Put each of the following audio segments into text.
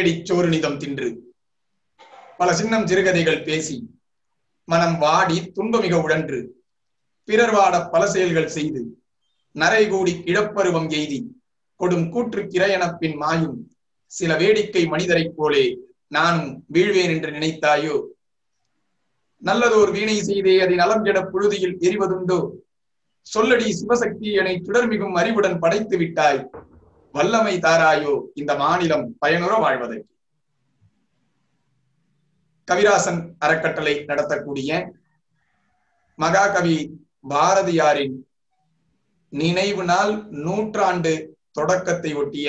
தேடிச் சோறு நிதம் தின்று பல சின்னம் சிறுகதைகள் பேசி மனம் வாடி துன்பமிக உழன்று பிறர் வாட பல செயல்கள் செய்து நரை கூடி இழப்பருவம் எய்தி கொடும் கூற்று கிரையெனப் பின் மாயும் சில வேடிக்கை மனிதரைப் போலே நானும் வீழ்வேன் என்று நினைத்தாயோ நல்லதோர் வீணை செய்தே அதை நலம் கெட புழுதியில் எரிவதுண்டோ சொல்லடி சிவசக்தி என சுடர்மிகும் அறிவுடன் படைத்து விட்டாய் வல்லமை தாராயோ இந்த மாநிலம் பயனுற வாழ்வதற்கு கவிராசன் அறக்கட்டளை நடத்தக்கூடிய மகாகவி பாரதியாரின் நினைவு நாள் நூற்றாண்டு தொடக்கத்தை ஒட்டிய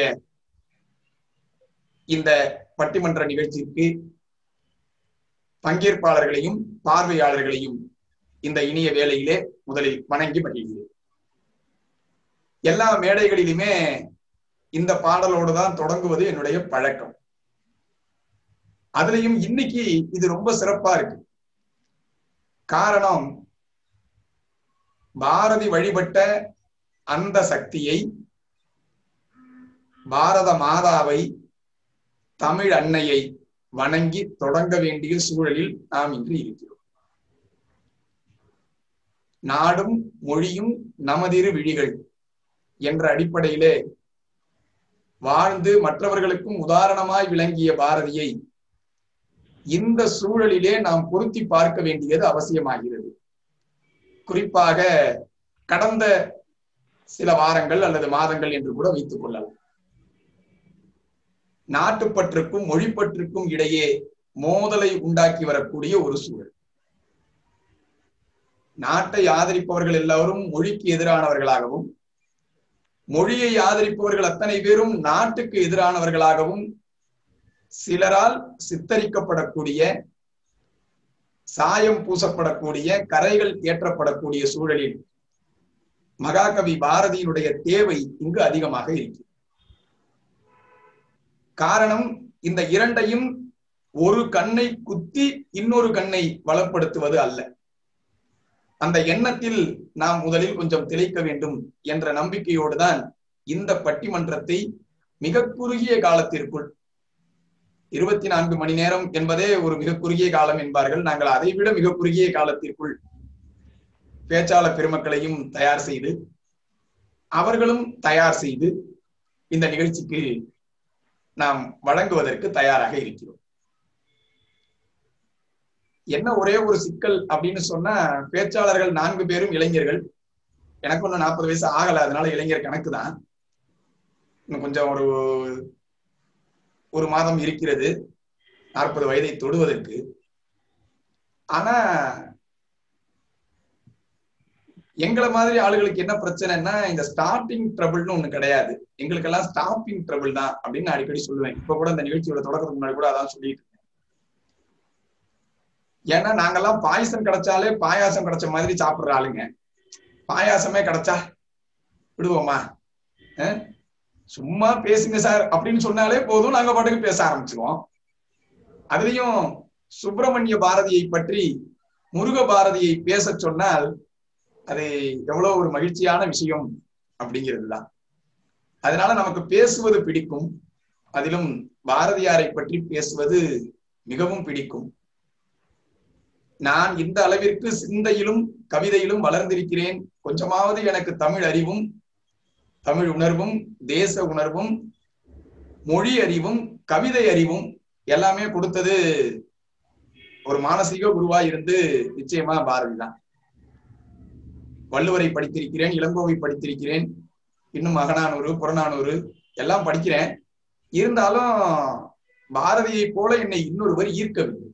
இந்த பட்டிமன்ற நிகழ்ச்சிக்கு பங்கேற்பாளர்களையும் பார்வையாளர்களையும் இந்த இனிய வேளையிலே முதலில் வணங்கி மகிழ்கிறேன் எல்லா மேடைகளிலுமே இந்த பாடலோடு தான் தொடங்குவது என்னுடைய பழக்கம் அதுலயும் இன்னைக்கு இது ரொம்ப சிறப்பா இருக்கு காரணம் பாரதி வழிபட்ட அந்த சக்தியை பாரத மாதாவை தமிழ் அன்னையை வணங்கி தொடங்க வேண்டிய சூழலில் நாம் இன்று இருக்கிறோம் நாடும் மொழியும் நமதிரு விழிகள் என்ற அடிப்படையிலே வாழ்ந்து மற்றவர்களுக்கும் உதாரணமாய் விளங்கிய பாரதியை இந்த சூழலிலே நாம் பொருத்தி பார்க்க வேண்டியது அவசியமாகிறது குறிப்பாக கடந்த சில வாரங்கள் அல்லது மாதங்கள் என்று கூட வைத்துக் கொள்ளலாம் நாட்டுப்பற்றுக்கும் மொழிப்பற்றுக்கும் இடையே மோதலை உண்டாக்கி வரக்கூடிய ஒரு சூழல் நாட்டை ஆதரிப்பவர்கள் எல்லாரும் மொழிக்கு எதிரானவர்களாகவும் மொழியை ஆதரிப்பவர்கள் அத்தனை பேரும் நாட்டுக்கு எதிரானவர்களாகவும் சிலரால் சித்தரிக்கப்படக்கூடிய சாயம் பூசப்படக்கூடிய கரைகள் ஏற்றப்படக்கூடிய சூழலில் மகாகவி பாரதியினுடைய தேவை இங்கு அதிகமாக இருக்கிறது காரணம் இந்த இரண்டையும் ஒரு கண்ணை குத்தி இன்னொரு கண்ணை வளப்படுத்துவது அல்ல அந்த எண்ணத்தில் நாம் முதலில் கொஞ்சம் திளைக்க வேண்டும் என்ற நம்பிக்கையோடு தான் இந்த பட்டிமன்றத்தை மிக குறுகிய காலத்திற்குள் இருபத்தி நான்கு மணி நேரம் என்பதே ஒரு மிக குறுகிய காலம் என்பார்கள் நாங்கள் அதை விட மிக குறுகிய காலத்திற்குள் பேச்சாளர் பெருமக்களையும் தயார் செய்து அவர்களும் தயார் செய்து இந்த நிகழ்ச்சிக்கு நாம் வழங்குவதற்கு தயாராக இருக்கிறோம் என்ன ஒரே ஒரு சிக்கல் அப்படின்னு சொன்னா பேச்சாளர்கள் நான்கு பேரும் இளைஞர்கள் எனக்கு ஒன்னும் நாற்பது வயசு ஆகல அதனால இளைஞர் கணக்கு தான் இன்னும் கொஞ்சம் ஒரு ஒரு மாதம் இருக்கிறது நாற்பது வயதை தொடுவதற்கு ஆனா எங்களை மாதிரி ஆளுகளுக்கு என்ன பிரச்சனைன்னா இந்த ஸ்டார்டிங் ட்ரபிள்னு ஒண்ணு கிடையாது எங்களுக்கெல்லாம் ஸ்டாப்பிங் ட்ரபிள் தான் அப்படின்னு நான் அடிக்கடி சொல்லுவேன் இப்ப கூட இந்த நிகழ்ச்சியோட தொடக்கத்துக்கு முன்னாடி கூட அதான் சொல்லிட்டு இருக்கேன் ஏன்னா நாங்கெல்லாம் பாயசம் கிடைச்சாலே பாயாசம் கிடைச்ச மாதிரி சாப்பிடுற ஆளுங்க பாயாசமே கிடைச்சா விடுவோமா சும்மா பேசுங்க சார் அப்படின்னு சொன்னாலே போதும் நாங்க பாட்டுக்கு பேச ஆரம்பிச்சிருவோம் அதுலயும் சுப்பிரமணிய பாரதியை பற்றி முருக பாரதியை பேச சொன்னால் அது எவ்வளவு ஒரு மகிழ்ச்சியான விஷயம் அப்படிங்கிறது தான் அதனால நமக்கு பேசுவது பிடிக்கும் அதிலும் பாரதியாரை பற்றி பேசுவது மிகவும் பிடிக்கும் நான் இந்த அளவிற்கு சிந்தையிலும் கவிதையிலும் வளர்ந்திருக்கிறேன் கொஞ்சமாவது எனக்கு தமிழ் அறிவும் தமிழ் உணர்வும் தேச உணர்வும் மொழி அறிவும் கவிதை அறிவும் எல்லாமே கொடுத்தது ஒரு மானசீக குருவா இருந்து நிச்சயமா பாரதி தான் வள்ளுவரை படித்திருக்கிறேன் இளங்கோவை படித்திருக்கிறேன் இன்னும் மகனானூறு புறநானூறு எல்லாம் படிக்கிறேன் இருந்தாலும் பாரதியை போல என்னை இன்னொருவர் ஈர்க்கவில்லை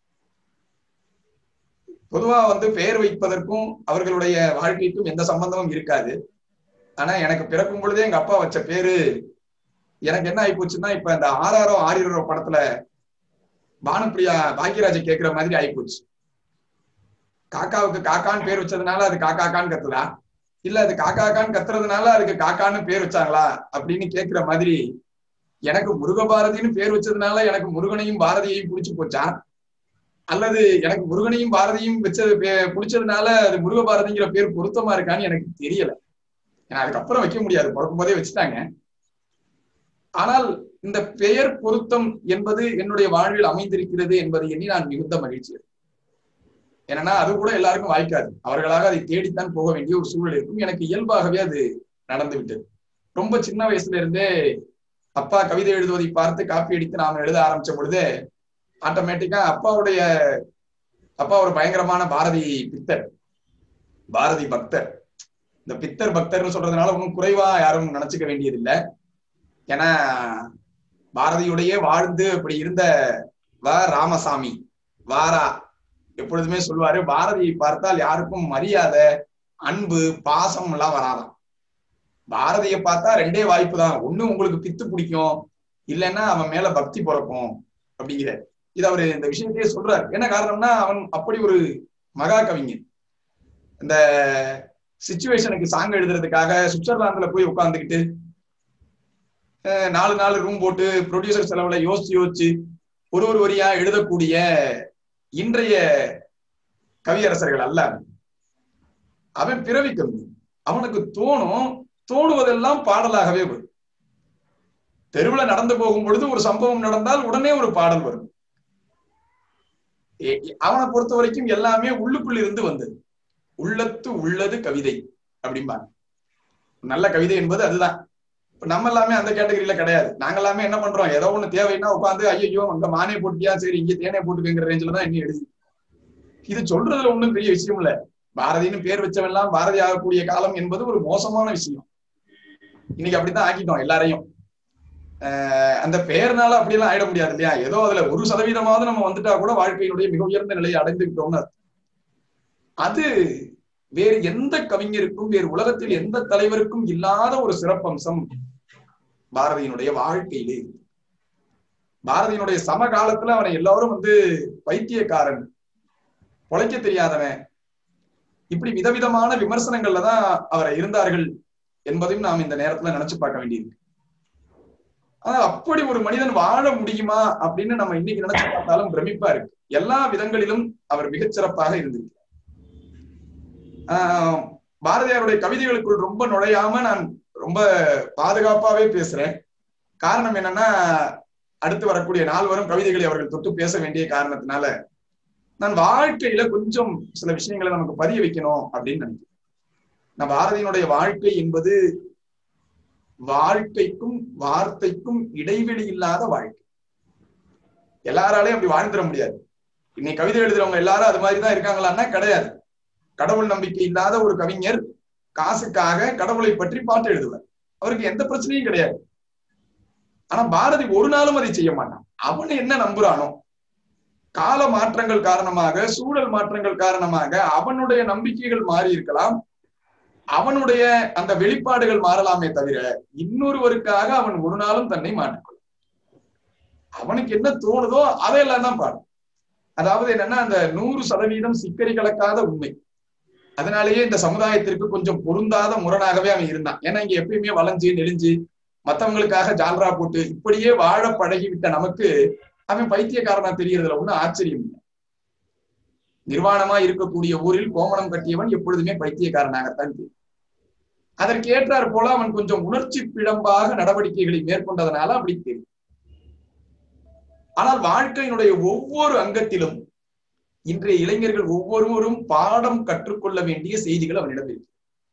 பொதுவா வந்து பெயர் வைப்பதற்கும் அவர்களுடைய வாழ்க்கைக்கும் எந்த சம்பந்தமும் இருக்காது ஆனா எனக்கு பிறக்கும் பொழுதே எங்க அப்பா வச்ச பேரு எனக்கு என்ன ஆகி போச்சுன்னா இப்ப இந்த ஆறாரோ ஆறிரோ படத்துல பானுப்பிரியா பாக்யராஜ கேட்கிற மாதிரி ஆகி போச்சு காக்காவுக்கு காக்கான்னு பேர் வச்சதுனால அது காக்காக்கான்னு கத்துதா இல்ல அது காக்காக்கான்னு கத்துறதுனால அதுக்கு காக்கான்னு பேர் வச்சாங்களா அப்படின்னு கேட்கிற மாதிரி எனக்கு முருக பாரதின்னு பேர் வச்சதுனால எனக்கு முருகனையும் பாரதியையும் பிடிச்சு போச்சா அல்லது எனக்கு முருகனையும் பாரதியும் வச்சது பிடிச்சதுனால அது முருக பாரதிங்கிற பேர் பொருத்தமா இருக்கான்னு எனக்கு தெரியல ஏன்னா அதுக்கப்புறம் வைக்க முடியாது பிறக்கும் போதே வச்சுட்டாங்க ஆனால் இந்த பெயர் பொருத்தம் என்பது என்னுடைய வாழ்வில் அமைந்திருக்கிறது என்பதை எண்ணி நான் மிகுந்த மகிழ்ச்சி ஏன்னா அது கூட எல்லாருக்கும் வாய்க்காது அவர்களாக அதை தேடித்தான் போக வேண்டிய ஒரு சூழல் இருக்கும் எனக்கு இயல்பாகவே அது நடந்து விட்டது ரொம்ப சின்ன வயசுல இருந்தே அப்பா கவிதை எழுதுவதை பார்த்து காப்பி அடித்து நாம எழுத ஆரம்பிச்ச பொழுது ஆட்டோமேட்டிக்கா அப்பாவுடைய அப்பா ஒரு பயங்கரமான பாரதி பித்தர் பாரதி பக்தர் இந்த பித்தர் பக்தர்னு சொல்றதுனால ஒன்றும் குறைவா யாரும் நினைச்சுக்க வேண்டியதில்லை ஏன்னா பாரதியுடைய வாழ்ந்து அப்படி இருந்த வ ராமசாமி வாரா எப்பொழுதுமே சொல்லுவாரு பாரதியை பார்த்தால் யாருக்கும் மரியாதை அன்பு பாசம் எல்லாம் வராதாம் பாரதியை பார்த்தா ரெண்டே வாய்ப்பு தான் ஒண்ணு உங்களுக்கு பித்து பிடிக்கும் இல்லைன்னா அவன் மேல பக்தி பிறக்கும் அப்படிங்கிற இது அவரு இந்த விஷயத்தையே சொல்றாரு என்ன காரணம்னா அவன் அப்படி ஒரு மகா கவிஞன் இந்த சுச்சுவேஷனுக்கு சாங் எழுதுறதுக்காக சுவிட்சர்லாந்துல போய் உட்காந்துக்கிட்டு நாலு நாலு ரூம் போட்டு ப்ரொடியூசர் செலவுல யோசிச்சு யோசிச்சு ஒரு ஒரு வரியா எழுதக்கூடிய இன்றைய கவியரசர்கள் அல்ல அவன் பிறவி கவி அவனுக்கு தோணும் தோணுவதெல்லாம் பாடலாகவே வரும் தெருவில் நடந்து போகும் பொழுது ஒரு சம்பவம் நடந்தால் உடனே ஒரு பாடல் வரும் அவனை பொறுத்த வரைக்கும் எல்லாமே உள்ளுக்குள் இருந்து வந்தது உள்ளத்து உள்ளது கவிதை அப்படிம்பாங்க நல்ல கவிதை என்பது அதுதான் இப்ப நம்ம எல்லாமே அந்த கேட்டகரியில கிடையாது நாங்க எல்லாமே என்ன பண்றோம் ஏதோ ஒண்ணு தேவைன்னா உட்காந்து ஐயோ அங்க மானே போட்டியா சரி இங்க தேனே போட்டுக்குங்கிற ரேஞ்சில தான் இன்னும் எழுதி இது சொல்றதுல ஒண்ணும் பெரிய விஷயம் இல்ல பாரதின்னு பேர் வச்சவெல்லாம் பாரதி ஆகக்கூடிய காலம் என்பது ஒரு மோசமான விஷயம் இன்னைக்கு அப்படித்தான் ஆக்கிட்டோம் எல்லாரையும் அந்த பெயர்னால அப்படியெல்லாம் ஆயிட முடியாது இல்லையா ஏதோ அதுல ஒரு சதவீதமாவது நம்ம வந்துட்டா கூட வாழ்க்கையினுடைய மிக உயர்ந்த நிலையை அடைந்து விட்டோம்னு அது வேறு எந்த கவிஞருக்கும் வேறு உலகத்தில் எந்த தலைவருக்கும் இல்லாத ஒரு சிறப்பம்சம் பாரதியினுடைய வாழ்க்கையிலே பாரதியினுடைய சமகாலத்துல அவனை எல்லாரும் வந்து பைத்தியக்காரன் பொழைக்க தெரியாதவன் இப்படி விதவிதமான விமர்சனங்கள்ல தான் அவரை இருந்தார்கள் என்பதையும் நாம் இந்த நேரத்துல நினைச்சு பார்க்க வேண்டியிருக்கு ஆனா அப்படி ஒரு மனிதன் வாழ முடியுமா அப்படின்னு நம்ம இன்னைக்கு நினைச்சு பார்த்தாலும் பிரமிப்பா இருக்கு எல்லா விதங்களிலும் அவர் மிகச்சிறப்பாக இருந்திருக்கிறார் ஆஹ் பாரதியாருடைய கவிதைகளுக்குள் ரொம்ப நுழையாம நான் ரொம்ப பாதுகாப்பாவே பேசுறேன் காரணம் என்னன்னா அடுத்து வரக்கூடிய நால்வரும் கவிதைகளை அவர்கள் தொட்டு பேச வேண்டிய காரணத்தினால நான் வாழ்க்கையில கொஞ்சம் சில விஷயங்களை நமக்கு பதிய வைக்கணும் அப்படின்னு நினைக்கிறேன் நான் பாரதியினுடைய வாழ்க்கை என்பது வாழ்க்கைக்கும் வார்த்தைக்கும் இடைவெளி இல்லாத வாழ்க்கை எல்லாராலையும் அப்படி வாழ்ந்துட முடியாது இன்னைக்கு கவிதை எழுதுறவங்க எல்லாரும் அது மாதிரிதான் இருக்காங்களான்னா கிடையாது கடவுள் நம்பிக்கை இல்லாத ஒரு கவிஞர் காசுக்காக கடவுளை பற்றி பாட்டு எழுதுவார் அவருக்கு எந்த பிரச்சனையும் கிடையாது ஆனா பாரதி ஒரு நாளும் அதை செய்ய மாட்டான் அவன் என்ன நம்புறானோ கால மாற்றங்கள் காரணமாக சூழல் மாற்றங்கள் காரணமாக அவனுடைய நம்பிக்கைகள் மாறி இருக்கலாம் அவனுடைய அந்த வெளிப்பாடுகள் மாறலாமே தவிர இன்னொருவருக்காக அவன் ஒரு நாளும் தன்னை மாற்றிக்கொள்ளும் அவனுக்கு என்ன தோணுதோ அதையெல்லாம் தான் பாடும் அதாவது என்னன்னா அந்த நூறு சதவீதம் சிக்கரி கலக்காத உண்மை அதனாலேயே இந்த சமுதாயத்திற்கு கொஞ்சம் பொருந்தாத முரணாகவே அவன் இருந்தான் ஏன்னா இங்க எப்பயுமே வளைஞ்சு நெளிஞ்சு மத்தவங்களுக்காக ஜால்ரா போட்டு இப்படியே வாழ பழகிவிட்ட நமக்கு அவன் பைத்தியக்காரனா தெரியறதுல ஒண்ணும் ஆச்சரியம் இல்லை நிர்வாணமா இருக்கக்கூடிய ஊரில் கோமணம் கட்டியவன் எப்பொழுதுமே பைத்தியக்காரனாகத்தான் தெரியும் அதற்கு ஏற்றாற் போல அவன் கொஞ்சம் உணர்ச்சி பிழம்பாக நடவடிக்கைகளை மேற்கொண்டதனால அப்படி தெரியும் ஆனால் வாழ்க்கையினுடைய ஒவ்வொரு அங்கத்திலும் இன்றைய இளைஞர்கள் ஒவ்வொருவரும் பாடம் கற்றுக்கொள்ள வேண்டிய செய்திகள் அவனிடம் இருக்கு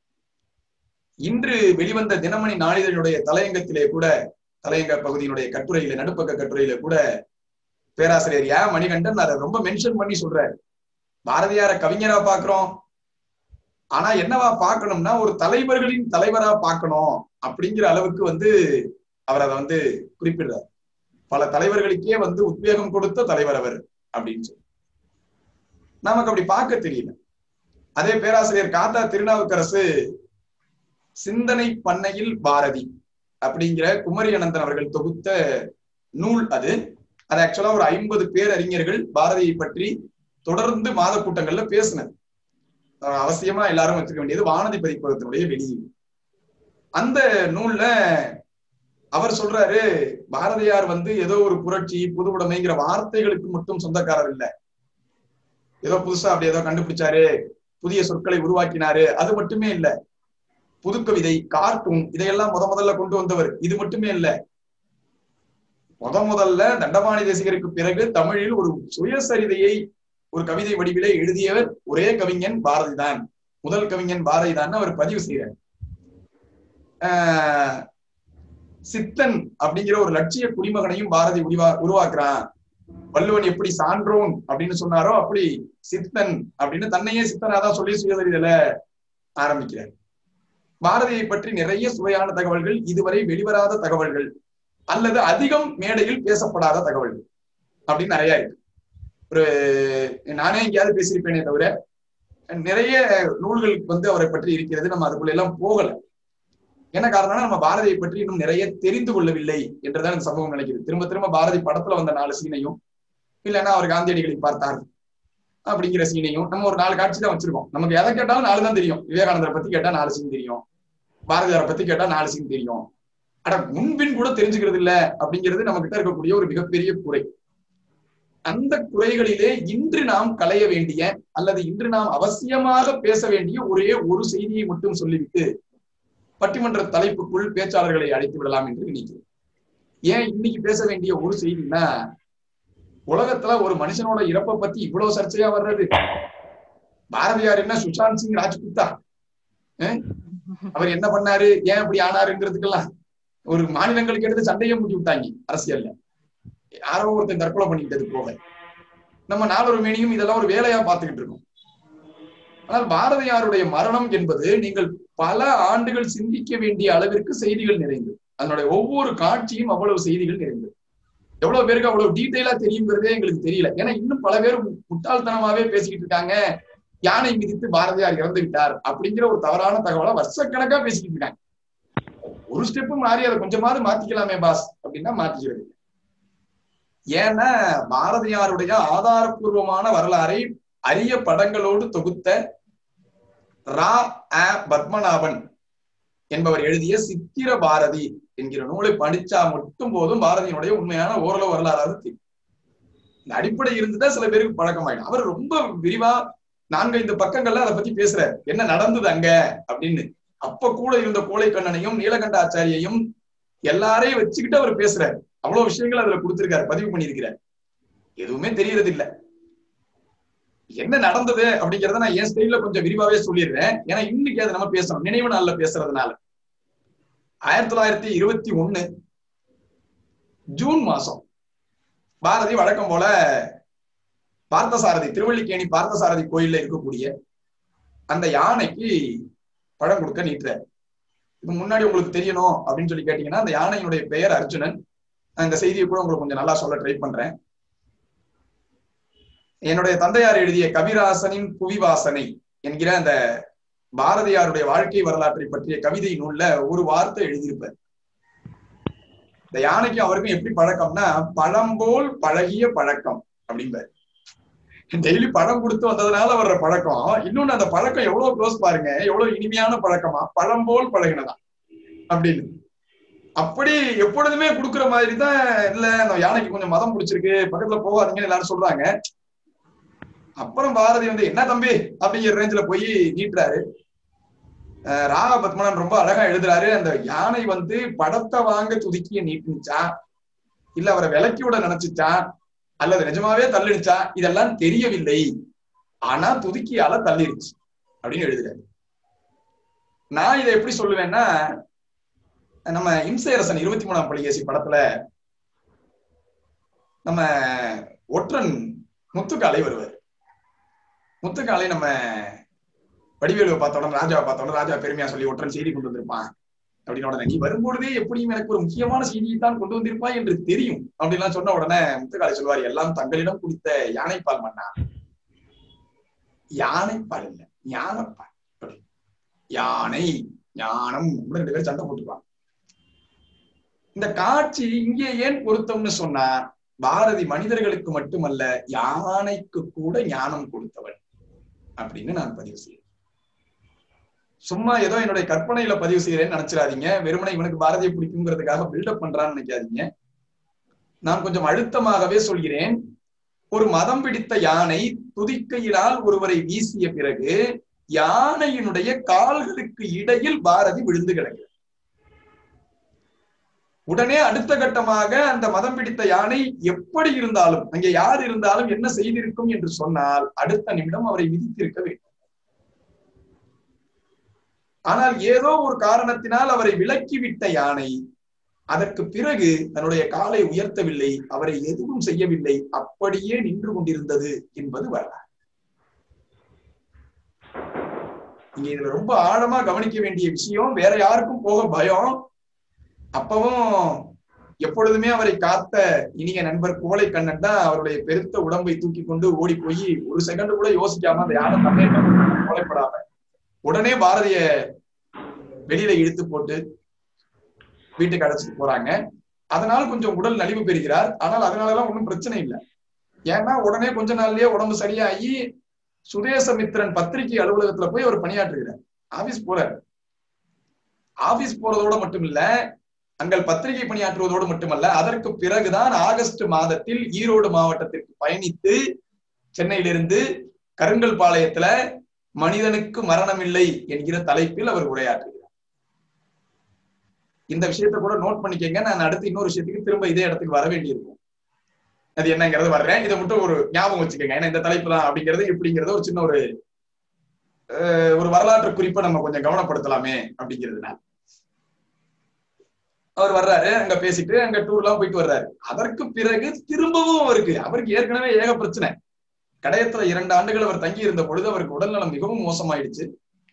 இன்று வெளிவந்த தினமணி நாளிதழுடைய தலையங்கத்திலே கூட தலையங்க பகுதியினுடைய கட்டுரையில நடுப்பக்க கட்டுரையில கூட பேராசிரியர் ஏ மணிகண்டன் அதை ரொம்ப மென்ஷன் பண்ணி சொல்றாரு பாரதியார கவிஞரா பாக்குறோம் ஆனா என்னவா பார்க்கணும்னா ஒரு தலைவர்களின் தலைவரா பார்க்கணும் அப்படிங்கிற அளவுக்கு வந்து அவர் அதை வந்து குறிப்பிடுறார் பல தலைவர்களுக்கே வந்து உத்வேகம் கொடுத்த தலைவர் அவர் அப்படின்னு சொல்லி நமக்கு அப்படி பார்க்க தெரியல அதே பேராசிரியர் காத்தா திருநாவுக்கரசு சிந்தனை பண்ணையில் பாரதி அப்படிங்கிற குமரி அனந்தன் அவர்கள் தொகுத்த நூல் அது அது ஆக்சுவலா ஒரு ஐம்பது பேர் அறிஞர்கள் பாரதியை பற்றி தொடர்ந்து மாத கூட்டங்கள்ல பேசினது அவசியமா எல்லாரும் வச்சுக்க வேண்டியது வானதி பதிப்பகத்தினுடைய வெளியீடு அந்த நூல்ல அவர் சொல்றாரு பாரதியார் வந்து ஏதோ ஒரு புரட்சி புதுவுடைமைங்கிற வார்த்தைகளுக்கு மட்டும் சொந்தக்காரர் இல்ல ஏதோ புதுசா அப்படி ஏதோ கண்டுபிடிச்சாரு புதிய சொற்களை உருவாக்கினாரு அது மட்டுமே இல்ல புதுக்கவிதை கார்ட்டூன் இதையெல்லாம் முத முதல்ல கொண்டு வந்தவர் இது மட்டுமே இல்ல முத முதல்ல தண்டபாணி தேசிகருக்கு பிறகு தமிழில் ஒரு சுயசரிதையை ஒரு கவிதை வடிவிலே எழுதியவர் ஒரே கவிஞன் பாரதி தான் முதல் கவிஞன் பாரதி தான் அவர் பதிவு செய்யறார் ஆஹ் சித்தன் அப்படிங்கிற ஒரு லட்சிய குடிமகனையும் பாரதி உருவா உருவாக்குறான் வள்ளுவன் எப்படி சான்றோன் அப்படின்னு சொன்னாரோ அப்படி சித்தன் அப்படின்னு தன்னையே சித்தனாதான் சொல்லி சுயசரிதல ஆரம்பிக்கிறார் பாரதியை பற்றி நிறைய சுவையான தகவல்கள் இதுவரை வெளிவராத தகவல்கள் அல்லது அதிகம் மேடையில் பேசப்படாத தகவல்கள் அப்படின்னு நிறைய இருக்கு ஒரு நானே எங்கேயாவது பேசியிருப்பேனே தவிர நிறைய நூல்கள் வந்து அவரை பற்றி இருக்கிறது நம்ம அதுக்குள்ள எல்லாம் போகல என்ன காரணம்னா நம்ம பாரதியை பற்றி இன்னும் நிறைய தெரிந்து கொள்ளவில்லை என்றுதான் இந்த சம்பவம் நினைக்கிறது திரும்ப திரும்ப பாரதி படத்துல வந்த நாலு சீனையும் இல்லைன்னா அவர் காந்தியடிகளை பார்த்தார் அப்படிங்கிற சீனையும் நம்ம ஒரு நாலு காட்சி தான் வச்சிருக்கோம் நமக்கு எதை கேட்டாலும் நாலு தான் தெரியும் விவேகானந்தரை பத்தி கேட்டா நாலு சீன் தெரியும் பாரதியாரை பத்தி கேட்டா நாலு சீன் தெரியும் ஆனா முன்பின் கூட தெரிஞ்சுக்கிறது இல்ல அப்படிங்கிறது நம்ம கிட்ட இருக்கக்கூடிய ஒரு மிகப்பெரிய குறை அந்த குறைகளிலே இன்று நாம் களைய வேண்டிய அல்லது இன்று நாம் அவசியமாக பேச வேண்டிய ஒரே ஒரு செய்தியை மட்டும் சொல்லிவிட்டு பட்டிமன்ற தலைப்புக்குள் பேச்சாளர்களை அழைத்து விடலாம் என்று நினைக்கிறேன் ஏன் இன்னைக்கு பேச வேண்டிய ஒரு செய்தின்னா உலகத்துல ஒரு மனுஷனோட இறப்பை பத்தி இவ்வளவு சர்ச்சையா வர்றது பாரதியார் என்ன சுஷாந்த் சிங் ராஜ்புத்தா அவர் என்ன பண்ணாரு ஏன் இப்படி ஆனாருங்கிறதுக்கெல்லாம் ஒரு மாநிலங்களுக்கு எடுத்து சண்டையை மூட்டி விட்டாங்க அரசியல்ல யாரோ ஒருத்தன் தற்கொலை பண்ணிக்கிட்டது போக நம்ம நாளொரு மேனியும் இதெல்லாம் ஒரு வேலையா பார்த்துக்கிட்டு இருக்கோம் ஆனால் பாரதியாருடைய மரணம் என்பது நீங்கள் பல ஆண்டுகள் சிந்திக்க வேண்டிய அளவிற்கு செய்திகள் நிறைந்தது அதனுடைய ஒவ்வொரு காட்சியும் அவ்வளவு செய்திகள் நிறைந்தது எவ்வளவு பேருக்கு அவ்வளவு டீட்டெயிலா தெரியுங்கிறதே எங்களுக்கு தெரியல ஏன்னா இன்னும் பல பேர் முட்டாள்தனமாவே பேசிக்கிட்டு இருக்காங்க யானை மிதித்து பாரதியார் இறந்து விட்டார் அப்படிங்கிற ஒரு தவறான தகவலை வருஷக்கணக்கா பேசிக்கிட்டு இருக்காங்க ஒரு ஸ்டெப்பு மாறி அதை கொஞ்சமாவது மாத்திக்கலாமே பாஸ் அப்படின்னா மாத்திக்கிறது ஏன்னா பாரதியாருடைய ஆதாரபூர்வமான வரலாறை அரிய படங்களோடு தொகுத்த ரா அ பத்மநாபன் என்பவர் எழுதிய சித்திர பாரதி என்கிற நூலை படிச்சா மட்டும் போதும் பாரதியினுடைய உண்மையான ஓரளவு வரலாறாவது தெரியும் இந்த அடிப்படை இருந்துதான் சில பேருக்கு பழக்கமாயிடும் அவர் ரொம்ப விரிவா நான்கைந்து பக்கங்கள்ல அதை பத்தி பேசுறாரு என்ன நடந்தது அங்க அப்படின்னு அப்ப கூட இருந்த கோழைக்கண்ணனையும் நீலகண்ட ஆச்சாரியையும் எல்லாரையும் வச்சுக்கிட்டு அவர் பேசுறாரு அவ்வளவு விஷயங்கள் அதுல கொடுத்திருக்காரு பதிவு பண்ணியிருக்கிறார் எதுவுமே தெரியறது இல்ல என்ன நடந்தது அப்படிங்கறத நான் என் ஸ்டைல கொஞ்சம் விரிவாவே சொல்லிடுறேன் ஏன்னா இன்னைக்கு அதை நம்ம பேசணும் நினைவு நாள்ல பேசுறதுனால ஆயிரத்தி தொள்ளாயிரத்தி இருபத்தி ஒண்ணு ஜூன் மாசம் பாரதி வழக்கம் போல பார்த்தசாரதி திருவள்ளிக்கேணி பார்த்தசாரதி கோயில்ல இருக்கக்கூடிய அந்த யானைக்கு பழம் கொடுக்க நீட்டுறாரு இது முன்னாடி உங்களுக்கு தெரியணும் அப்படின்னு சொல்லி கேட்டீங்கன்னா அந்த யானையினுடைய பெயர் அர்ஜுனன் நான் இந்த செய்தியை கூட உங்களுக்கு கொஞ்சம் நல்லா சொல்ல ட்ரை பண்றேன் என்னுடைய தந்தையார் எழுதிய கவிராசனின் புவிவாசனை என்கிற அந்த பாரதியாருடைய வாழ்க்கை வரலாற்றை பற்றிய கவிதை நூல்ல ஒரு வார்த்தை எழுதியிருப்பார் இந்த யானைக்கும் அவருக்கும் எப்படி பழக்கம்னா பழம்போல் பழகிய பழக்கம் அப்படிம்பாரு டெய்லி பழம் கொடுத்து வந்ததுனால வர்ற பழக்கம் இன்னொன்னு அந்த பழக்கம் எவ்வளவு க்ளோஸ் பாருங்க எவ்வளவு இனிமையான பழக்கமா பழம்போல் பழகினதா அப்படின்னு அப்படி எப்பொழுதுமே கொடுக்குற மாதிரி தான் இல்ல அந்த யானைக்கு கொஞ்சம் மதம் பிடிச்சிருக்கு பக்கத்துல போகாதீங்கன்னு எல்லாரும் சொல்றாங்க அப்புறம் பாரதி வந்து என்ன தம்பி அப்படிங்கிற ரேஞ்சில போய் நீட்டுறாரு ராக பத்மனன் ரொம்ப அழகா எழுதுறாரு அந்த யானை வந்து படத்தை வாங்க துதுக்கிய நீட்டுச்சா இல்ல அவரை விலக்கி விட நினைச்சுச்சா அல்லது நிஜமாவே தள்ளிடுச்சா இதெல்லாம் தெரியவில்லை ஆனா துதுக்கியால தள்ளிடுச்சு அப்படின்னு எழுதுறாரு நான் இதை எப்படி சொல்லுவேன்னா நம்ம இம்சையரசன் இருபத்தி மூணாம் பள்ளிகேசி படத்துல நம்ம ஒற்றன் முத்துக்காலை வருவார் முத்துக்காலை நம்ம வடிவேலுவை பார்த்த உடனே ராஜாவை பார்த்த உடனே ராஜா பெருமையா சொல்லி ஒற்றன் செய்தி கொண்டு வந்திருப்பான் அப்படின்னு உடனே நீ வரும்பொழுதே எப்படியும் எனக்கு ஒரு முக்கியமான செய்தியை தான் கொண்டு வந்திருப்பாய் என்று தெரியும் அப்படின்லாம் சொன்ன உடனே முத்துக்காலை சொல்வார் எல்லாம் தங்களிடம் குடித்த யானைப்பால் மன்னா யானைப்பால் இல்ல ஞானப்பால் யானை ஞானம் ரெண்டு பேரும் சண்டை போட்டுப்பாங்க இந்த காட்சி இங்கே ஏன் பொருத்தம்னு சொன்னா பாரதி மனிதர்களுக்கு மட்டுமல்ல யானைக்கு கூட ஞானம் கொடுத்தவன் அப்படின்னு நான் பதிவு செய்யறேன் சும்மா ஏதோ என்னுடைய கற்பனையில பதிவு செய்யறேன்னு நினைச்சிடாதீங்க வெறுமனை இவனுக்கு பாரதியை பிடிக்குங்கிறதுக்காக பில்டப் பண்றான்னு நினைக்காதீங்க நான் கொஞ்சம் அழுத்தமாகவே சொல்கிறேன் ஒரு மதம் பிடித்த யானை துதிக்கையினால் ஒருவரை வீசிய பிறகு யானையினுடைய கால்களுக்கு இடையில் பாரதி விழுந்து கிடக்கிறார் உடனே அடுத்த கட்டமாக அந்த மதம் பிடித்த யானை எப்படி இருந்தாலும் அங்கே யார் இருந்தாலும் என்ன செய்திருக்கும் என்று சொன்னால் அடுத்த நிமிடம் அவரை விதித்திருக்க வேண்டும் ஆனால் ஏதோ ஒரு காரணத்தினால் அவரை விலக்கிவிட்ட யானை அதற்கு பிறகு தன்னுடைய காலை உயர்த்தவில்லை அவரை எதுவும் செய்யவில்லை அப்படியே நின்று கொண்டிருந்தது என்பது வரலாறு இங்க இதுல ரொம்ப ஆழமா கவனிக்க வேண்டிய விஷயம் வேற யாருக்கும் போக பயம் அப்பவும் எப்பொழுதுமே அவரை காத்த இனிய நண்பர் குவளை கண்ணன் தான் அவருடைய பெருத்த உடம்பை தூக்கி கொண்டு ஓடி போய் ஒரு செகண்ட் கூட யோசிக்காம அந்த யானை தன்னை கொலைப்படாம உடனே பாரதிய வெளியில இழுத்து போட்டு வீட்டுக்கு அழைச்சிட்டு போறாங்க அதனால கொஞ்சம் உடல் நலிவு பெறுகிறார் ஆனால் அதனாலலாம் ஒன்றும் பிரச்சனை இல்லை ஏன்னா உடனே கொஞ்ச நாள்லயே உடம்பு சரியாகி சுதேசமித்திரன் பத்திரிகை அலுவலகத்துல போய் அவர் பணியாற்றுகிறார் ஆபீஸ் போறார் ஆபீஸ் போறதோட மட்டும் இல்ல அங்கள் பத்திரிகை பணியாற்றுவதோடு மட்டுமல்ல அதற்கு பிறகுதான் ஆகஸ்ட் மாதத்தில் ஈரோடு மாவட்டத்திற்கு பயணித்து சென்னையிலிருந்து கருங்கல் பாளையத்துல மனிதனுக்கு மரணம் இல்லை என்கிற தலைப்பில் அவர் உரையாற்றுகிறார் இந்த விஷயத்த கூட நோட் பண்ணிக்கங்க நான் அடுத்து இன்னொரு விஷயத்துக்கு திரும்ப இதே இடத்துக்கு வர வேண்டியிருக்கும் அது என்னங்கிறது வர்றேன் இதை மட்டும் ஒரு ஞாபகம் வச்சுக்கோங்க ஏன்னா இந்த தலைப்பு தான் அப்படிங்கிறது எப்படிங்கிறது ஒரு சின்ன ஒரு ஒரு வரலாற்று குறிப்பை நம்ம கொஞ்சம் கவனப்படுத்தலாமே அப்படிங்கிறதுனால அவர் வர்றாரு அங்க பேசிட்டு அங்க டூர் எல்லாம் போயிட்டு வர்றாரு அதற்கு பிறகு திரும்பவும் அவருக்கு அவருக்கு ஏற்கனவே ஏக பிரச்சனை கடையத்துல இரண்டு ஆண்டுகள் அவர் தங்கி இருந்த பொழுது அவருக்கு உடல்நலம் மிகவும் மோசமாயிடுச்சு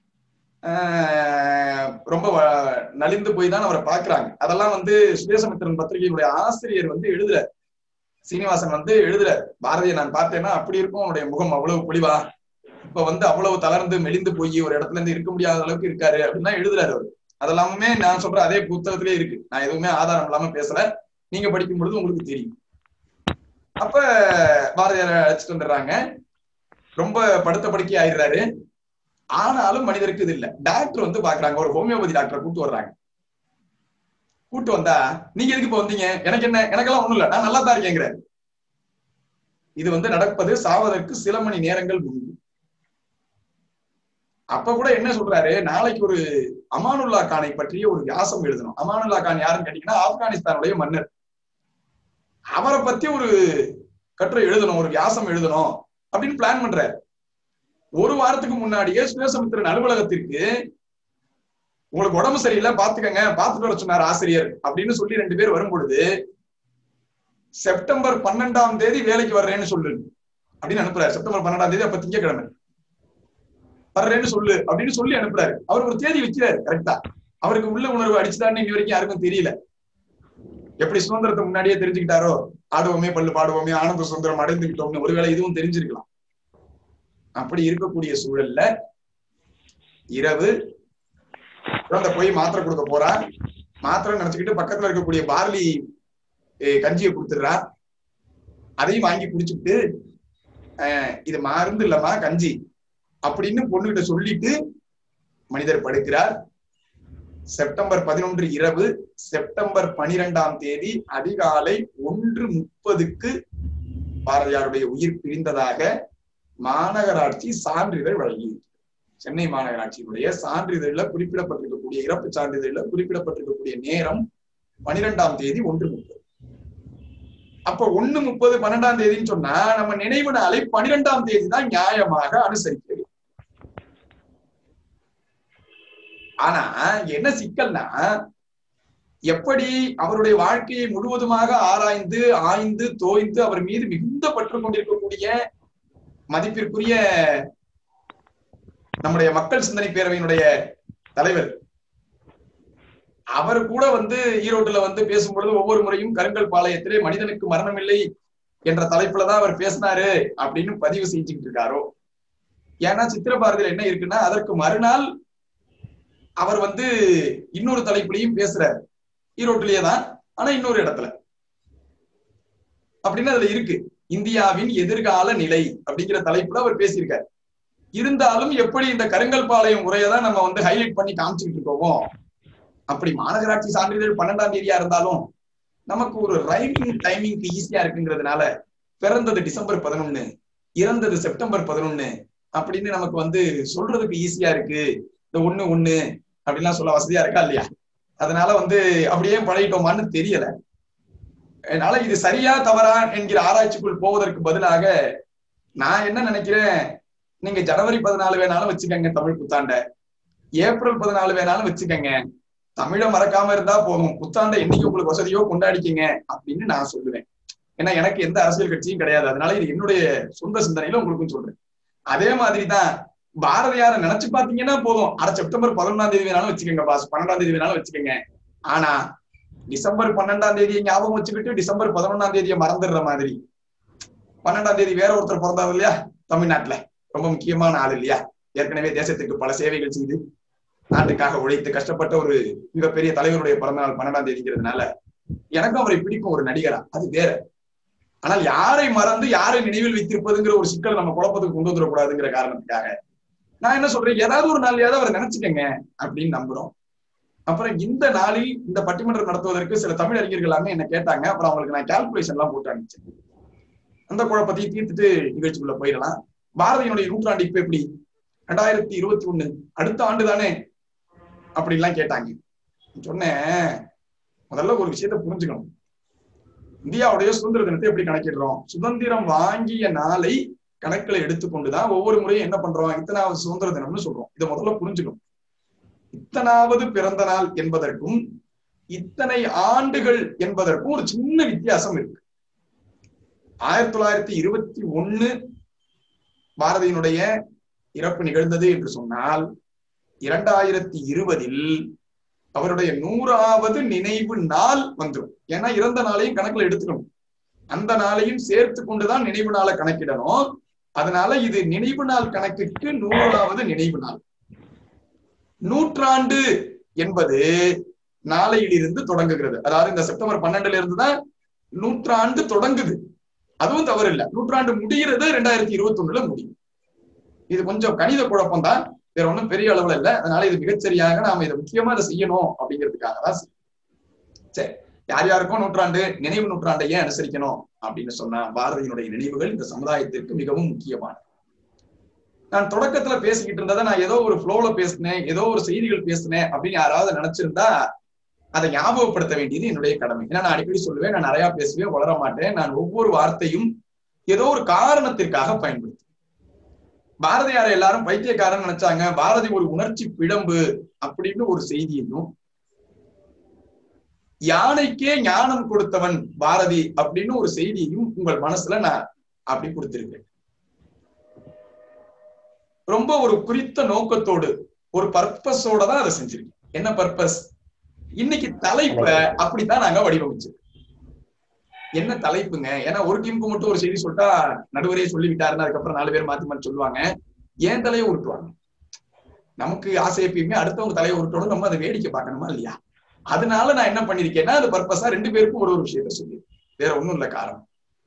ரொம்ப நலிந்து போய் தான் அவரை பாக்குறாங்க அதெல்லாம் வந்து சுதேசமித்திரன் பத்திரிகையினுடைய ஆசிரியர் வந்து எழுதுறாரு சீனிவாசன் வந்து எழுதுறாரு பாரதியை நான் பார்த்தேன்னா அப்படி இருக்கும் அவனுடைய முகம் அவ்வளவு பொலிவா இப்ப வந்து அவ்வளவு தளர்ந்து மெலிந்து போய் ஒரு இடத்துல இருந்து இருக்க முடியாத அளவுக்கு இருக்காரு அப்படின்னு எழுதுறாரு அவர் அதெல்லாமே நான் சொல்ற அதே புத்தகத்திலே இருக்கு நான் எதுவுமே ஆதாரம் இல்லாம பேசல நீங்க படிக்கும் பொழுது உங்களுக்கு தெரியும் அப்ப பாரதியார் அழைச்சிட்டு வந்துடுறாங்க ரொம்ப படுத்த படுக்கை ஆயிடுறாரு ஆனாலும் மனிதருக்கு இது இல்ல டாக்டர் வந்து பாக்குறாங்க ஒரு ஹோமியோபதி டாக்டரை கூட்டு வர்றாங்க கூட்டு வந்தா நீங்க எதுக்கு இப்ப வந்தீங்க எனக்கு என்ன எனக்கெல்லாம் ஒண்ணும் இல்ல நான் நல்லா தான் இருக்கேங்கிறாரு இது வந்து நடப்பது சாவதற்கு சில மணி நேரங்கள் முன்பு அப்ப கூட என்ன சொல்றாரு நாளைக்கு ஒரு அமானுல்லா கானை பற்றிய ஒரு வியாசம் எழுதணும் அமானுல்லா கான் யாருன்னு கேட்டீங்கன்னா ஆப்கானிஸ்தானுடைய மன்னர் அவரை பத்தி ஒரு கட்டுரை எழுதணும் ஒரு வியாசம் எழுதணும் அப்படின்னு பிளான் பண்றாரு ஒரு வாரத்துக்கு முன்னாடியே சுயசமுத்திரன் அலுவலகத்திற்கு உங்களுக்கு உடம்பு சரியில்லை பாத்துக்கங்க பாத்துட்டு வர சொன்னார் ஆசிரியர் அப்படின்னு சொல்லி ரெண்டு பேர் வரும் பொழுது செப்டம்பர் பன்னெண்டாம் தேதி வேலைக்கு வர்றேன்னு சொல்லு அப்படின்னு அனுப்புறாரு செப்டம்பர் பன்னெண்டாம் தேதி அப்ப திங்கக்கிழமை வர்றேன்னு சொல்லு அப்படின்னு சொல்லி அனுப்புறாரு அவர் ஒரு தேதி வச்சுறாரு கரெக்டா அவருக்கு உள்ள உணர்வு அடிச்சுதான்னு இன்னி வரைக்கும் யாருக்கும் தெரியல எப்படி சுதந்திரத்தை முன்னாடியே தெரிஞ்சுக்கிட்டாரோ ஆடுவோமே பல்லு பாடுவோமே ஆனந்த சுதந்திரம் அடைந்துகிட்டோம்னு ஒருவேளை இதுவும் தெரிஞ்சிருக்கலாம் அப்படி இருக்கக்கூடிய சூழல்ல இரவு குழந்தை போய் மாத்திரை கொடுக்க போறா மாத்திரை நினைச்சுக்கிட்டு பக்கத்துல இருக்கக்கூடிய பார்லி கஞ்சியை கொடுத்துடுறா அதையும் வாங்கி குடிச்சுட்டு இது மருந்து இல்லம்மா கஞ்சி அப்படின்னு பொண்ணுகிட்ட சொல்லிட்டு மனிதர் படுக்கிறார் செப்டம்பர் பதினொன்று இரவு செப்டம்பர் பனிரெண்டாம் தேதி அதிகாலை ஒன்று முப்பதுக்கு பாரதியாருடைய உயிர் பிரிந்ததாக மாநகராட்சி சான்றிதழ் வழங்கி சென்னை மாநகராட்சியினுடைய சான்றிதழ்ல குறிப்பிடப்பட்டிருக்கக்கூடிய இறப்பு சான்றிதழ்ல குறிப்பிடப்பட்டிருக்கக்கூடிய நேரம் பனிரெண்டாம் தேதி ஒன்று முப்பது அப்ப ஒண்ணு முப்பது பன்னெண்டாம் தேதின்னு சொன்னா நம்ம நினைவு நாளை பனிரெண்டாம் தேதி தான் நியாயமாக அனுசரிக்க ஆனா என்ன சிக்கல்னா எப்படி அவருடைய வாழ்க்கையை முழுவதுமாக ஆராய்ந்து ஆய்ந்து தோய்ந்து அவர் மீது மிகுந்த பற்று கொண்டிருக்கக்கூடிய மதிப்பிற்குரிய நம்முடைய மக்கள் சிந்தனை பேரவையினுடைய தலைவர் அவர் கூட வந்து ஈரோட்டுல வந்து பேசும்பொழுது ஒவ்வொரு முறையும் கருங்கல் பாளையத்திலே மனிதனுக்கு மரணம் இல்லை என்ற தலைப்புலதான் அவர் பேசினாரு அப்படின்னு பதிவு செஞ்சுக்கிட்டு இருக்காரோ ஏன்னா சித்திரபாரதியில என்ன இருக்குன்னா அதற்கு மறுநாள் அவர் வந்து இன்னொரு தலைப்புலையும் பேசுறாரு ஈரோட்டிலேயே தான் ஆனா இன்னொரு இடத்துல அப்படின்னு அதுல இருக்கு இந்தியாவின் எதிர்கால நிலை அப்படிங்கிற தலைப்புல அவர் பேசியிருக்காரு இருந்தாலும் எப்படி இந்த கருங்கல் பாளையம் முறையதான் நம்ம வந்து ஹைலைட் பண்ணி காமிச்சுக்கிட்டு இருக்கோமோ அப்படி மாநகராட்சி சான்றிதழ் பன்னெண்டாம் தேதியா இருந்தாலும் நமக்கு ஒரு ரைட்டிங் டைமிங்க்கு ஈஸியா இருக்குங்கிறதுனால பிறந்தது டிசம்பர் பதினொன்னு இறந்தது செப்டம்பர் பதினொன்னு அப்படின்னு நமக்கு வந்து சொல்றதுக்கு ஈஸியா இருக்கு இந்த ஒண்ணு ஒண்ணு அப்படின்லாம் சொல்ல வசதியா இருக்கா இல்லையா அதனால வந்து அப்படியே பழகிட்டோமான்னு தெரியல அதனால இது சரியா தவறா என்கிற ஆராய்ச்சிக்குள் போவதற்கு பதிலாக நான் என்ன நினைக்கிறேன் நீங்க ஜனவரி பதினாலு வேணாலும் வச்சுக்கோங்க தமிழ் புத்தாண்ட ஏப்ரல் பதினாலு வேணாலும் வச்சுக்கோங்க தமிழை மறக்காம இருந்தா போதும் புத்தாண்டை என்னைக்கு உங்களுக்கு வசதியோ கொண்டாடிக்கங்க அப்படின்னு நான் சொல்லுவேன் ஏன்னா எனக்கு எந்த அரசியல் கட்சியும் கிடையாது அதனால இது என்னுடைய சொந்த சிந்தனையில உங்களுக்கும் சொல்றேன் அதே மாதிரிதான் பாரதியார நினைச்சு பாத்தீங்கன்னா போதும் அட செப்டம்பர் பதினொன்றாம் தேதி வேணாலும் வச்சுக்கோங்க பாஸ் பன்னெண்டாம் தேதி வேணாலும் வச்சுக்கோங்க ஆனா டிசம்பர் பன்னெண்டாம் தேதியை ஞாபகம் வச்சுக்கிட்டு டிசம்பர் பதினொன்னாம் தேதியை மறந்துடுற மாதிரி பன்னெண்டாம் தேதி வேற ஒருத்தர் பிறந்தார் இல்லையா தமிழ்நாட்டுல ரொம்ப முக்கியமான ஆள் இல்லையா ஏற்கனவே தேசத்துக்கு பல சேவைகள் செய்து நாட்டுக்காக உழைத்து கஷ்டப்பட்ட ஒரு மிகப்பெரிய தலைவருடைய பிறந்தநாள் பன்னெண்டாம் தேதிங்கிறதுனால எனக்கும் அவரை பிடிக்கும் ஒரு நடிகரா அது வேற ஆனால் யாரை மறந்து யாரை நினைவில் வைத்திருப்பதுங்கிற ஒரு சிக்கல் நம்ம குழப்பத்துக்கு கொண்டு வந்துடக்கூடாதுங்கிற காரணத்துக்காக நான் என்ன சொல்றேன் ஏதாவது ஒரு நாளையாவது அவரை நினைச்சுக்கங்க அப்படின்னு நம்புறோம் அப்புறம் இந்த நாளில் இந்த பட்டிமன்றம் நடத்துவதற்கு சில தமிழ் அறிஞர்கள் எல்லாமே என்ன கேட்டாங்க அப்புறம் அவங்களுக்கு நான் கால்குலேஷன் எல்லாம் போட்டு அனுப்பிச்சேன் அந்த குழப்பத்தையும் தீர்த்துட்டு நிகழ்ச்சிக்குள்ள போயிடலாம் பாரதியினுடைய நூற்றாண்டு இப்ப எப்படி ரெண்டாயிரத்தி இருபத்தி ஒண்ணு அடுத்த ஆண்டு தானே அப்படின்லாம் கேட்டாங்க சொன்னேன் முதல்ல ஒரு விஷயத்த புரிஞ்சுக்கணும் இந்தியாவுடைய சுதந்திர தினத்தை எப்படி கணக்கிடுறோம் சுதந்திரம் வாங்கிய நாளை கணக்கில் எடுத்துக்கொண்டுதான் ஒவ்வொரு முறையும் என்ன பண்றோம் இத்தனாவது சுதந்திர தினம்னு சொல்றோம் இதை முதல்ல புரிஞ்சுக்கணும் இத்தனாவது பிறந்த நாள் என்பதற்கும் இத்தனை ஆண்டுகள் என்பதற்கும் ஒரு சின்ன வித்தியாசம் இருக்கு ஆயிரத்தி தொள்ளாயிரத்தி இருபத்தி ஒண்ணு பாரதியினுடைய இறப்பு நிகழ்ந்தது என்று சொன்னால் இரண்டாயிரத்தி இருபதில் அவருடைய நூறாவது நினைவு நாள் வந்துடும் ஏன்னா இறந்த நாளையும் கணக்குல எடுத்துக்கணும் அந்த நாளையும் சேர்த்து கொண்டுதான் நினைவு நாளை கணக்கிடணும் அதனால இது நினைவு நாள் கணக்குக்கு நூறாவது நினைவு நாள் நூற்றாண்டு என்பது நாளையிலிருந்து தொடங்குகிறது அதாவது இந்த செப்டம்பர் பன்னெண்டுல இருந்து தான் நூற்றாண்டு தொடங்குது அதுவும் தவறு இல்லை நூற்றாண்டு முடிகிறது ரெண்டாயிரத்தி இருபத்தி ஒண்ணுல முடியும் இது கொஞ்சம் கணித குழப்பம் தான் வேற ஒன்றும் பெரிய அளவுல இல்லை அதனால இது மிகச்சரியாக நாம இதை முக்கியமா இதை செய்யணும் அப்படிங்கிறதுக்காக தான் சரி யார் யாருக்கும் நூற்றாண்டு நினைவு நூற்றாண்டை ஏன் அனுசரிக்கணும் அப்படின்னு சொன்னா பாரதியினுடைய நினைவுகள் இந்த சமுதாயத்திற்கு மிகவும் முக்கியமானது நான் தொடக்கத்துல பேசிக்கிட்டு இருந்ததை நான் ஏதோ ஒரு ஃப்ளோல பேசினேன் ஏதோ ஒரு செய்திகள் பேசினேன் அப்படின்னு யாராவது நினைச்சிருந்தா அதை ஞாபகப்படுத்த வேண்டியது என்னுடைய கடமை ஏன்னா நான் அடிக்கடி சொல்லுவேன் நான் நிறைய பேசுவேன் வளர மாட்டேன் நான் ஒவ்வொரு வார்த்தையும் ஏதோ ஒரு காரணத்திற்காக பயன்படுத்துவேன் பாரதியாரை எல்லாரும் பைத்தியக்காரன் நினைச்சாங்க பாரதி ஒரு உணர்ச்சி பிழம்பு அப்படின்னு ஒரு செய்தியையும் யானைக்கே ஞானம் கொடுத்தவன் பாரதி அப்படின்னு ஒரு செய்தியையும் உங்கள் மனசுல நான் அப்படி கொடுத்திருக்கேன் ரொம்ப ஒரு குறித்த நோக்கத்தோடு ஒரு பர்பஸோட தான் அதை செஞ்சிருக்கேன் என்ன பர்பஸ் இன்னைக்கு தலைப்ப அப்படித்தான் நாங்க வடிவமைச்சிருக்கோம் என்ன தலைப்புங்க ஏன்னா ஒரு டீமுக்கு மட்டும் ஒரு செய்தி சொல்லிட்டா நடுவரே சொல்லி விட்டாருன்னு அதுக்கப்புறம் நாலு பேர் மாத்தி மாத்தி சொல்லுவாங்க ஏன் தலையை உருட்டுவாங்க நமக்கு ஆசை எப்பயுமே அடுத்தவங்க தலையை உருட்டணும் நம்ம அதை வேடிக்கை பார்க்கணுமா இல்லையா அதனால நான் என்ன பண்ணிருக்கேன்னா அது பர்பஸா ரெண்டு பேருக்கும் ஒரு ஒரு விஷயத்த சொல்லி வேற ஒண்ணும் இல்ல காரணம்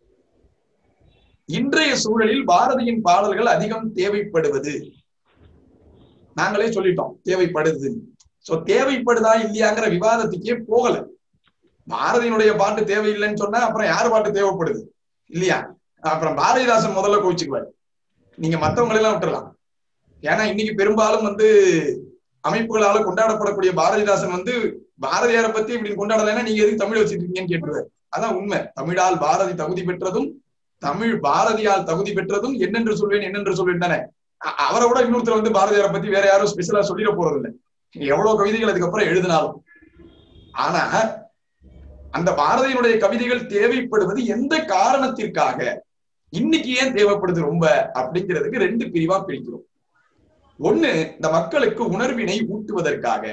இன்றைய சூழலில் பாரதியின் பாடல்கள் அதிகம் தேவைப்படுவது நாங்களே சொல்லிட்டோம் தேவைப்படுது சோ தேவைப்படுதா இல்லையாங்கிற விவாதத்துக்கே போகல பாரதியினுடைய பாட்டு தேவையில்லைன்னு சொன்னா அப்புறம் யார் பாட்டு தேவைப்படுது இல்லையா அப்புறம் பாரதிதாசன் முதல்ல கோவிச்சுக்குவார் நீங்க மத்தவங்களை எல்லாம் விட்டுறலாம் ஏன்னா இன்னைக்கு பெரும்பாலும் வந்து அமைப்புகளால கொண்டாடப்படக்கூடிய பாரதிதாசன் வந்து பாரதியாரை பத்தி இப்படி கொண்டாடலைன்னா நீங்க எதுக்கு தமிழ் வச்சுட்டு இருக்கீங்கன்னு கேட்டுருவார் அதான் உண்மை தமிழால் பாரதி தகுதி பெற்றதும் தமிழ் பாரதியால் தகுதி பெற்றதும் என்னென்று சொல்வேன் என்னென்று சொல்வேன் தானே அவரை விட இன்னொருத்தர் வந்து பாரதியாரை பத்தி வேற யாரும் ஸ்பெஷலா சொல்லிட போறது இல்லை எவ்வளவு கவிதைகள் அதுக்கப்புறம் எழுதினாலும் ஆனா அந்த பாரதியினுடைய கவிதைகள் தேவைப்படுவது எந்த காரணத்திற்காக இன்னைக்கு ஏன் தேவைப்படுது ரொம்ப அப்படிங்கிறதுக்கு ரெண்டு பிரிவா பிரிக்கிறோம் ஒண்ணு இந்த மக்களுக்கு உணர்வினை ஊட்டுவதற்காக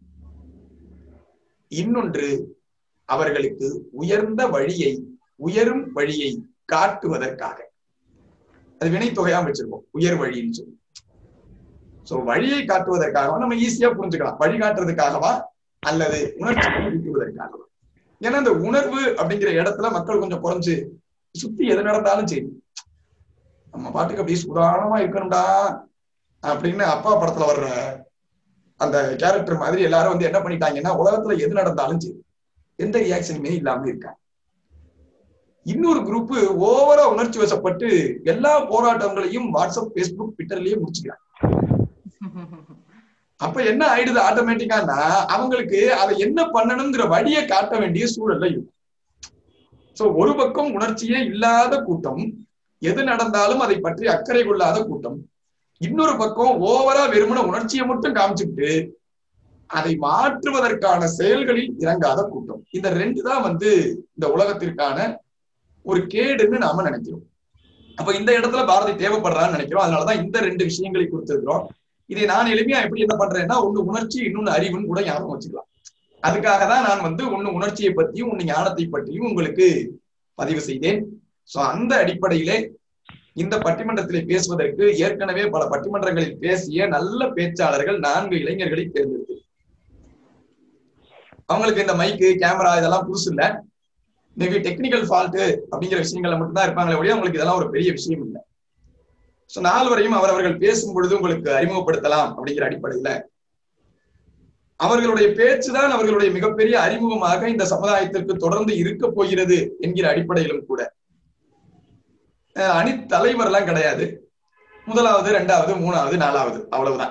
இன்னொன்று அவர்களுக்கு உயர்ந்த வழியை உயரும் வழியை காட்டுவதற்காக அது வினைத்தொகையா வச்சிருக்கோம் உயர் வழின்னு சொல்லி சோ வழியை காட்டுவதற்காகவா நம்ம ஈஸியா புரிஞ்சுக்கலாம் வழி காட்டுறதுக்காகவா அல்லது உணர்ச்சி ஊட்டுவதற்காகவா ஏன்னா இந்த உணர்வு அப்படிங்கிற இடத்துல மக்கள் கொஞ்சம் குறைஞ்சு சுத்தி எது நடந்தாலும் சரி நம்ம பாட்டுக்கு அப்படியே சுதாரணமா இருக்கணும்டா அப்படின்னு அப்பா படத்துல வர்ற அந்த கேரக்டர் மாதிரி எல்லாரும் வந்து என்ன பண்ணிட்டாங்கன்னா உலகத்துல எது நடந்தாலும் சரி எந்த ரியாக்ஷனுமே இல்லாம இருக்காங்க இன்னொரு குரூப் ஓவரா உணர்ச்சி வசப்பட்டு எல்லா போராட்டங்களையும் வாட்ஸ்அப் பேஸ்புக் ட்விட்டர்லயே முடிச்சுக்கிறாங்க அப்ப என்ன ஆயிடுது ஆட்டோமேட்டிக்கானா அவங்களுக்கு அதை என்ன பண்ணணுங்கிற வழியை காட்ட வேண்டிய சூழல்ல இருக்கும் சோ ஒரு பக்கம் உணர்ச்சியே இல்லாத கூட்டம் எது நடந்தாலும் அதை பற்றி அக்கறை கொள்ளாத கூட்டம் இன்னொரு பக்கம் ஓவரா வெறுமன உணர்ச்சியை மட்டும் காமிச்சுட்டு அதை மாற்றுவதற்கான செயல்களில் இறங்காத கூட்டம் இந்த ரெண்டு தான் வந்து இந்த உலகத்திற்கான ஒரு கேடுன்னு நாம நினைக்கிறோம் அப்ப இந்த இடத்துல பாரதி தேவைப்படுறான்னு நினைக்கிறோம் அதனாலதான் இந்த ரெண்டு விஷயங்களை கொடுத்திருக்கிறோம் இதை நான் எளிமையா எப்படி என்ன பண்றேன்னா ஒண்ணு உணர்ச்சி இன்னொன்னு அறிவுன்னு கூட ஞாபகம் வச்சுக்கலாம் அதுக்காக தான் நான் வந்து ஒண்ணு உணர்ச்சியை பற்றியும் ஒண்ணு ஞானத்தை பற்றியும் உங்களுக்கு பதிவு செய்தேன் சோ அந்த அடிப்படையிலே இந்த பட்டிமன்றத்திலே பேசுவதற்கு ஏற்கனவே பல பட்டிமன்றங்களில் பேசிய நல்ல பேச்சாளர்கள் நான்கு இளைஞர்களை தேர்ந்தெடுத்து அவங்களுக்கு இந்த மைக்கு கேமரா இதெல்லாம் புதுசு இல்ல மேபி டெக்னிக்கல் ஃபால்ட் அப்படிங்கிற விஷயங்கள்ல மட்டும்தான் இருப்பாங்களே ஒழிய அவங்களுக்கு இதெல்லாம் ஒரு பெரிய விஷயம் இல்லை சோ நால்வரையும் அவரவர்கள் பேசும் பொழுது உங்களுக்கு அறிமுகப்படுத்தலாம் அப்படிங்கிற அடிப்படையில அவர்களுடைய பேச்சுதான் அவர்களுடைய மிகப்பெரிய அறிமுகமாக இந்த சமுதாயத்திற்கு தொடர்ந்து இருக்க போகிறது என்கிற அடிப்படையிலும் கூட அணி தலைவர் எல்லாம் கிடையாது முதலாவது ரெண்டாவது மூணாவது நாலாவது அவ்வளவுதான்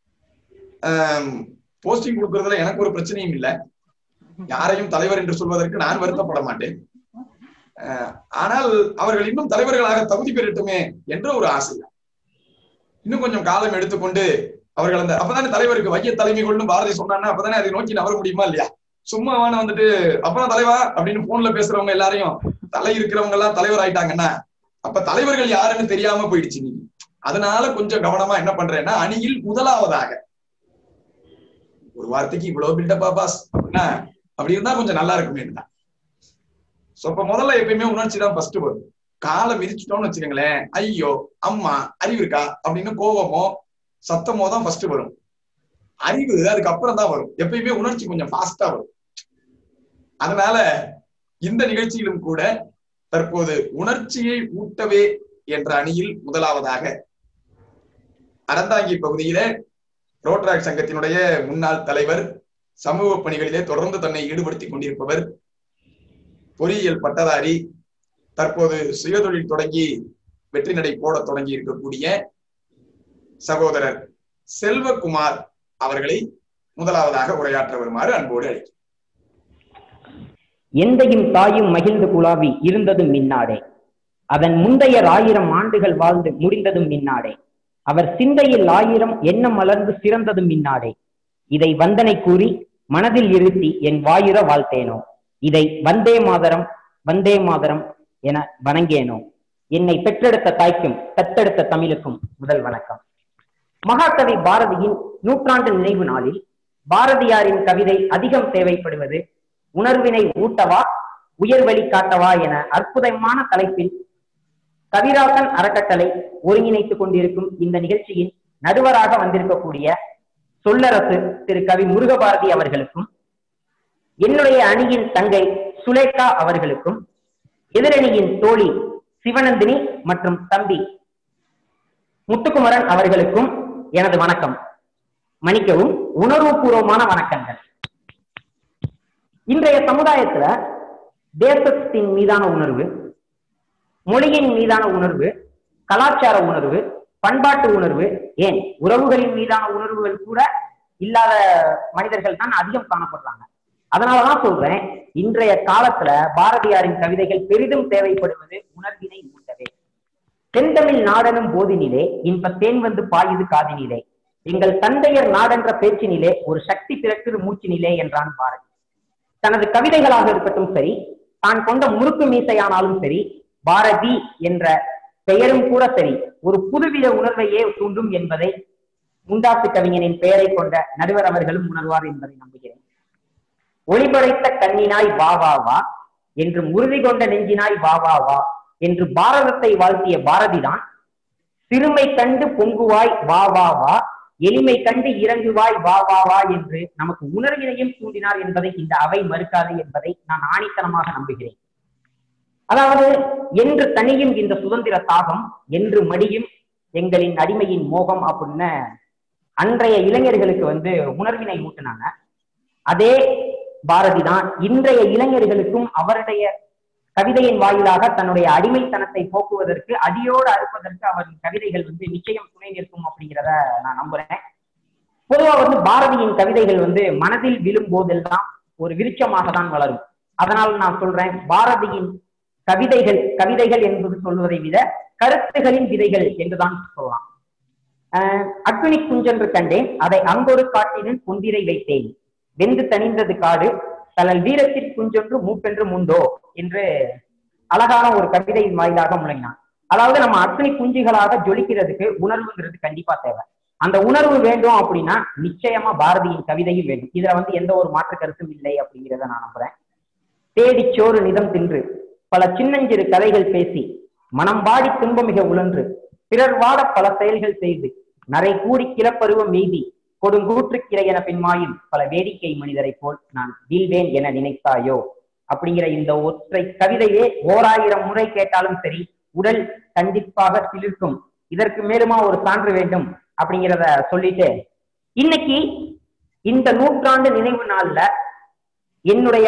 போஸ்டிங் கொடுக்கறதுல எனக்கு ஒரு பிரச்சனையும் இல்லை யாரையும் தலைவர் என்று சொல்வதற்கு நான் வருத்தப்பட மாட்டேன் ஆனால் அவர்கள் இன்னும் தலைவர்களாக தகுதி பெறட்டுமே என்ற ஒரு ஆசை இன்னும் கொஞ்சம் காலம் எடுத்துக்கொண்டு அவர்கள் அந்த அப்பதானே தலைவருக்கு வைய தலைமைகள்னு பாரதி சொன்னான்னா அப்பதானே அதை நோக்கி நவர முடியுமா இல்லையா சும்மாவான வந்துட்டு அப்புறம் தலைவா அப்படின்னு போன்ல பேசுறவங்க எல்லாரையும் தலை இருக்கிறவங்க எல்லாம் தலைவர் ஆயிட்டாங்கன்னா அப்ப தலைவர்கள் யாருன்னு தெரியாம போயிடுச்சு நீ அதனால கொஞ்சம் கவனமா என்ன பண்றேன்னா அணியில் முதலாவதாக ஒரு வார்த்தைக்கு இவ்வளவு பில்டப்பா பாஸ் அப்படின்னா அப்படி இருந்தா கொஞ்சம் நல்லா இருக்குமே தான் சோ இப்ப முதல்ல எப்பயுமே உணர்ச்சி தான் ஃபர்ஸ்ட் வரும் காலை மிதிச்சிட்டோம்னு வச்சுக்கோங்களேன் ஐயோ அம்மா அறிவு இருக்கா அப்படின்னு கோபமோ சத்தமோ தான் ஃபர்ஸ்ட் வரும் அறிவு அதுக்கப்புறம் தான் வரும் எப்பயுமே உணர்ச்சி கொஞ்சம் ஃபாஸ்டா வரும் அதனால இந்த நிகழ்ச்சியிலும் கூட தற்போது உணர்ச்சியை ஊட்டவே என்ற அணியில் முதலாவதாக அறந்தாங்கி பகுதியில ரோட்ராக் சங்கத்தினுடைய முன்னாள் தலைவர் சமூக பணிகளிலே தொடர்ந்து தன்னை ஈடுபடுத்திக் கொண்டிருப்பவர் பொறியியல் பட்டதாரி தற்போது சுயதொழில் தொடங்கி வெற்றி நடை போட தொடங்கி இருக்கக்கூடிய சகோதரர் செல்வகுமார் அவர்களை முதலாவதாக உரையாற்ற வருமாறு அன்போடு அழைக்கிறேன் எந்தையும் தாயும் மகிழ்ந்து குழாவி இருந்ததும் மின்னாடே அதன் முந்தைய ஆயிரம் ஆண்டுகள் வாழ்ந்து முடிந்ததும் மின்னாடே அவர் சிந்தையில் ஆயிரம் எண்ணம் மலர்ந்து சிறந்ததும் மின்னாடே இதை வந்தனை கூறி மனதில் இருத்தி என் வாயுர வாழ்த்தேனோ இதை வந்தே மாதரம் வந்தே மாதரம் என வணங்கேனோ என்னை பெற்றெடுத்த தாய்க்கும் தத்தெடுத்த தமிழுக்கும் முதல் வணக்கம் மகாகவி பாரதியின் நூற்றாண்டு நினைவு நாளில் பாரதியாரின் கவிதை அதிகம் தேவைப்படுவது உணர்வினை ஊட்டவா உயர்வழி காட்டவா என அற்புதமான தலைப்பில் கவிராசன் அறக்கட்டளை ஒருங்கிணைத்துக் கொண்டிருக்கும் இந்த நிகழ்ச்சியின் நடுவராக வந்திருக்கக்கூடிய சொல்லரசு திரு கவி முருகபாரதி அவர்களுக்கும் என்னுடைய அணியின் தங்கை சுலேகா அவர்களுக்கும் எதிரணியின் தோழி சிவநந்தினி மற்றும் தம்பி முத்துக்குமரன் அவர்களுக்கும் எனது வணக்கம் மன்னிக்கவும் உணர்வுபூர்வமான வணக்கங்கள் இன்றைய சமுதாயத்துல தேசத்தின் மீதான உணர்வு மொழியின் மீதான உணர்வு கலாச்சார உணர்வு பண்பாட்டு உணர்வு ஏன் உறவுகளின் மீதான உணர்வுகள் கூட இல்லாத மனிதர்கள் தான் அதிகம் காணப்படுறாங்க அதனாலதான் சொல்றேன் இன்றைய காலத்துல பாரதியாரின் கவிதைகள் பெரிதும் தேவைப்படுவது உணர்வினை ஊட்டவே தென்தமிழ் நாடனும் போதினிலே இன்ப தேன் வந்து பாயுது காதினிலே எங்கள் தந்தையர் நாடென்ற பேச்சினிலே ஒரு சக்தி பிறக்குது மூச்சினிலே என்றான் பாரதி தனது கவிதைகளாக இருக்கட்டும் சரி தான் கொண்ட முறுக்கு மீசையானாலும் சரி பாரதி என்ற பெயரும் கூட சரி ஒரு புதுவித உணர்வையே தூண்டும் என்பதை முண்டாசு கவிஞனின் பெயரை கொண்ட நடுவர் அவர்களும் உணர்வார் என்பதை நம்புகிறேன் ஒளிபடைத்த கண்ணினாய் வா வா வா என்று உறுதி கொண்ட நெஞ்சினாய் வா வா வா என்று பாரதத்தை வாழ்த்திய பாரதிதான் சிறுமை கண்டு பொங்குவாய் வா வா வா எளிமை கண்டு இறங்குவாய் வா வா வா என்று நமக்கு உணர்வினையும் தூண்டினார் என்பதை இந்த அவை மறுக்காது என்பதை நான் ஆணித்தனமாக நம்புகிறேன் அதாவது என்று தனியும் இந்த சுதந்திர தாகம் என்று மடியும் எங்களின் அடிமையின் மோகம் அப்படின்னு அன்றைய இளைஞர்களுக்கு வந்து உணர்வினை ஊட்டினாங்க அதே பாரதி தான் இன்றைய இளைஞர்களுக்கும் அவருடைய கவிதையின் வாயிலாக தன்னுடைய அடிமைத்தனத்தை போக்குவதற்கு அடியோடு அறுப்பதற்கு அவரின் கவிதைகள் வந்து நிச்சயம் துணை நிற்கும் அப்படிங்கிறத நான் நம்புறேன் பொதுவா வந்து பாரதியின் கவிதைகள் வந்து மனதில் விழும் போதெல்லாம் ஒரு விருட்சமாக தான் வளரும் அதனால் நான் சொல்றேன் பாரதியின் கவிதைகள் கவிதைகள் என்பது சொல்வதை விட கருத்துகளின் விதைகள் என்றுதான் சொல்லலாம் ஆஹ் அக்னி குஞ்சென்று கண்டேன் அதை அங்கொரு காட்டினில் குந்திரை வைத்தேன் வெந்து தணிந்தது காடு தலல் வீரத்தில் குஞ்சொன்று மூப்பென்று முந்தோ என்று அழகான ஒரு கவிதையின் வாயிலாக முழங்கினான் அதாவது நம்ம அக்னி குஞ்சுகளாக ஜொலிக்கிறதுக்கு உணர்வுங்கிறது கண்டிப்பா தேவை அந்த உணர்வு வேண்டும் அப்படின்னா நிச்சயமா பாரதியின் கவிதையும் வேண்டும் இதுல வந்து எந்த ஒரு மாற்று கருத்தும் இல்லை அப்படிங்கிறத நான் நம்புறேன் தேடிச் சோறு நிதம் தின்று பல சின்னஞ்சிறு கதைகள் பேசி மனம் வாடி துன்பமிக உழன்று பிறர் வாட பல செயல்கள் செய்து நரை கூடி கிளப்பருவம் மீதி கொடுங்கூற்று கிளை என பின்மாயில் பல வேடிக்கை மனிதரை போல் நான் வீழ்வேன் என நினைத்தாயோ அப்படிங்கிற இந்த ஒற்றை கவிதையே ஓராயிரம் முறை கேட்டாலும் சரி உடல் கண்டிப்பாக சிலிர்க்கும் இதற்கு மேலுமா ஒரு சான்று வேண்டும் அப்படிங்கிறத சொல்லிட்டு இன்னைக்கு இந்த நூற்றாண்டு நினைவு நாள்ல என்னுடைய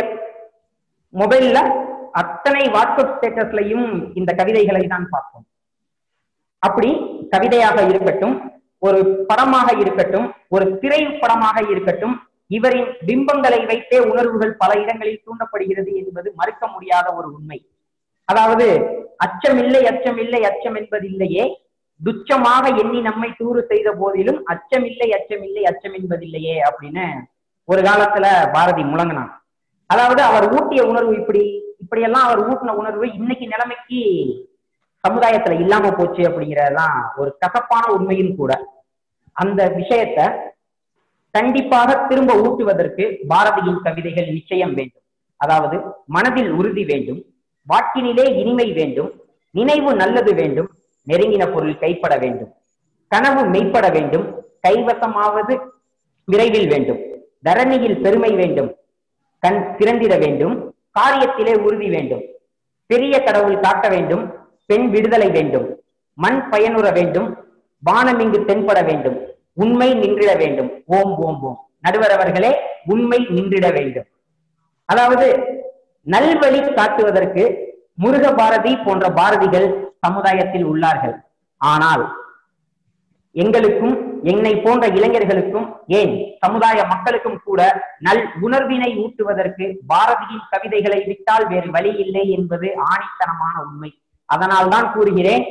மொபைல்ல அத்தனை வாட்ஸ்அப் ஸ்டேட்டஸ்லயும் இந்த கவிதைகளை தான் பார்ப்போம் அப்படி கவிதையாக இருக்கட்டும் ஒரு படமாக இருக்கட்டும் ஒரு திரைப்படமாக இருக்கட்டும் இவரின் பிம்பங்களை வைத்தே உணர்வுகள் பல இடங்களில் தூண்டப்படுகிறது என்பது மறுக்க முடியாத ஒரு உண்மை அதாவது அச்சமில்லை அச்சமில்லை அச்சம் என்பதில்லையே துச்சமாக எண்ணி நம்மை தூறு செய்த போதிலும் அச்சமில்லை அச்சமில்லை அச்சம் என்பதில்லையே அப்படின்னு ஒரு காலத்துல பாரதி முழங்கினான் அதாவது அவர் ஊட்டிய உணர்வு இப்படி இப்படியெல்லாம் அவர் ஊட்டின உணர்வு இன்னைக்கு நிலைமைக்கு சமுதாயத்துல இல்லாம போச்சு அப்படிங்கறதுதான் ஒரு கசப்பான உண்மையும் கூட அந்த விஷயத்த கண்டிப்பாக திரும்ப ஊட்டுவதற்கு பாரதியின் கவிதைகள் நிச்சயம் வேண்டும் அதாவது மனதில் உறுதி வேண்டும் வாக்கினிலே இனிமை வேண்டும் நினைவு நல்லது வேண்டும் நெருங்கின பொருள் கைப்பட வேண்டும் கனவு மெய்ப்பட வேண்டும் கைவசமாவது விரைவில் வேண்டும் தரணியில் பெருமை வேண்டும் கண் திறந்திட வேண்டும் காரியத்திலே உறுதி வேண்டும் பெரிய கடவுள் காட்ட வேண்டும் பெண் விடுதலை வேண்டும் மண் பயனுற வேண்டும் வானம் இங்கு தென்பட வேண்டும் உண்மை நின்றிட வேண்டும் ஓம் ஓம் ஓம் நடுவர் அவர்களே உண்மை நின்றிட வேண்டும் அதாவது நல்வழி காட்டுவதற்கு முருக பாரதி போன்ற பாரதிகள் சமுதாயத்தில் உள்ளார்கள் ஆனால் எங்களுக்கும் என்னை போன்ற இளைஞர்களுக்கும் ஏன் சமுதாய மக்களுக்கும் கூட நல் உணர்வினை ஊட்டுவதற்கு பாரதியின் கவிதைகளை விட்டால் வேறு வழி இல்லை என்பது ஆணித்தனமான உண்மை அதனால் தான் கூறுகிறேன்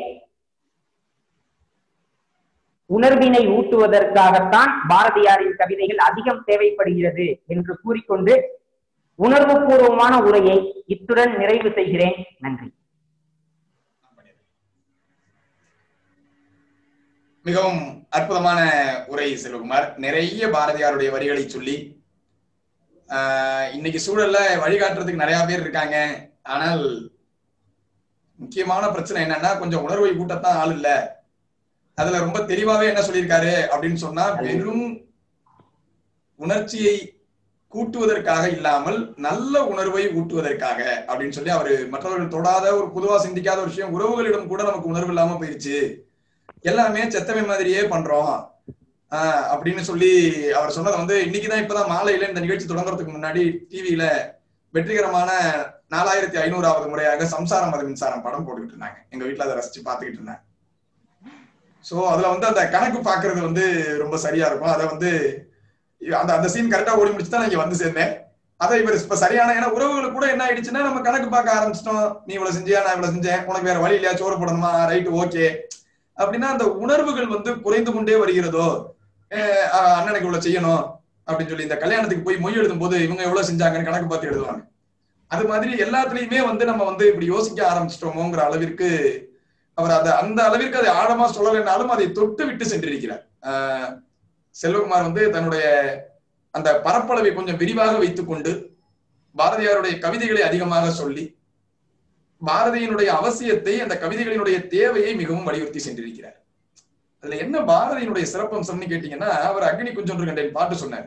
உணர்வினை ஊட்டுவதற்காகத்தான் பாரதியாரின் கவிதைகள் அதிகம் தேவைப்படுகிறது என்று கூறிக்கொண்டு உணர்வு பூர்வமான உரையை இத்துடன் நிறைவு செய்கிறேன் நன்றி மிகவும் அற்புதமான உரை செல்வகுமார் நிறைய பாரதியாருடைய வரிகளை சொல்லி ஆஹ் இன்னைக்கு சூழல்ல வழிகாட்டுறதுக்கு நிறைய பேர் இருக்காங்க ஆனால் முக்கியமான பிரச்சனை என்னன்னா கொஞ்சம் உணர்வை ஊட்டத்தான் ஆள் இல்ல அதுல ரொம்ப தெளிவாவே என்ன சொல்லியிருக்காரு அப்படின்னு சொன்னா வெறும் உணர்ச்சியை கூட்டுவதற்காக இல்லாமல் நல்ல உணர்வை ஊட்டுவதற்காக அப்படின்னு சொல்லி அவரு மற்றவர்கள் தொடாத ஒரு பொதுவா சிந்திக்காத ஒரு விஷயம் உறவுகளிடம் கூட நமக்கு உணர்வு இல்லாம போயிருச்சு எல்லாமே செத்தவை மாதிரியே பண்றோம் ஆஹ் அப்படின்னு சொல்லி அவர் சொன்னது வந்து இன்னைக்குதான் இப்பதான் மாலையில இந்த நிகழ்ச்சி தொடங்குறதுக்கு முன்னாடி டிவியில வெற்றிகரமான நாலாயிரத்தி ஐநூறாவது முறையாக சம்சார மத மின்சாரம் படம் போட்டுக்கிட்டு இருந்தாங்க எங்க வீட்டுல அதை ரசிச்சு பாத்துக்கிட்டு இருந்தேன் சோ அதுல வந்து அந்த கணக்கு பாக்குறது வந்து ரொம்ப சரியா இருக்கும் அதை வந்து அந்த அந்த சீன் கரெக்டா ஓடி முடிச்சு தான் நான் இங்க வந்து சேர்ந்தேன் அதை இவர் இப்ப சரியான ஏன்னா உறவுகளுக்கு கூட என்ன ஆயிடுச்சுன்னா நம்ம கணக்கு பார்க்க ஆரம்பிச்சிட்டோம் நீ இவ்வளவு செஞ்சியா நான் இவ்வளவு செஞ்சேன் உனக்கு வேற வழி இல்லையா சோறு போடணுமா ரைட் ஓகே அப்படின்னா அந்த உணர்வுகள் வந்து குறைந்து கொண்டே வருகிறதோ அஹ் அண்ணனுக்கு இவ்வளவு செய்யணும் அப்படின்னு சொல்லி இந்த கல்யாணத்துக்கு போய் மொய் எழுதும் போது இவங்க எவ்வளவு செஞ்சாங்கன்னு கணக்கு பார்த்து எழுதுவாங்க அது மாதிரி எல்லாத்துலயுமே வந்து நம்ம வந்து இப்படி யோசிக்க ஆரம்பிச்சிட்டோமோங்கிற அளவிற்கு அவர் அதை அந்த அளவிற்கு அதை ஆழமா சொல்லலைனாலும் அதை தொட்டு விட்டு சென்றிருக்கிறார் ஆஹ் செல்வகுமார் வந்து தன்னுடைய அந்த பரப்பளவை கொஞ்சம் விரிவாக வைத்துக்கொண்டு பாரதியாருடைய கவிதைகளை அதிகமாக சொல்லி பாரதியினுடைய அவசியத்தை அந்த கவிதைகளினுடைய தேவையை மிகவும் வலியுறுத்தி சென்றிருக்கிறார் அதுல என்ன பாரதியினுடைய சிறப்பம்சம்னு கேட்டீங்கன்னா அவர் அக்னி குஞ்சொன்று கண்டேன் பாட்டு சொன்னார்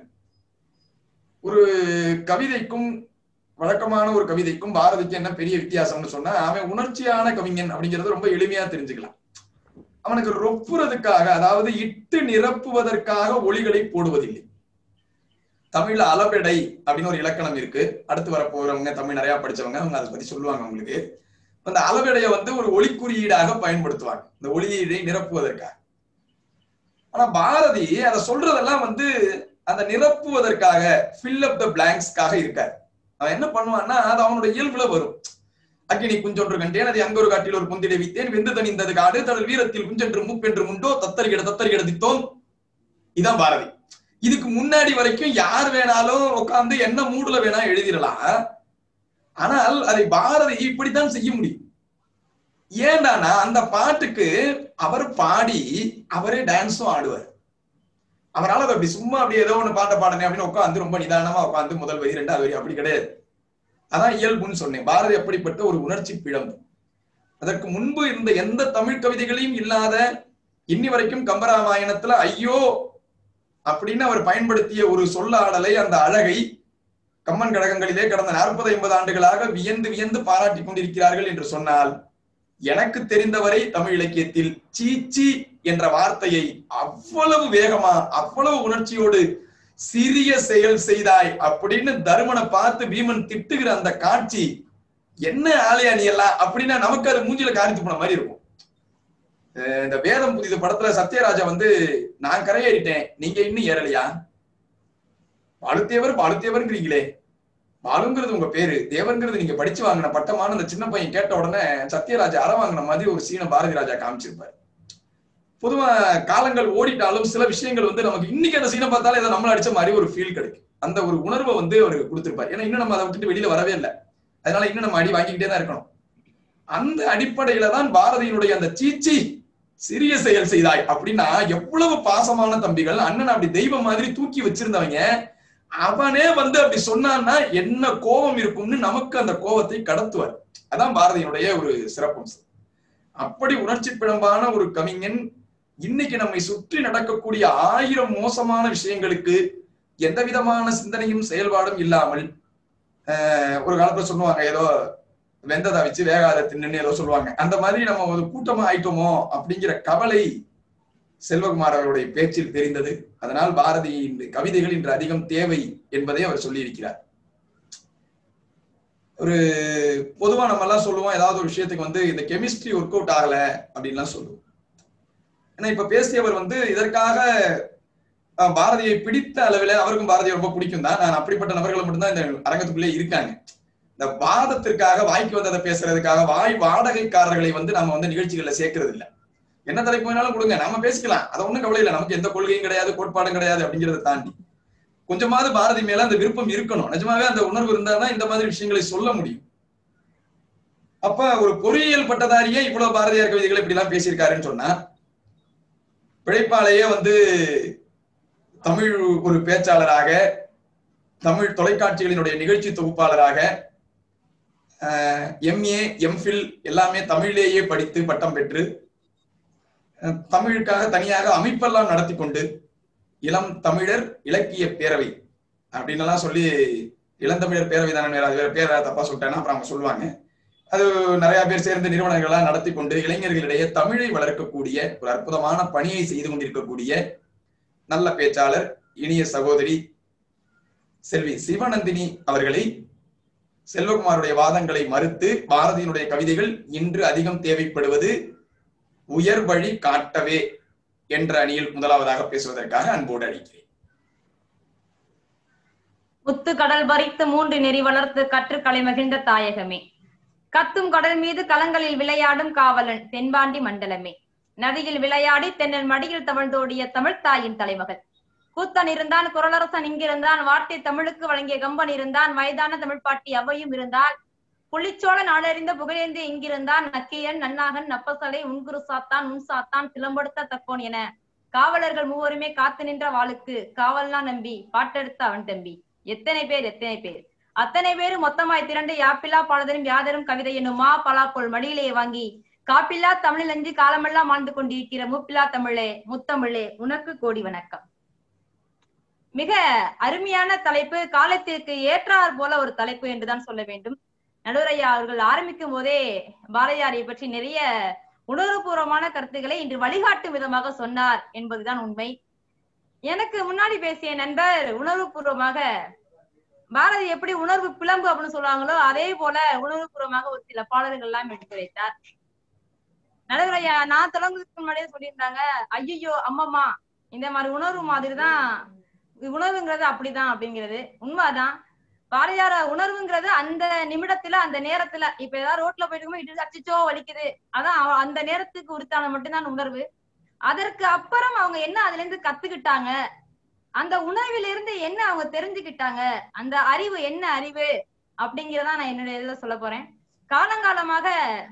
ஒரு கவிதைக்கும் வழக்கமான ஒரு கவிதைக்கும் பாரதிக்கு என்ன பெரிய வித்தியாசம்னு சொன்னா அவன் உணர்ச்சியான கவிஞன் அப்படிங்கறது ரொம்ப எளிமையா தெரிஞ்சுக்கலாம் அவனுக்கு ரொப்புறதுக்காக அதாவது இட்டு நிரப்புவதற்காக ஒளிகளை போடுவதில்லை தமிழ்ல அளபெடை அப்படின்னு ஒரு இலக்கணம் இருக்கு அடுத்து வர போறவங்க தமிழ் நிறைய படிச்சவங்க அவங்க அதை பத்தி சொல்லுவாங்க உங்களுக்கு அந்த அளவெடையை வந்து ஒரு ஒளி குறியீடாக பயன்படுத்துவாங்க இந்த ஒளியீடை நிரப்புவதற்காக ஆனா பாரதி அதை சொல்றதெல்லாம் வந்து அந்த நிரப்புவதற்காக ஃபில் அப் த பிளாங்க்ஸ்க்காக இருக்காரு அவன் என்ன பண்ணுவான்னா அது அவனோட இயல்புல வரும் அக்கினி குஞ்சொன்று கண்டேன் அது அங்கொரு காட்டில் ஒரு புந்திடை வைத்தேன் வெந்து தணிந்தது காடு தடல் வீரத்தில் குஞ்சென்று மூப்பென்று முண்டோ தத்தரிகிட தத்தரிகிட தித்தோம் இதான் பாரதி இதுக்கு முன்னாடி வரைக்கும் யார் வேணாலும் உட்கார்ந்து என்ன மூடுல வேணா எழுதிடலாம் ஆனால் அதை பாரதி இப்படித்தான் செய்ய முடியும் ஏன்டானா அந்த பாட்டுக்கு அவர் பாடி அவரே டான்ஸும் ஆடுவார் அவரால் அதை அப்படி சும்மா அப்படி ஏதோ ஒண்ணு பாட்ட பாடனே அப்படின்னு உட்காந்து ரொம்ப நிதானமா உட்காந்து முதல் வரி ரெண்டாவது வரி அப்படி கிடையாது அதான் இயல்புன்னு சொன்னேன் பாரதி அப்படிப்பட்ட ஒரு உணர்ச்சி பிழம்பு அதற்கு முன்பு இருந்த எந்த தமிழ் கவிதைகளையும் இல்லாத இன்னி வரைக்கும் கம்பராமாயணத்துல ஐயோ அப்படின்னு அவர் பயன்படுத்திய ஒரு சொல்லாடலை அந்த அழகை கம்மன் கடகங்களிலே கடந்த நாற்பது ஐம்பது ஆண்டுகளாக வியந்து வியந்து பாராட்டி கொண்டிருக்கிறார்கள் என்று சொன்னால் எனக்கு தெரிந்தவரை தமிழ் இலக்கியத்தில் சீச்சி என்ற வார்த்தையை அவ்வளவு வேகமா அவ்வளவு உணர்ச்சியோடு சிறிய செயல் செய்தாய் அப்படின்னு தருமனை பார்த்து பீமன் திட்டுகிற அந்த காட்சி என்ன ஆலயா நீ எல்லாம் அப்படின்னா நமக்கு அது மூஞ்சில காரித்து போன மாதிரி இருக்கும் அஹ் இந்த வேதம் புதிது படத்துல சத்யராஜா வந்து நான் கரையேறிட்டேன் நீங்க இன்னும் ஏறலையா பாலுத்தேவர் பாலுத்தேவர்ங்கிறீங்களே பாலுங்கிறது உங்க பேரு தேவர்ங்கிறது நீங்க படிச்சு வாங்கின பட்டமான அந்த சின்ன பையன் கேட்ட உடனே சத்யராஜா அற வாங்கின மாதிரி ஒரு சீனை பாரதி ராஜா காமிச்சிருப்பாரு பொதுவா காலங்கள் ஓடிட்டாலும் சில விஷயங்கள் வந்து நமக்கு இன்னைக்கு அந்த சீனை பார்த்தாலே ஏதோ நம்மள அடிச்ச மாதிரி ஒரு ஃபீல் கிடைக்கும் அந்த ஒரு உணர்வை வந்து அவர் கொடுத்திருப்பாரு ஏன்னா இன்னும் நம்ம அதை விட்டுட்டு வெளியில வரவே இல்லை அதனால இன்னும் நம்ம அடி வாங்கிக்கிட்டே தான் இருக்கணும் அந்த அடிப்படையில தான் பாரதியினுடைய அந்த சீச்சி சிறிய செயல் செய்தாய் அப்படின்னா எவ்வளவு பாசமான தம்பிகள் அண்ணன் அப்படி தெய்வம் மாதிரி தூக்கி வச்சிருந்தவங்க அவனே வந்து அப்படி சொன்னான்னா என்ன கோபம் இருக்கும்னு நமக்கு அந்த கோபத்தை கடத்துவார் அதான் பாரதியினுடைய ஒரு சிறப்பம்சம் அப்படி உணர்ச்சி பிழம்பான ஒரு கவிஞன் இன்னைக்கு நம்மை சுற்றி நடக்கக்கூடிய ஆயிரம் மோசமான விஷயங்களுக்கு எந்த விதமான சிந்தனையும் செயல்பாடும் இல்லாமல் ஆஹ் ஒரு காலத்துல சொல்லுவாங்க ஏதோ வெந்ததை வச்சு வேகாத தின்னுன்னு ஏதோ சொல்லுவாங்க அந்த மாதிரி நம்ம ஒரு கூட்டமா ஆயிட்டோமோ அப்படிங்கிற கவலை செல்வகுமார் அவருடைய பேச்சில் தெரிந்தது அதனால் பாரதியின் கவிதைகள் இன்று அதிகம் தேவை என்பதை அவர் சொல்லியிருக்கிறார் ஒரு பொதுவா நம்ம எல்லாம் சொல்லுவோம் ஏதாவது ஒரு விஷயத்துக்கு வந்து இந்த கெமிஸ்ட்ரி ஒர்க் அவுட் ஆகல அப்படின்லாம் சொல்லுவோம் ஏன்னா இப்ப பேசியவர் வந்து இதற்காக அஹ், பாரதியை பிடித்த அளவில் அவருக்கும் பாரதியை ரொம்ப பிடிக்கும் தான் நான் அப்படிப்பட்ட நபர்கள் மட்டும்தான் இந்த அரங்கத்துக்குள்ளே இருக்காங்க இந்த வாதத்திற்காக வாய்க்கு வந்ததை பேசுறதுக்காக வாய் வாடகைக்காரர்களை வந்து நம்ம வந்து நிகழ்ச்சிகள்ல சேர்க்கறது இல்ல என்ன தலைப்பு வேணாலும் கொடுங்க நம்ம பேசிக்கலாம் அது ஒண்ணும் கவலை இல்லை நமக்கு எந்த கொள்கையும் கிடையாது கோட்பாடும் கிடையாது அப்படிங்கிறத தாண்டி கொஞ்சமாவது பாரதி மேல அந்த விருப்பம் இருக்கணும் நிஜமாவே அந்த உணர்வு இருந்தாதான் இந்த மாதிரி விஷயங்களை சொல்ல முடியும் அப்ப ஒரு பொறியியல் பட்டதாரியே இவ்வளவு பாரதியார் கவிதைகளை இப்படி எல்லாம் பேசியிருக்காருன்னு சொன்னா பிழைப்பாளையே வந்து தமிழ் ஒரு பேச்சாளராக தமிழ் தொலைக்காட்சிகளினுடைய நிகழ்ச்சி தொகுப்பாளராக எம்ஏ எம்ஃபில் எல்லாமே தமிழிலேயே படித்து பட்டம் பெற்று அஹ், தமிழுக்காக தனியாக அமைப்பெல்லாம் நடத்தி கொண்டு இளம் தமிழர் இலக்கிய பேரவை அப்படின்னு எல்லாம் சொல்லி இளந்தமிழர் பேரவை தானே வேற அது வேற பேரை தப்பா சொல்லிட்டேன்னா அப்புறம் அவங்க சொல்லுவாங்க அது நிறைய பேர் சேர்ந்து நிறுவனங்கள்லாம் நடத்தி கொண்டு இளைஞர்களிடையே தமிழை வளர்க்கக்கூடிய ஒரு அற்புதமான பணியை செய்து கொண்டிருக்கக்கூடிய நல்ல பேச்சாளர் இனிய சகோதரி செல்வி சிவநந்தினி அவர்களை செல்வகுமாருடைய வாதங்களை மறுத்து பாரதியினுடைய கவிதைகள் இன்று அதிகம் தேவைப்படுவது உயர் வழி காட்டவே என்ற அணியில் முதலாவதாக பேசுவதற்காக அன்போடு அளிக்கிறேன் முத்து கடல் பறித்து மூன்று நெறி வளர்த்து கற்று கலை மகிழ்ந்த தாயகமே கத்தும் கடல் மீது கலங்களில் விளையாடும் காவலன் தென்பாண்டி மண்டலமே நதியில் விளையாடி தென்னல் மடியில் தவழ்ந்தோடிய தமிழ் தாயின் தலைமகள் கூத்தன் இருந்தான் குரலரசன் இங்கிருந்தான் வார்த்தை தமிழுக்கு வழங்கிய கம்பன் இருந்தான் வயதான தமிழ் பாட்டி அவையும் இருந்தால் புள்ளிச்சோழ நாளறிந்த புகழேந்தி இங்கிருந்தான் நக்கீரன் நன்னாகன் நப்பசலை உன்குரு சாத்தான் உன் சாத்தான் சிலம்படுத்த தக்கோன் என காவலர்கள் மூவருமே காத்து நின்ற வாளுக்கு காவல்னா நம்பி பாட்டெடுத்த அவன் தம்பி எத்தனை பேர் எத்தனை பேர் அத்தனை பேரும் மொத்தமாய் திரண்டு யாப்பில்லா பாலதரும் யாதரும் கவிதை என்னுமா பலாப்போல் மடியிலே வாங்கி காப்பில்லா தமிழில் அஞ்சு காலமெல்லாம் வாழ்ந்து கொண்டிருக்கிற மூப்பில்லா தமிழே முத்தமிழே உனக்கு கோடி வணக்கம் மிக அருமையான தலைப்பு காலத்திற்கு ஏற்றார் போல ஒரு தலைப்பு என்றுதான் சொல்ல வேண்டும் நடுவரையா அவர்கள் ஆரம்பிக்கும் போதே பாரதியாரை பற்றி நிறைய உணர்வுபூர்வமான கருத்துக்களை இன்று வழிகாட்டும் விதமாக சொன்னார் என்பதுதான் உண்மை எனக்கு முன்னாடி பேசிய நண்பர் உணர்வுபூர்வமாக பாரதி எப்படி உணர்வு பிளம்பு அப்படின்னு சொல்லுவாங்களோ அதே போல உணர்வுபூர்வமாக ஒரு சில பாடல்கள் எல்லாம் எடுத்து வைத்தார் நடுவரையா நான் தொடங்குறதுக்கு முன்னாடியே சொல்லியிருந்தாங்க ஐயோ அம்மம்மா இந்த மாதிரி உணர்வு மாதிரிதான் உணர்வுங்கிறது அப்படிதான் அப்படிங்கிறது உண்மைதான் பாரதியார உணர்வுங்கிறது அந்த நிமிடத்துல அந்த நேரத்துல இப்ப ஏதாவது ரோட்ல போயிட்டு இருக்கும்போது இட்டு அச்சிச்சோ வலிக்குது அதான் அவ- அந்த நேரத்துக்கு உரித்தான மட்டும்தான் உணர்வு அதற்கு அப்புறம் அவங்க என்ன அதுல இருந்து கத்துக்கிட்டாங்க அந்த உணர்வில இருந்து என்ன அவங்க தெரிஞ்சுக்கிட்டாங்க அந்த அறிவு என்ன அறிவு அப்படிங்கறத நான் என்னுடைய இதுல சொல்ல போறேன் காலங்காலமாக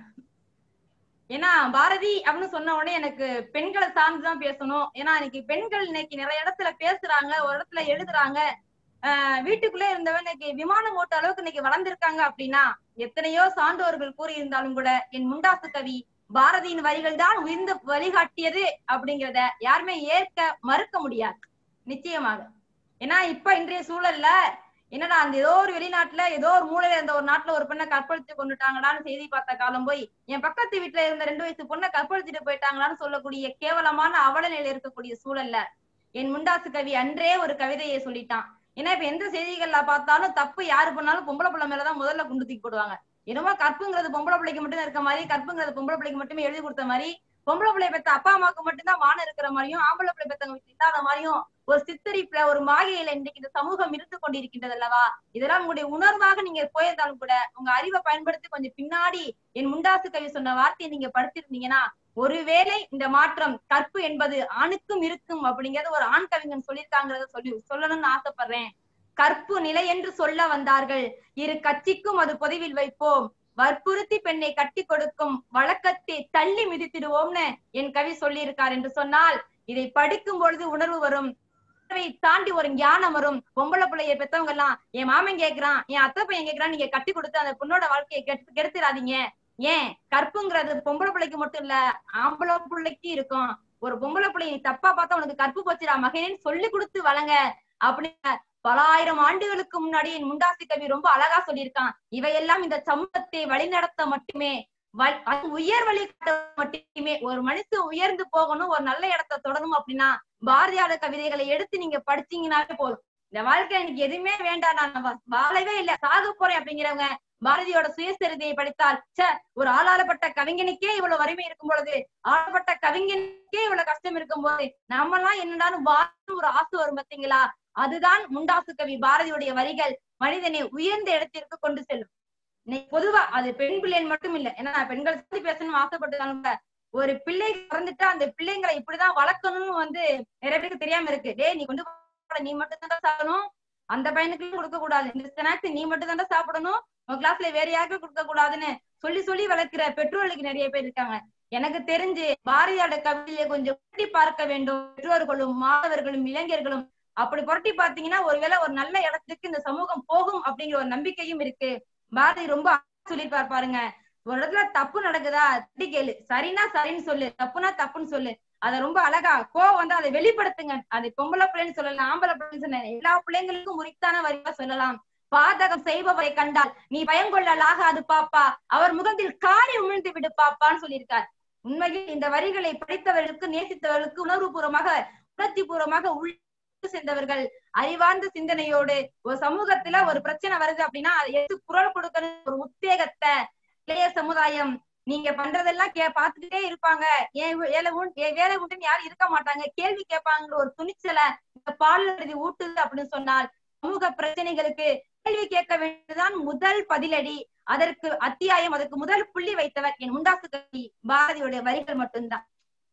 ஏன்னா பாரதி அப்படின்னு சொன்ன உடனே எனக்கு பெண்களை சார்ந்துதான் பேசணும் ஏன்னா இன்னைக்கு பெண்கள் இன்னைக்கு நிறைய இடத்துல பேசுறாங்க ஒரு இடத்துல எழுதுறாங்க ஆஹ் வீட்டுக்குள்ளே இருந்தவன் இன்னைக்கு விமானம் ஓட்ட அளவுக்கு இன்னைக்கு வளர்ந்திருக்காங்க அப்படின்னா எத்தனையோ சான்றோர்கள் கூறியிருந்தாலும் கூட என் முண்டாசு கவி பாரதியின் வரிகள் தான் உயர்ந்த வழிகாட்டியது அப்படிங்கிறத யாருமே ஏற்க மறுக்க முடியாது நிச்சயமாக ஏன்னா இப்ப இன்றைய சூழல்ல என்னடா அந்த ஏதோ ஒரு வெளிநாட்டுல ஏதோ ஒரு மூலையில இருந்த ஒரு நாட்டுல ஒரு பெண்ணை கற்பழித்து கொண்டுட்டாங்கடான்னு செய்தி பார்த்த காலம் போய் என் பக்கத்து வீட்டுல இருந்த ரெண்டு வயசு பொண்ணை கற்பழிச்சுட்டு போயிட்டாங்களான்னு சொல்லக்கூடிய கேவலமான அவல நிலையில இருக்கக்கூடிய சூழல்ல என் முண்டாசு கவி அன்றே ஒரு கவிதையை சொல்லிட்டான் ஏன்னா இப்ப எந்த செய்திகள்ல பார்த்தாலும் தப்பு யாரு பண்ணாலும் பொம்பளை பிள்ளை மேலதான் முதல்ல குண்டு தூக்கி போடுவாங்க என்னமோ கற்புங்கிறது பொம்பளை பிள்ளைக்கு மட்டும் இருக்க மாதிரி கற்புங்கிறது பொம்பளை பிள்ளைக்கு மட்டுமே எழுதி கொடுத்த மாதிரி பொம்பளை பிள்ளை பெத்த அப்பா அம்மாவுக்கு மட்டும்தான் மானம் இருக்கிற மாதிரியும் ஆம்பளை பிள்ளை பெத்தவங்க வீட்டுல இல்லாத மாதிரியும் ஒரு சித்தரிப்புல ஒரு மாயையில இன்னைக்கு இந்த சமூகம் இருந்து கொண்டிருக்கின்றது அல்லவா இதெல்லாம் உங்களுடைய உணர்வாக நீங்க போயிருந்தாலும் கூட உங்க அறிவை பயன்படுத்தி கொஞ்சம் பின்னாடி என் முண்டாசு கவி சொன்ன வார்த்தையை நீங்க படிச்சிருந்தீங்கன்னா ஒருவேளை இந்த மாற்றம் கற்பு என்பது ஆணுக்கும் இருக்கும் அப்படிங்கறது ஒரு ஆண் கவிஞன் சொல்லியிருக்காங்கிறத சொல்லி சொல்லணும்னு ஆசைப்படுறேன் கற்பு நிலை என்று சொல்ல வந்தார்கள் இரு கட்சிக்கும் அது பொதுவில் வைப்போம் வற்புறுத்தி பெண்ணை கட்டி கொடுக்கும் வழக்கத்தை தள்ளி மிதித்திடுவோம்னு என் கவி சொல்லியிருக்கார் என்று சொன்னால் இதை படிக்கும் பொழுது உணர்வு வரும் உணர்வை தாண்டி ஒரு ஞானம் வரும் பொம்பளை பிள்ளைய பெத்தவங்க எல்லாம் என் மாமன் கேக்குறான் என் அத்தை பையன் கேக்குறான் நீங்க கட்டி கொடுத்து அந்த பொண்ணோட வாழ்க்கையை கெடுத்து கெடுத்துடாதீங்க ஏன் கற்புங்கிறது பொம்பளை பிள்ளைக்கு மட்டும் இல்ல ஆம்பளை பிள்ளைக்கு இருக்கும் ஒரு பொம்பளை பிள்ளை நீ தப்பா பார்த்தா உனக்கு கற்பு போச்சுடா மகனேன்னு சொல்லி கொடுத்து வளங்க அப்படின்னு பல ஆயிரம் ஆண்டுகளுக்கு முன்னாடி என் முண்டாசி கவி ரொம்ப அழகா சொல்லியிருக்கான் இவையெல்லாம் இந்த சமூகத்தை வழிநடத்த மட்டுமே வ- அது உயர் வழி காட்ட மட்டுமே ஒரு மனுஷன் உயர்ந்து போகணும் ஒரு நல்ல இடத்தை தொடரணும் அப்படின்னா பாரதியார் கவிதைகளை எடுத்து நீங்க படிச்சீங்கன்னாவே போதும் இந்த வாழ்க்கை எனக்கு எதுவுமே வேண்டாம் நான் வா- வாழவே இல்ல சாக போறேன் அப்படிங்கிறவங்க பாரதியோட சுயசரிதையை படித்தால் ச்சே ஒரு ஆளாளப்பட்ட கவிஞனுக்கே இவ்வளவு வறுமை இருக்கும் பொழுது ஆளப்பட்ட கவிஞனுக்கே இவ்வளவு கஷ்டம் இருக்கும் போது நம்மலாம் என்னடாலும் வாழணும் ஒரு ஆசை வரும் பாத்தீங்களா அதுதான் முண்டாசு கவி பாரதியுடைய வரிகள் மனிதனை உயர்ந்த இடத்திற்கு கொண்டு செல்லும் இன்னைக்கு பொதுவா அது பெண் பிள்ளைன்னு மட்டும் இல்ல ஏன்னா நான் பெண்களை பத்தி பேசணும்னு ஆசைப்பட்டதாலும் கூட ஒரு பிள்ளை பிறந்துட்டா அந்த பிள்ளைங்களை இப்படிதான் வளர்க்கணும்னு வந்து நிறைய பேருக்கு தெரியாம இருக்கு டேய் நீ கொண்டு போட நீ மட்டும் தான் சாப்பிடணும் அந்த பையனுக்கு கொடுக்க கூடாது இந்த ஸ்நாக்ஸ் நீ மட்டும் தான் சாப்பிடணும் உன் கிளாஸ்ல வேற யாருக்கும் கொடுக்க கூடாதுன்னு சொல்லி சொல்லி வளர்க்கிற பெற்றோர்களுக்கு நிறைய பேர் இருக்காங்க எனக்கு தெரிஞ்சு பாரதியோட கவிதையை கொஞ்சம் புரட்டி பார்க்க வேண்டும் பெற்றோர்களும் மாணவர்களும் இளைஞர்களும் அப்படி புரட்டி பார்த்தீங்கன்னா ஒருவேளை ஒரு நல்ல இடத்துக்கு இந்த சமூகம் போகும் அப்படிங்கிற ஒரு நம்பிக்கையும் இருக்கு பாரதி ரொம்ப அழகா சொல்லியிருப்பார் பாருங்க ஒரு இடத்துல தப்பு நடக்குதா தட்டி கேளு சரின்னா சரின்னு சொல்லு தப்புனா தப்புன்னு சொல்லு அத ரொம்ப அழகா கோவம் வந்து அதை வெளிப்படுத்துங்க அது பொம்பளை பிள்ளைன்னு சொல்லலாம் ஆம்பளை பிள்ளைன்னு சொல்லலாம் எல்லா பிள்ளைங்களுக்கும் உரித்தான வரியா சொல்லலாம் பாதகம் செய்பவரை கண்டால் நீ பயங்கொள்ளலாகாது பாப்பா அவர் முகத்தில் காரி உமிழ்ந்து விடு பாப்பான்னு சொல்லியிருக்கார் உண்மையில் இந்த வரிகளை படித்தவர்களுக்கு நேசித்தவர்களுக்கு உணர்வுபூர்வமாக உணர்ச்சி பூர்வமாக உள் சேர்ந்தவர்கள் அறிவார்ந்த சிந்தனையோடு ஒரு சமூகத்துல ஒரு பிரச்சனை வருது அப்படின்னா அதை எடுத்து குரல் கொடுக்கணும் ஒரு உத்வேகத்தை இளைய சமுதாயம் நீங்க பண்றதெல்லாம் கே பாத்துக்கிட்டே இருப்பாங்க ஏன் வே- வேலை உண்டு என் வேலை உண்டுன்னு யாரும் இருக்க மாட்டாங்க கேள்வி கேட்பாங்கிற ஒரு துணிச்சலை இந்த பால் எழுதி ஊட்டுது அப்படின்னு சொன்னால் சமூக பிரச்சனைகளுக்கு கேள்வி கேட்க வேண்டியதுதான் முதல் பதிலடி அதற்கு அத்தியாயம் அதற்கு முதல் புள்ளி வைத்தவர் என் முண்டாசு கவி பாரதியுடைய வரிகள் மட்டும்தான்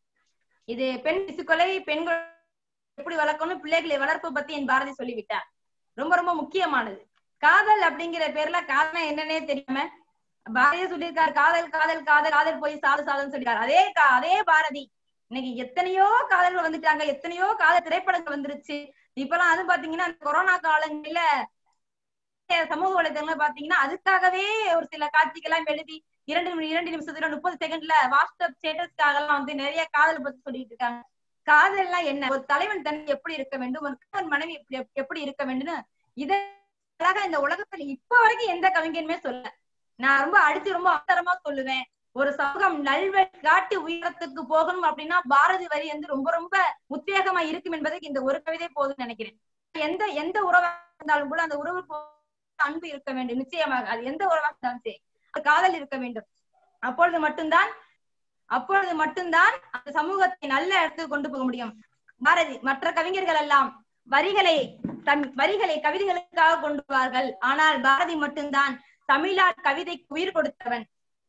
இது பெண் சிசுக்கொலை பெண்கள் எப்படி வளர்க்கணும் பிள்ளைகளை வளர்ப்பு பத்தி என் பாரதி சொல்லிவிட்டார் ரொம்ப ரொம்ப முக்கியமானது காதல் அப்படிங்கிற பேர்ல காதல் என்னன்னே தெரியாம பாரதியே சொல்லியிருக்காரு காதல் காதல் காதல் காதல் போய் சாது சாதல் சொல்லிருக்காரு அதே கா- அதே பாரதி இன்னைக்கு எத்தனையோ காதல்கள் வந்துட்டாங்க எத்தனையோ காதல் திரைப்படங்கள் வந்துருச்சு இப்பெல்லாம் அது பாத்தீங்கன்னா இந்த கொரோனா காலங்கள்ல சமூக வலைதளங்களை பாத்தீங்கன்னா அதுக்காகவே ஒரு சில காட்சிகள்லாம் எழுதி இரண்டு நிமி- இரண்டு நிமிஷத்துல முப்பது செகண்ட்ல வாட்ஸ்அப் ஸ்டேட்டஸ்க்காக எல்லாம் வந்து நிறைய காதல் பத்தி சொல்லிட்டு இருக்காங்க காதல்னா என்ன ஒரு தலைவன் தன்னை எப்படி இருக்க வேண்டும் ஒரு கணவன் மனைவி எப்படி எப்படி இருக்க வேண்டும்னு இதை அழகா இந்த உலகத்துல இப்ப வரைக்கும் எந்த கவிஞனுமே சொல்ல நான் ரொம்ப அடிச்சு ரொம்ப அவசரமா சொல்லுவேன் ஒரு சமூகம் நல்வழி காட்டி உயரத்துக்கு போகணும் அப்படின்னா பாரதி வரி வந்து ரொம்ப ரொம்ப உத்வேகமா இருக்கும் என்பதற்கு இந்த ஒரு கவிதை போதும்னு நினைக்கிறேன் எந்த எந்த உறவா இருந்தாலும் கூட அந்த உறவுக்கு அன்பு இருக்க வேண்டும் நிச்சயமாக அது எந்த உறவாக இருந்தாலும் சரி அது காதல் இருக்க வேண்டும் அப்பொழுது மட்டும்தான் அப்பொழுது மட்டும்தான் அந்த சமூகத்தை நல்ல இடத்துக்கு கொண்டு போக முடியும் பாரதி மற்ற கவிஞர்கள் எல்லாம் வரிகளை தம் வரிகளை கவிதைகளுக்காக கொண்டு வருவார்கள் ஆனால் பாரதி மட்டும்தான் தமிழால் கவிதைக்கு உயிர் கொடுத்தவன்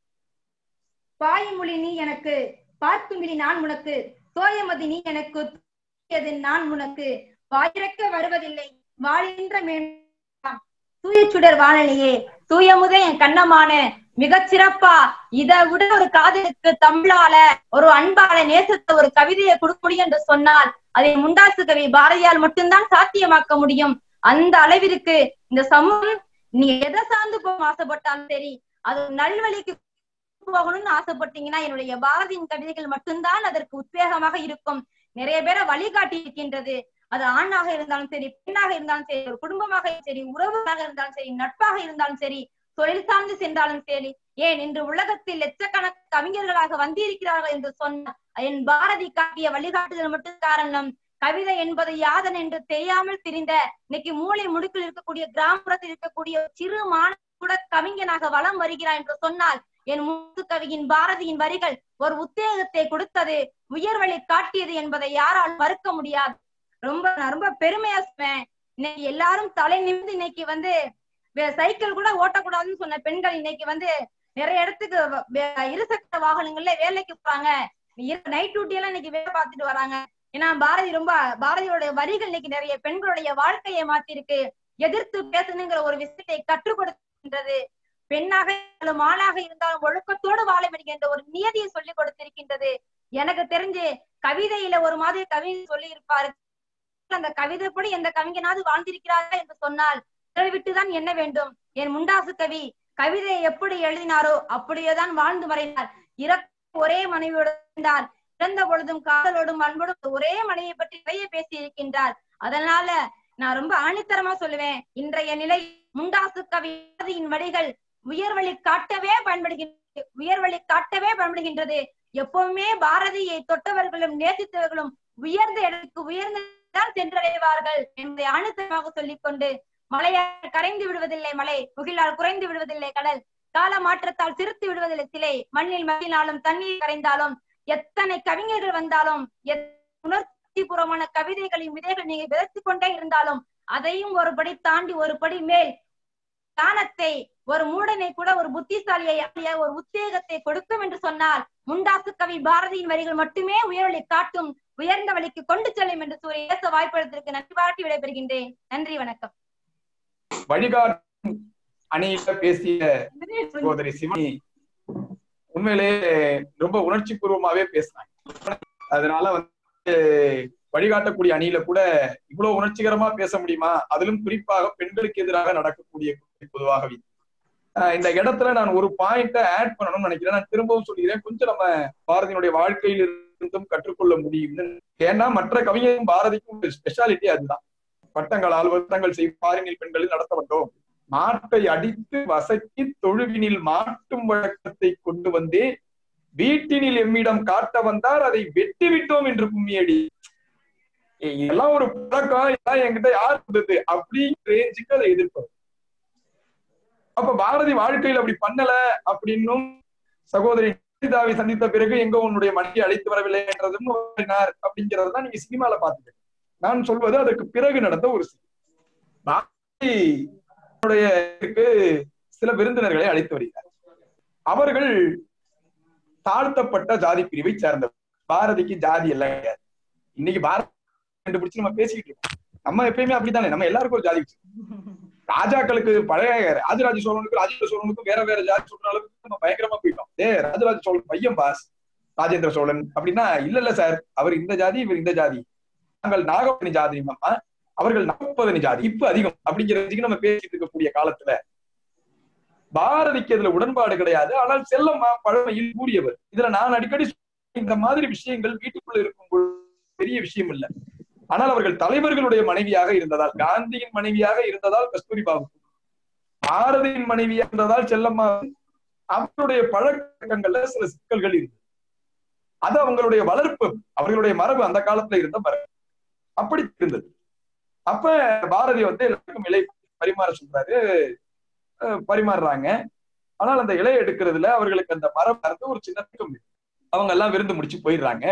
பாயமொழி நீ எனக்கு பார்க்குமிழி நான் உனக்கு தோயமதி நீ எனக்கு தூயது நான் உனக்கு வாயிறக்க வருவதில்லை வாழின்ற மேன்மையாம். தூய சுடர் வாழலையே தூயமுதே என் கண்ணமான மிகச் சிறப்பா இதை விட ஒரு காதலுக்கு தமிழால ஒரு அன்பால நேசத்தை ஒரு கவிதையை கொடுக்க முடியும் என்று சொன்னால் அதை முண்டாசு கவி பாரதியால் மட்டும்தான் சாத்தியமாக்க முடியும் அந்த அளவிற்கு இந்த சமூகம் நீங்க எதை சார்ந்து போக ஆசைப்பட்டாலும் சரி அது நல்வழிக்கு போகணும்னு ஆசைப்பட்டீங்கன்னா என்னுடைய பாரதியின் கவிதைகள் மட்டும்தான் அதற்கு உத்வேகமாக இருக்கும் நிறைய பேரை வழிகாட்டி இருக்கின்றது அது ஆணாக இருந்தாலும் சரி பெண்ணாக இருந்தாலும் சரி ஒரு குடும்பமாக சரி உறவாக இருந்தாலும் சரி நட்பாக இருந்தாலும் சரி தொழில் சார்ந்து சென்றாலும் சரி ஏன் இன்று உலகத்தில் லட்சக்கணக்கு கவிஞர்களாக வந்திருக்கிறார்கள் என்று சொன்ன என் பாரதி காட்டிய வழிகாட்டுதல் மட்டும் காரணம் கவிதை என்பது யாதன் என்று தெரியாமல் திரிந்த இன்னைக்கு மூளை முடுக்கில் இருக்கக்கூடிய கிராமப்புறத்தில் இருக்கக்கூடிய ஒரு சிறு மாணவன் கூட கவிஞனாக வலம் வருகிறார் என்று சொன்னால் என் மூத்து கவியின் பாரதியின் வரிகள் ஒரு உத்தேகத்தை கொடுத்தது உயர்வழி காட்டியது என்பதை யாரால் மறுக்க முடியாது ரொம்ப நான் ரொம்ப பெருமையா சொல்வேன் இன்னைக்கு எல்லாரும் தலை நிமிர்ந்து இன்னைக்கு வந்து வே- சைக்கிள் கூட ஓட்டக்கூடாதுன்னு சொன்ன பெண்கள் இன்னைக்கு வந்து நிறைய இடத்துக்கு வ- வே- இருசக்கர வாகனங்கள்ல வேலைக்கு போறாங்க நைட் டியூட்டி எல்லாம் இன்னைக்கு வேலை பார்த்துட்டு வராங்க ஏன்னா பாரதி ரொம்ப பாரதியோட வரிகள் இன்னைக்கு நிறைய பெண்களுடைய வாழ்க்கையை மாத்திருக்கு எதிர்த்து பேசணுங்கிற ஒரு விஷயத்தை கற்றுக் கொடுக்கின்றது பெண்ணாக இருந்தாலும் ஆணாக இருந்தாலும் ஒழுக்கத்தோடு வாழ வேண்டும் என்ற ஒரு நியதியை சொல்லிக் கொடுத்திருக்கின்றது எனக்கு தெரிஞ்சு கவிதையில ஒரு மாதிரி கவிதை சொல்லி இருப்பாரு அந்த கவிதைப்படி எந்த கவிஞனாவது வாழ்ந்திருக்கிறாரா என்று சொன்னால் விரல் விட்டுதான் என்ன வேண்டும் என் முண்டாசு கவி கவிதையை எப்படி எழுதினாரோ அப்படியேதான் வாழ்ந்து மறைந்தார் இறக்க ஒரே மனைவியோடு இருந்தார் இறந்த பொழுதும் காதலோடும் அன்போடும் ஒரே மனைவியை பற்றி நிறைய பேசி இருக்கின்றார் அதனால நான் ரொம்ப ஆணித்தரமா சொல்லுவேன் இன்றைய நிலை முண்டாசு கவிதையின் வழிகள் உயர்வழி காட்டவே பயன்படுகின்றது உயர்வழி காட்டவே பயன்படுகின்றது எப்பவுமே பாரதியை தொட்டவர்களும் நேசித்தவர்களும் உயர்ந்த இடத்துக்கு உயர்ந்துதான் சென்றடைவார்கள் என்பதை ஆணித்தரமாக சொல்லிக்கொண்டு மலையால் கரைந்து விடுவதில்லை மலை முகிலால் குறைந்து விடுவதில்லை கடல் கால மாற்றத்தால் சிரித்து விடுவதில்லை சிலை மண்ணில் மகிழ்ந்தாலும் தண்ணீர் கரைந்தாலும் எத்தனை கவிஞர்கள் வந்தாலும் உணர்ச்சிபூர்வமான கவிதைகளின் விதைகள் நீங்க விதைத்துக் கொண்டே இருந்தாலும் அதையும் ஒரு படி தாண்டி ஒரு படி மேல் தானத்தை ஒரு மூடனை கூட ஒரு புத்திசாலியை ஆகிய ஒரு உத்தேகத்தை கொடுக்கும் என்று சொன்னால் முண்டாசு கவி பாரதியின் வரிகள் மட்டுமே உயர்வழி காட்டும் உயர்ந்த வழிக்கு கொண்டு செல்லும் என்று கூறி பேச வாய்ப்பளித்ததற்கு நன்றி பாராட்டி விடைபெறுகின்றேன் நன்றி வணக்கம் வழிகாட்டும் அணியில பேசிய சகோதரி சிவனி உண்மையிலேயே ரொம்ப உணர்ச்சி பூர்வமாவே பேசினாங்க அதனால வந்து வழிகாட்டக்கூடிய அணியில கூட இவ்வளவு உணர்ச்சிகரமா பேச முடியுமா அதிலும் குறிப்பாக பெண்களுக்கு எதிராக நடக்கக்கூடிய பொதுவாகவே ஆஹ் இந்த இடத்துல நான் ஒரு பாயிண்ட ஆட் பண்ணணும்னு நினைக்கிறேன் நான் திரும்பவும் சொல்கிறேன் கொஞ்சம் நம்ம பாரதியினுடைய வாழ்க்கையில் இருந்தும் கற்றுக்கொள்ள முடியும்னு ஏன்னா மற்ற கவிஞரும் பாரதிக்கும் ஒரு ஸ்பெஷாலிட்டி அதுதான் பட்டங்களால் வருத்தங்கள் செய்யும் பாரினில் பெண்களில் நடத்த வந்தோம் மாட்டை அடித்து வசக்கி தொழுவினில் மாட்டும் வழக்கத்தை கொண்டு வந்தே வீட்டினில் எம்மிடம் காட்ட வந்தார் அதை வெட்டி விட்டோம் என்று கும்மியடி ஏய், இதெல்லாம் ஒரு பழக்கம் இதெல்லாம் என்கிட்ட யார் இருந்தது அப்படிங்கிற ரேஞ்சுக்கு அதை எதிர்ப்பது அப்ப பாரதி வாழ்க்கையில் அப்படி பண்ணல அப்படின்னும் சகோதரி சீதாவை சந்தித்த பிறகு எங்க உன்னுடைய மனைவி அழைத்து வரவில்லை என்றதும் கூறினார் அப்படிங்கறதுதான் நீங்க சினிமால பாத்துக்க நான் சொல்வது அதற்கு பிறகு நடந்த ஒரு செய்தி. பாரதி தன்னுடைய இதுக்கு சில விருந்தினர்களை அழைத்து வருகிறார் அவர்கள் தாழ்த்தப்பட்ட ஜாதி பிரிவை சேர்ந்தவர் பாரதிக்கு ஜாதி எல்லாம் கிடையாது இன்னைக்கு பாரதி கண்டுபிடிச்சு நம்ம பேசிக்கிட்டு இருக்கோம் நம்ம எப்பயுமே அப்படித்தானே நம்ம எல்லாருக்கும் ஒரு ஜாதி வச்சிருக்கோம். ராஜாக்களுக்கு பழைய ராஜராஜ சோழனுக்கு ராஜேந்திர சோழனுக்கும் வேற வேற ஜாதி சொல்ற அளவுக்கு நம்ம பயங்கரமா போயிட்டோம் ஏ ராஜராஜ சோழன் பையன் பாஸ் ராஜேந்திர சோழன் அப்படின்னா இல்ல இல்ல சார் அவர் இந்த ஜாதி இவர் இந்த ஜாதி நாங்கள் நாகப்பனி ஜாதி அம்மா அவர்கள் நாற்பதனி ஜாதி இப்ப அதிகம் அப்படிங்கிறதுக்கு நம்ம பேசிட்டு இருக்கக்கூடிய காலத்துல பாரதிக்கு இதுல உடன்பாடு கிடையாது ஆனால் செல்லம்மா பழமையில் கூடியவர் இதுல நான் அடிக்கடி சொல்றேன், இந்த மாதிரி விஷயங்கள் வீட்டுக்குள்ள இருக்கும் பொழுது பெரிய விஷயம் இல்ல ஆனால் அவர்கள் தலைவர்களுடைய மனைவியாக இருந்ததால் காந்தியின் மனைவியாக இருந்ததால் கஸ்தூரி பாபு பாரதியின் மனைவியாக இருந்ததால் செல்லம்மா அவருடைய பழக்கங்கள்ல சில சிக்கல்கள் இருக்கு அது அவங்களுடைய வளர்ப்பு அவர்களுடைய மரபு அந்த காலத்துல இருந்த மரபு அப்படி இருந்தது அப்ப பாரதி வந்து எல்லாருக்கும் இலை பரிமாற சொல்றாரு அஹ் பரிமாறுறாங்க ஆனால் அந்த இலையை எடுக்கிறதுல அவர்களுக்கு அந்த மரம் மறந்து ஒரு சின்ன திட்டம் இருக்கு. அவங்க எல்லாம் விருந்து முடிச்சு போயிடுறாங்க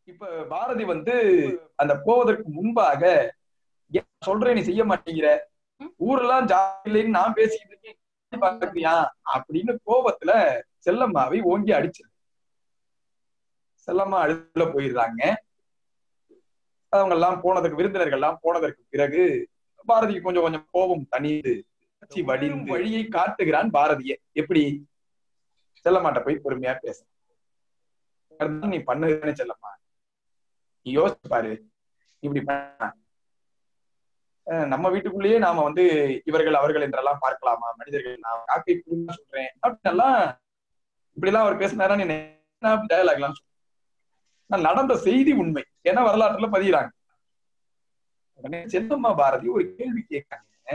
இப்ப பாரதி வந்து அந்த போவதற்கு முன்பாக "ஏன் சொல்றேன் நீ செய்ய மாட்டேங்கிற ஊரெல்லாம் ஜாலின்னு நான் பேசிக்கிட்டு இருக்கேன் பாக்குறியா அப்படின்னு கோபத்துல செல்லம்மாவை ஓங்கி அடிச்சிரு செல்லம்மா அழுதுல போயிடுறாங்க அவங்க எல்லாம் போனதுக்கு விருந்தினர்கள் எல்லாம் போனதற்கு பிறகு பாரதிக்கு கொஞ்சம் கொஞ்சம் கோபம் தனியுது உணர்ச்சி வடிந்து வழியை காட்டுகிறான் பாரதிய எப்படி செல்லம்மாட்ட போய் பொறுமையா பேச நீ பண்ணுன்னு செல்லம்மா நீ யோசிச்சு பாரு இப்படி பண்ண அஹ் நம்ம வீட்டுக்குள்ளேயே நாம வந்து இவர்கள் அவர்கள் என்றெல்லாம் பார்க்கலாமா மனிதர்கள் நான் காக்கை புழுன்னு சொல்றேன் அப்படின்னு எல்லாம் இப்படி எல்லாம் அவர் பேசினாரா நீ டயலாக் எல்லாம் சொல்றேன். ஆனா நடந்த செய்தி உண்மை ஏன்னா வரலாற்றுல பதிகிறாங்க உடனே செல்லம்மா பாரதி ஒரு கேள்வி கேட்காங்க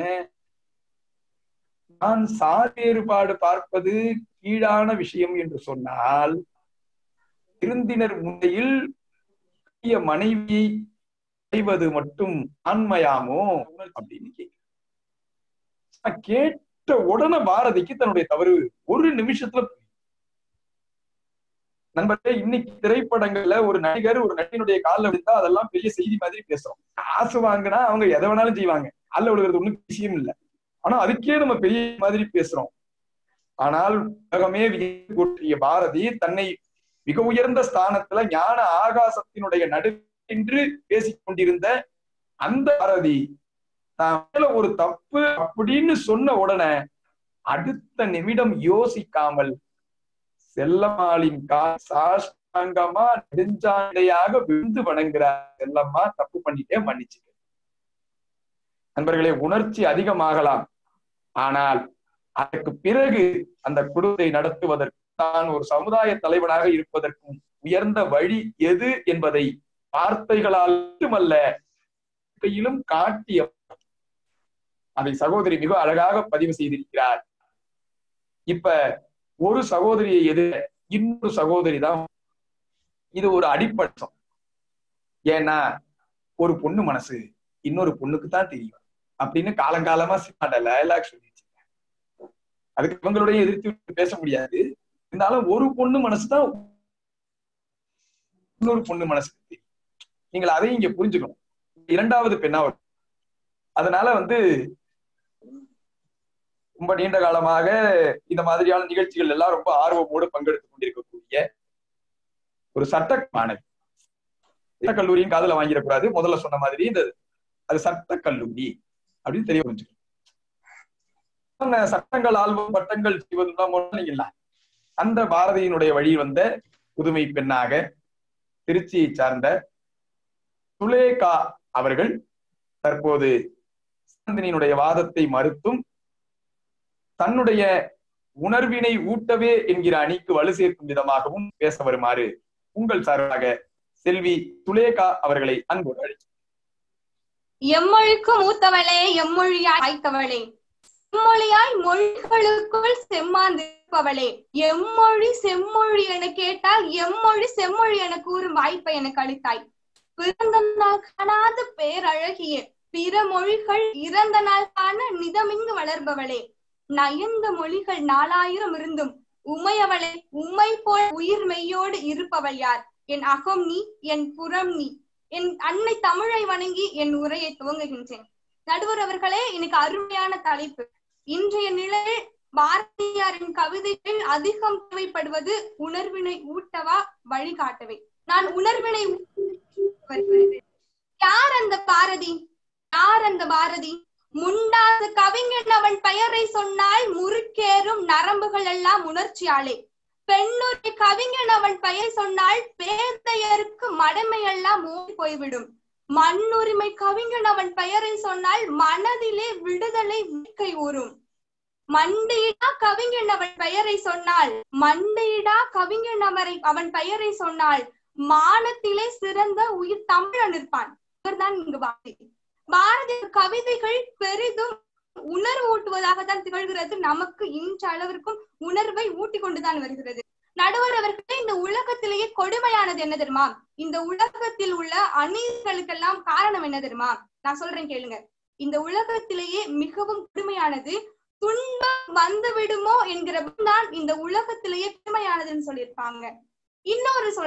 நான் சாதி வேறுபாடு பார்ப்பது கீழான விஷயம் என்று சொன்னால் விருந்தினர் முன்னையில் புதிய மனைவியை செய்வது மட்டும் ஆண்மையாமோ அப்படின்னு கேட்க கேட்ட உடனே பாரதிக்கு தன்னுடைய தவறு ஒரு நிமிஷத்துல புரியும். நண்பர்களே இன்னைக்கு திரைப்படங்கள்ல ஒரு நடிகர் ஒரு நடிகனுடைய காலில் விழுந்தா அதெல்லாம் பெரிய செய்தி மாதிரி பேசுறோம் காசு வாங்கினா அவங்க எதை வேணாலும் செய்வாங்க காலில் விழுகிறது ஒண்ணும் விஷயம் இல்லை ஆனா அதுக்கே நம்ம பெரிய மாதிரி பேசுறோம் ஆனால் உலகமே வியந்து கூட்டிய பாரதி தன்னை மிக உயர்ந்த ஸ்தானத்துல ஞான ஆகாசத்தினுடைய நடுவென்று பேசிக் கொண்டிருந்த அந்த பாரதி தான் மேல ஒரு தப்பு அப்படின்னு சொன்ன உடனே அடுத்த நிமிடம் யோசிக்காமல் செல்லம்மாளின் கா சாஷ்டாங்கமா நெடுஞ்சாண்டையாக விழுந்து வணங்குறார் செல்லம்மா தப்பு பண்ணிட்டே மன்னிச்சு நண்பர்களே உணர்ச்சி அதிகமாகலாம் ஆனால் அதற்கு பிறகு அந்த குடும்பத்தை நடத்துவதற்கு தான் ஒரு சமுதாய தலைவனாக இருப்பதற்கும் உயர்ந்த வழி எது என்பதை வார்த்தைகளால் மட்டுமல்ல கையிலும் காட்டிய அதை சகோதரி மிக அழகாக பதிவு செய்திருக்கிறார் இப்ப ஒரு சகோதரியை எதிர இன்னொரு சகோதரி தான் இது ஒரு அடிப்பட்சம் ஏன்னா ஒரு பொண்ணு மனசு இன்னொரு பொண்ணுக்கு தான் தெரியும் அப்படின்னு காலங்காலமா சினிமாட லைலாக் சொல்லி வச்சிருக்காங்க. அதுக்கு இவங்களுடைய எதிர்த்து பேச முடியாது இருந்தாலும் ஒரு பொண்ணு மனசுதான் இன்னொரு பொண்ணு மனசுக்கு தெரியும் நீங்கள் அதையும் இங்க புரிஞ்சுக்கணும் இரண்டாவது பெண்ணா வரும் அதனால வந்து ரொம்ப நீண்ட காலமாக இந்த மாதிரியான நிகழ்ச்சிகள் எல்லாம் ரொம்ப ஆர்வமோடு பங்கெடுத்துக் கொண்டிருக்கக்கூடிய ஒரு சட்ட மாணவி சட்ட கல்லூரியின் காதுல வாங்கிடக்கூடாது முதல்ல சொன்ன மாதிரி இந்த அது சட்ட கல்லூரி அப்படின்னு தெரிய புரிஞ்சுக்கணும் அவங்க சட்டங்கள் ஆல்வம் பட்டங்கள் செய்வதுதான் இல்ல அந்த பாரதியினுடைய வழி வந்த புதுமை பெண்ணாக திருச்சியை சார்ந்த சுலேகா அவர்கள் தற்போது சாந்தினியினுடைய வாதத்தை மறுத்தும் தன்னுடைய உணர்வினை ஊட்டவே என்கிற அணிக்கு வலு சேர்க்கும் விதமாகவும் பேச வருமாறு உங்கள் சார்பாக செல்வி சுலேகா அவர்களை அன்போடு அழைக்கிறேன். எம்மொழிக்கு மூத்தவளே எம்மொழியாய் வாய்த்தவளே செம்மொழியாய் மொழிகளுக்குள் செம்மாந்திருப்பவளே எம்மொழி செம்மொழி என கேட்டால் எம்மொழி செம்மொழி என கூறும் வாய்ப்பை எனக்கு அளித்தாய் பிறந்த நாள் காணாத பேரழகிய பிற மொழிகள் இறந்த நாள் காண நிதமிங்கு வளர்பவளே நயந்த மொழிகள் நாலாயிரம் இருந்தும் உமையவளே உம்மை போல் உயிர் மெய்யோடு இருப்பவள் யார் என் அகம் நீ என் புறம் நீ என் அன்னை தமிழை வணங்கி என் உரையை துவங்குகின்றேன் நடுவர் அவர்களே எனக்கு அருமையான தலைப்பு இன்றைய நிலையில் பாரதியாரின் கவிதைகள் அதிகம் தேவைப்படுவது உணர்வினை ஊட்டவா வழிகாட்டவே நான் உணர்வினை ஊட்டி வருகிறேன். யார் அந்த பாரதி யார் அந்த பாரதி முண்டாத கவிஞன் அவன் பெயரை சொன்னால் முறுக்கேறும் நரம்புகள் எல்லாம் உணர்ச்சியாலே பெண்ணுரை கவிஞன் அவன் பெயர் சொன்னால் பேதையருக்கு மடமை எல்லாம் ஓடி போய்விடும் மண்ணுரிமை கவிஞன் அவன் பெயரை சொன்னால் மனதிலே விடுதலை வேட்கை ஊறும் மண்டையிடா கவிஞன் அவன் பெயரை சொன்னால் மண்டையிடா கவிஞன் அவரை அவன் பெயரை சொன்னால் மானத்திலே சிறந்த உயிர் தமிழன் இருப்பான் இவர்தான் இங்கு பாரதி பாரதி கவிதைகள் பெரிதும் உணர்வு ஊட்டுவதாக தான் திகழ்கிறது நமக்கு இன்ற அளவிற்கும் உணர்வை ஊட்டி கொண்டுதான் வருகிறது நடுவர் அவர்களே இந்த உலகத்திலேயே கொடுமையானது என்ன தெரியுமா இந்த உலகத்தில் உள்ள அநீதிகளுக்கெல்லாம் காரணம் என்ன தெரியுமா நான் சொல்றேன் கேளுங்க இந்த உலகத்திலேயே மிகவும் கொடுமையானது துன்பம் வந்து விடுமோ என்கிற தான் இந்த உலகத்திலேயே கொடுமையானதுன்னு சொல்லியிருப்பாங்க இன்னொரு சொல்றேன்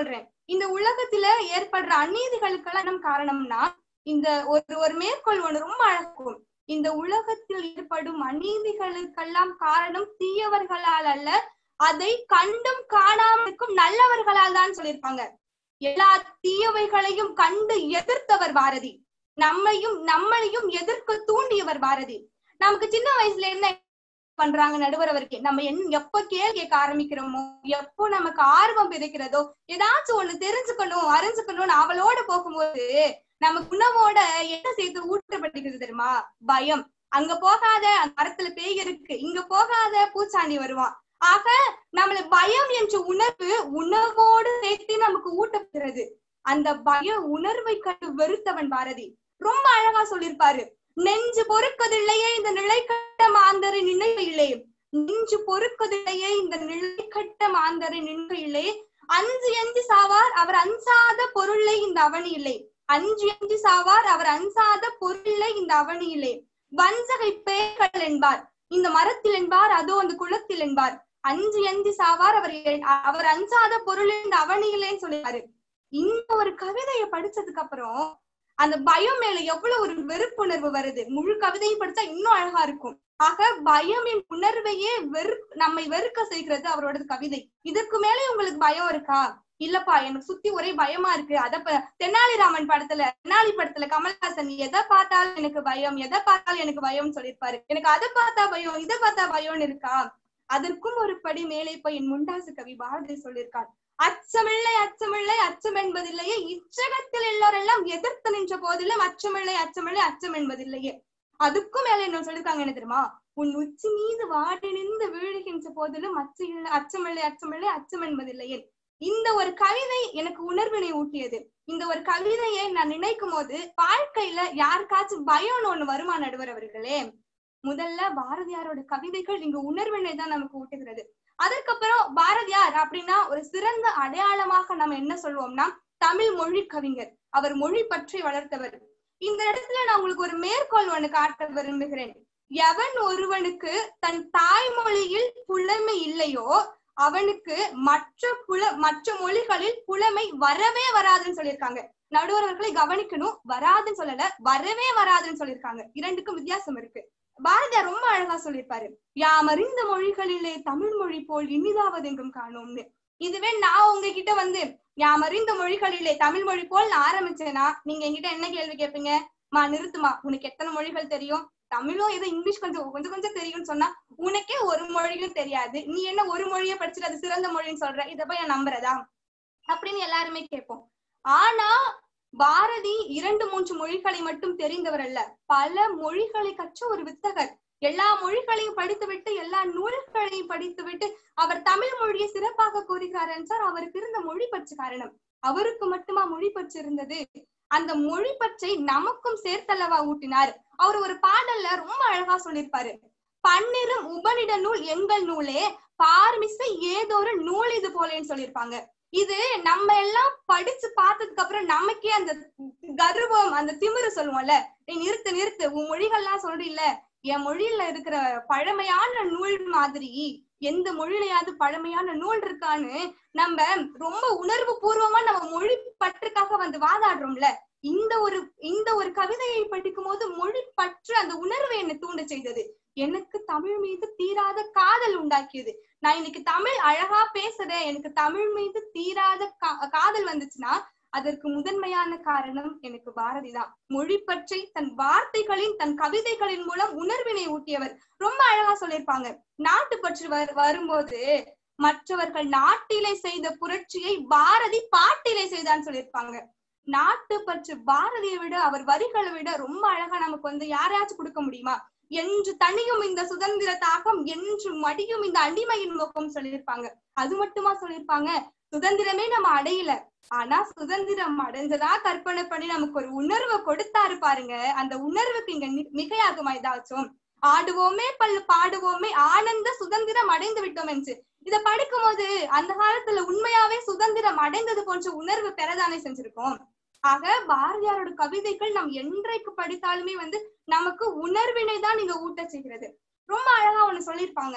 இந்த உலகத்துல ஏற்படுற அநீதிகளுக்கெல்லாம் காரணம்னா இந்த ஒரு ஒரு மேற்கோள் ஒண்ணு ரொம்ப அழகும் இந்த உலகத்தில் ஏற்படும் அநீதிகளுக்கெல்லாம் காரணம் தீயவர்களால் அல்ல அதை கண்டும் காணாமல் இருக்கும் நல்லவர்களால் தான் சொல்லியிருப்பாங்க எல்லா தீயவைகளையும் கண்டு எதிர்த்தவர் பாரதி நம்மையும் நம்மளையும் எதிர்க்க தூண்டியவர் பாரதி நமக்கு சின்ன வயசுல என்ன பண்றாங்க நடுவர் அவருக்கு நம்ம என் எப்ப கேள்வி கேட்க ஆரம்பிக்கிறோமோ எப்போ நமக்கு ஆர்வம் விதைக்கிறதோ ஏதாச்சும் ஒண்ணு தெரிஞ்சுக்கணும் அறிஞ்சுக்கணும்னு அவளோட போகும்போது நமக்கு உணவோட என்ன சேர்த்து ஊட்டப்பட்டிருக்கிறது தெரியுமா பயம் அங்க போகாத அந்த மரத்துல பேய் இருக்கு இங்க போகாத பூச்சாண்டி வருவான் ஆக நம்மள பயம் என்ற உணர்வு உணவோடு சேர்த்து நமக்கு ஊட்டப்படுகிறது அந்த பய உணர்வை கண்டு வெறுத்தவன் பாரதி ரொம்ப அழகா சொல்லியிருப்பாரு நெஞ்சு பொறுக்கதில்லையே இந்த நிலைக்கட்ட மாந்தரை நினைவையிலே நெஞ்சு பொறுக்கதில்லையே இந்த நிலைக்கட்ட மாந்தரை நினைவையிலே அஞ்சு எஞ்சி சாவார் அவர் அஞ்சாத பொருளை இந்த அவனியிலே அஞ்சு எஞ்சி சாவார் அவர் அஞ்சாத பொருளை இந்த அவனியிலே வஞ்சகை பேய்கள் என்பார் இந்த மரத்தில் என்பார் அதோ அந்த குளத்தில் என்பார் அஞ்சு எஞ்சி சாவார் அவர் எ- அவர் அஞ்சாத பொருள் இந்த அவனியிலேன்னு சொல்லிட்டாரு இந்த ஒரு கவிதையை படிச்சதுக்கு அப்புறம் அந்த பயம் மேல எவ்வளவு ஒரு வெறுப்புணர்வு வருது முழு கவிதையும் படிச்சா இன்னும் அழகா இருக்கும் ஆக பயம் என் உணர்வையே வெறு நம்மை வெறுக்க செய்கிறது அவரோட கவிதை இதற்கு மேலே உங்களுக்கு பயம் இருக்கா இல்லப்பா எனக்கு சுத்தி ஒரே பயமா இருக்கு அத ப- தெனாலிராமன் படத்துல தெனாலி படத்துல கமல்ஹாசன் எதை பார்த்தாலும் எனக்கு பயம் எதை பார்த்தாலும் எனக்கு பயம்னு சொல்லியிருப்பாரு எனக்கு அதை பார்த்தா பயம் இதை பார்த்தா பயம்னு இருக்கா அதற்கும் ஒரு படி மேலே போய் என் முண்டாசு கவி பாரதி சொல்லியிருக்கார் அச்சமில்லை அச்சமில்லை அச்சம் என்பதில்லையே இச்சகத்தில் எல்லோரெல்லாம் எதிர்த்து நின்ற போதிலும் அச்சமில்லை அச்சமில்லை அச்சம் என்பதில்லையே அதுக்கும் மேல என்ன சொல்லிருக்காங்க என்ன தெரியுமா உன் உச்சி மீது வாடி நின்று வீழுகின்ற போதிலும் அச்சு இல்லை அச்சமில்லை அச்சமில்லை அச்சம் என்பதில்லையே இந்த ஒரு கவிதை எனக்கு உணர்வினை ஊட்டியது இந்த ஒரு கவிதையை நான் நினைக்கும் போது வாழ்க்கையில யாருக்காச்சும் பயம்னு ஒண்ணு வருமா நடுவர் அவர்களே முதல்ல பாரதியாரோட கவிதைகள் இங்க உணர்வினை தான் நமக்கு ஊட்டுகிறது அதுக்கப்புறம் பாரதியார் அப்படின்னா ஒரு சிறந்த அடையாளமாக நம்ம என்ன சொல்லுவோம்னா தமிழ் மொழி கவிஞர் அவர் மொழி பற்றி வளர்த்தவர் இந்த இடத்துல நான் உங்களுக்கு ஒரு மேற்கோள் ஒண்ணு காட்ட விரும்புகிறேன் எவன் ஒருவனுக்கு தன் தாய்மொழியில் புலமை இல்லையோ அவனுக்கு மற்ற புல மற்ற மொழிகளில் புலமை வரவே வராதுன்னு சொல்லியிருக்காங்க நடுவர்களை கவனிக்கணும் வராதுன்னு சொல்லல வரவே வராதுன்னு சொல்லியிருக்காங்க இரண்டுக்கும் வித்தியாசம் இருக்கு பாரதியார் ரொம்ப அழகா சொல்லியிருப்பாரு யாமறிந்த மொழிகளிலே தமிழ் மொழி போல் இனிதாவது எங்கும் காணோம்னு இதுவே நான் உங்ககிட்ட வந்து யாமறிந்த மொழிகளிலே தமிழ் மொழி போல் நான் ஆரம்பிச்சேன்னா நீங்க என்கிட்ட என்ன கேள்வி கேட்பீங்க மா நிறுத்துமா உனக்கு எத்தனை மொழிகள் தெரியும் தமிழும் ஏதோ இங்கிலீஷ் கொஞ்சம் கொஞ்சம் கொஞ்சம் தெரியும்னு சொன்னா உனக்கே ஒரு மொழியும் தெரியாது நீ என்ன ஒரு மொழியை படிச்சுட்டு அது சிறந்த மொழின்னு சொல்ற இத போய் நான் நம்புறதா அப்படின்னு எல்லாருமே கேட்போம் ஆனா பாரதி இரண்டு மூன்று மொழிகளை மட்டும் தெரிந்தவர் அல்ல பல மொழிகளை கற்ற ஒரு வித்தகர் எல்லா மொழிகளையும் படித்துவிட்டு எல்லா நூல்களையும் படித்துவிட்டு அவர் தமிழ் மொழியை சிறப்பாக கூறுகிறார் என்றால் அவருக்கு இருந்த மொழி பற்று காரணம் அவருக்கு மட்டுமா மொழி பற்று இருந்தது அந்த மொழி பற்றை நமக்கும் சேர்த்தல்லவா ஊட்டினார் அவர் ஒரு பாடல்ல ரொம்ப அழகா சொல்லியிருப்பாரு பன்னிரும் உபனிட நூல் எங்கள் நூலே பார்மிசை ஏதோ ஒரு நூல் இது போலேன்னு சொல்லியிருப்பாங்க இது நம்ம எல்லாம் படிச்சு பார்த்ததுக்கு அப்புறம் நமக்கே அந்த கர்வம் அந்த திமிரு சொல்லுவோம்ல நீ நிறுத்து நிறுத்து உன் மொழிகள்லாம் சொல்றீல்ல என் மொழியில இருக்கிற பழமையான நூல் மாதிரி எந்த மொழியிலயாவது பழமையான நூல் இருக்கான்னு நம்ம ரொம்ப உணர்வு பூர்வமா நம்ம மொழி பற்றுக்காக வந்து வாதாடுறோம்ல இந்த ஒரு இந்த ஒரு கவிதையை படிக்கும் போது மொழி பற்று அந்த உணர்வை என்னை தூண்ட செய்தது எனக்கு தமிழ் மீது தீராத காதல் உண்டாக்கியது நான் இன்னைக்கு தமிழ் அழகா பேசுறேன் எனக்கு தமிழ் மீது தீராத கா- காதல் வந்துச்சுன்னா அதற்கு முதன்மையான காரணம் எனக்கு பாரதி தான் மொழி பற்றி தன் வார்த்தைகளின் தன் கவிதைகளின் மூலம் உணர்வினை ஊட்டியவர் ரொம்ப அழகா சொல்லியிருப்பாங்க நாட்டு பற்று வரு- வரும்போது மற்றவர்கள் நாட்டிலே செய்த புரட்சியை பாரதி பாட்டிலே செய்தான்னு சொல்லியிருப்பாங்க நாட்டு பற்று பாரதியை விட அவர் வரிகளை விட ரொம்ப அழகா நமக்கு வந்து யாரையாச்சும் கொடுக்க முடியுமா என்று தனியும் இந்த சுதந்திர தாகம் என்று மடியும் இந்த அடிமையின் முகம் சொல்லியிருப்பாங்க அது மட்டுமா சொல்லியிருப்பாங்க சுதந்திரமே நம்ம அடையல ஆனா சுதந்திரம் அடைஞ்சதா கற்பனை பண்ணி நமக்கு ஒரு உணர்வை கொடுத்தாரு பாருங்க அந்த உணர்வுக்கு இங்க நி- மிகையாகுமா ஏதாச்சும் ஆடுவோமே பல்லு பாடுவோமே ஆனந்த சுதந்திரம் அடைந்து விட்டோம் என்று இத படிக்கும் போது அந்த காலத்துல உண்மையாவே சுதந்திரம் அடைந்தது போன்ற உணர்வு பெறதானே செஞ்சிருக்கோம் ஆக பாரதியாரோட கவிதைகள் நாம் என்றைக்கு படித்தாலுமே வந்து நமக்கு உணர்வினை தான் நீங்க ஊட்ட செய்கிறது ரொம்ப அழகா ஒண்ணு சொல்லியிருப்பாங்க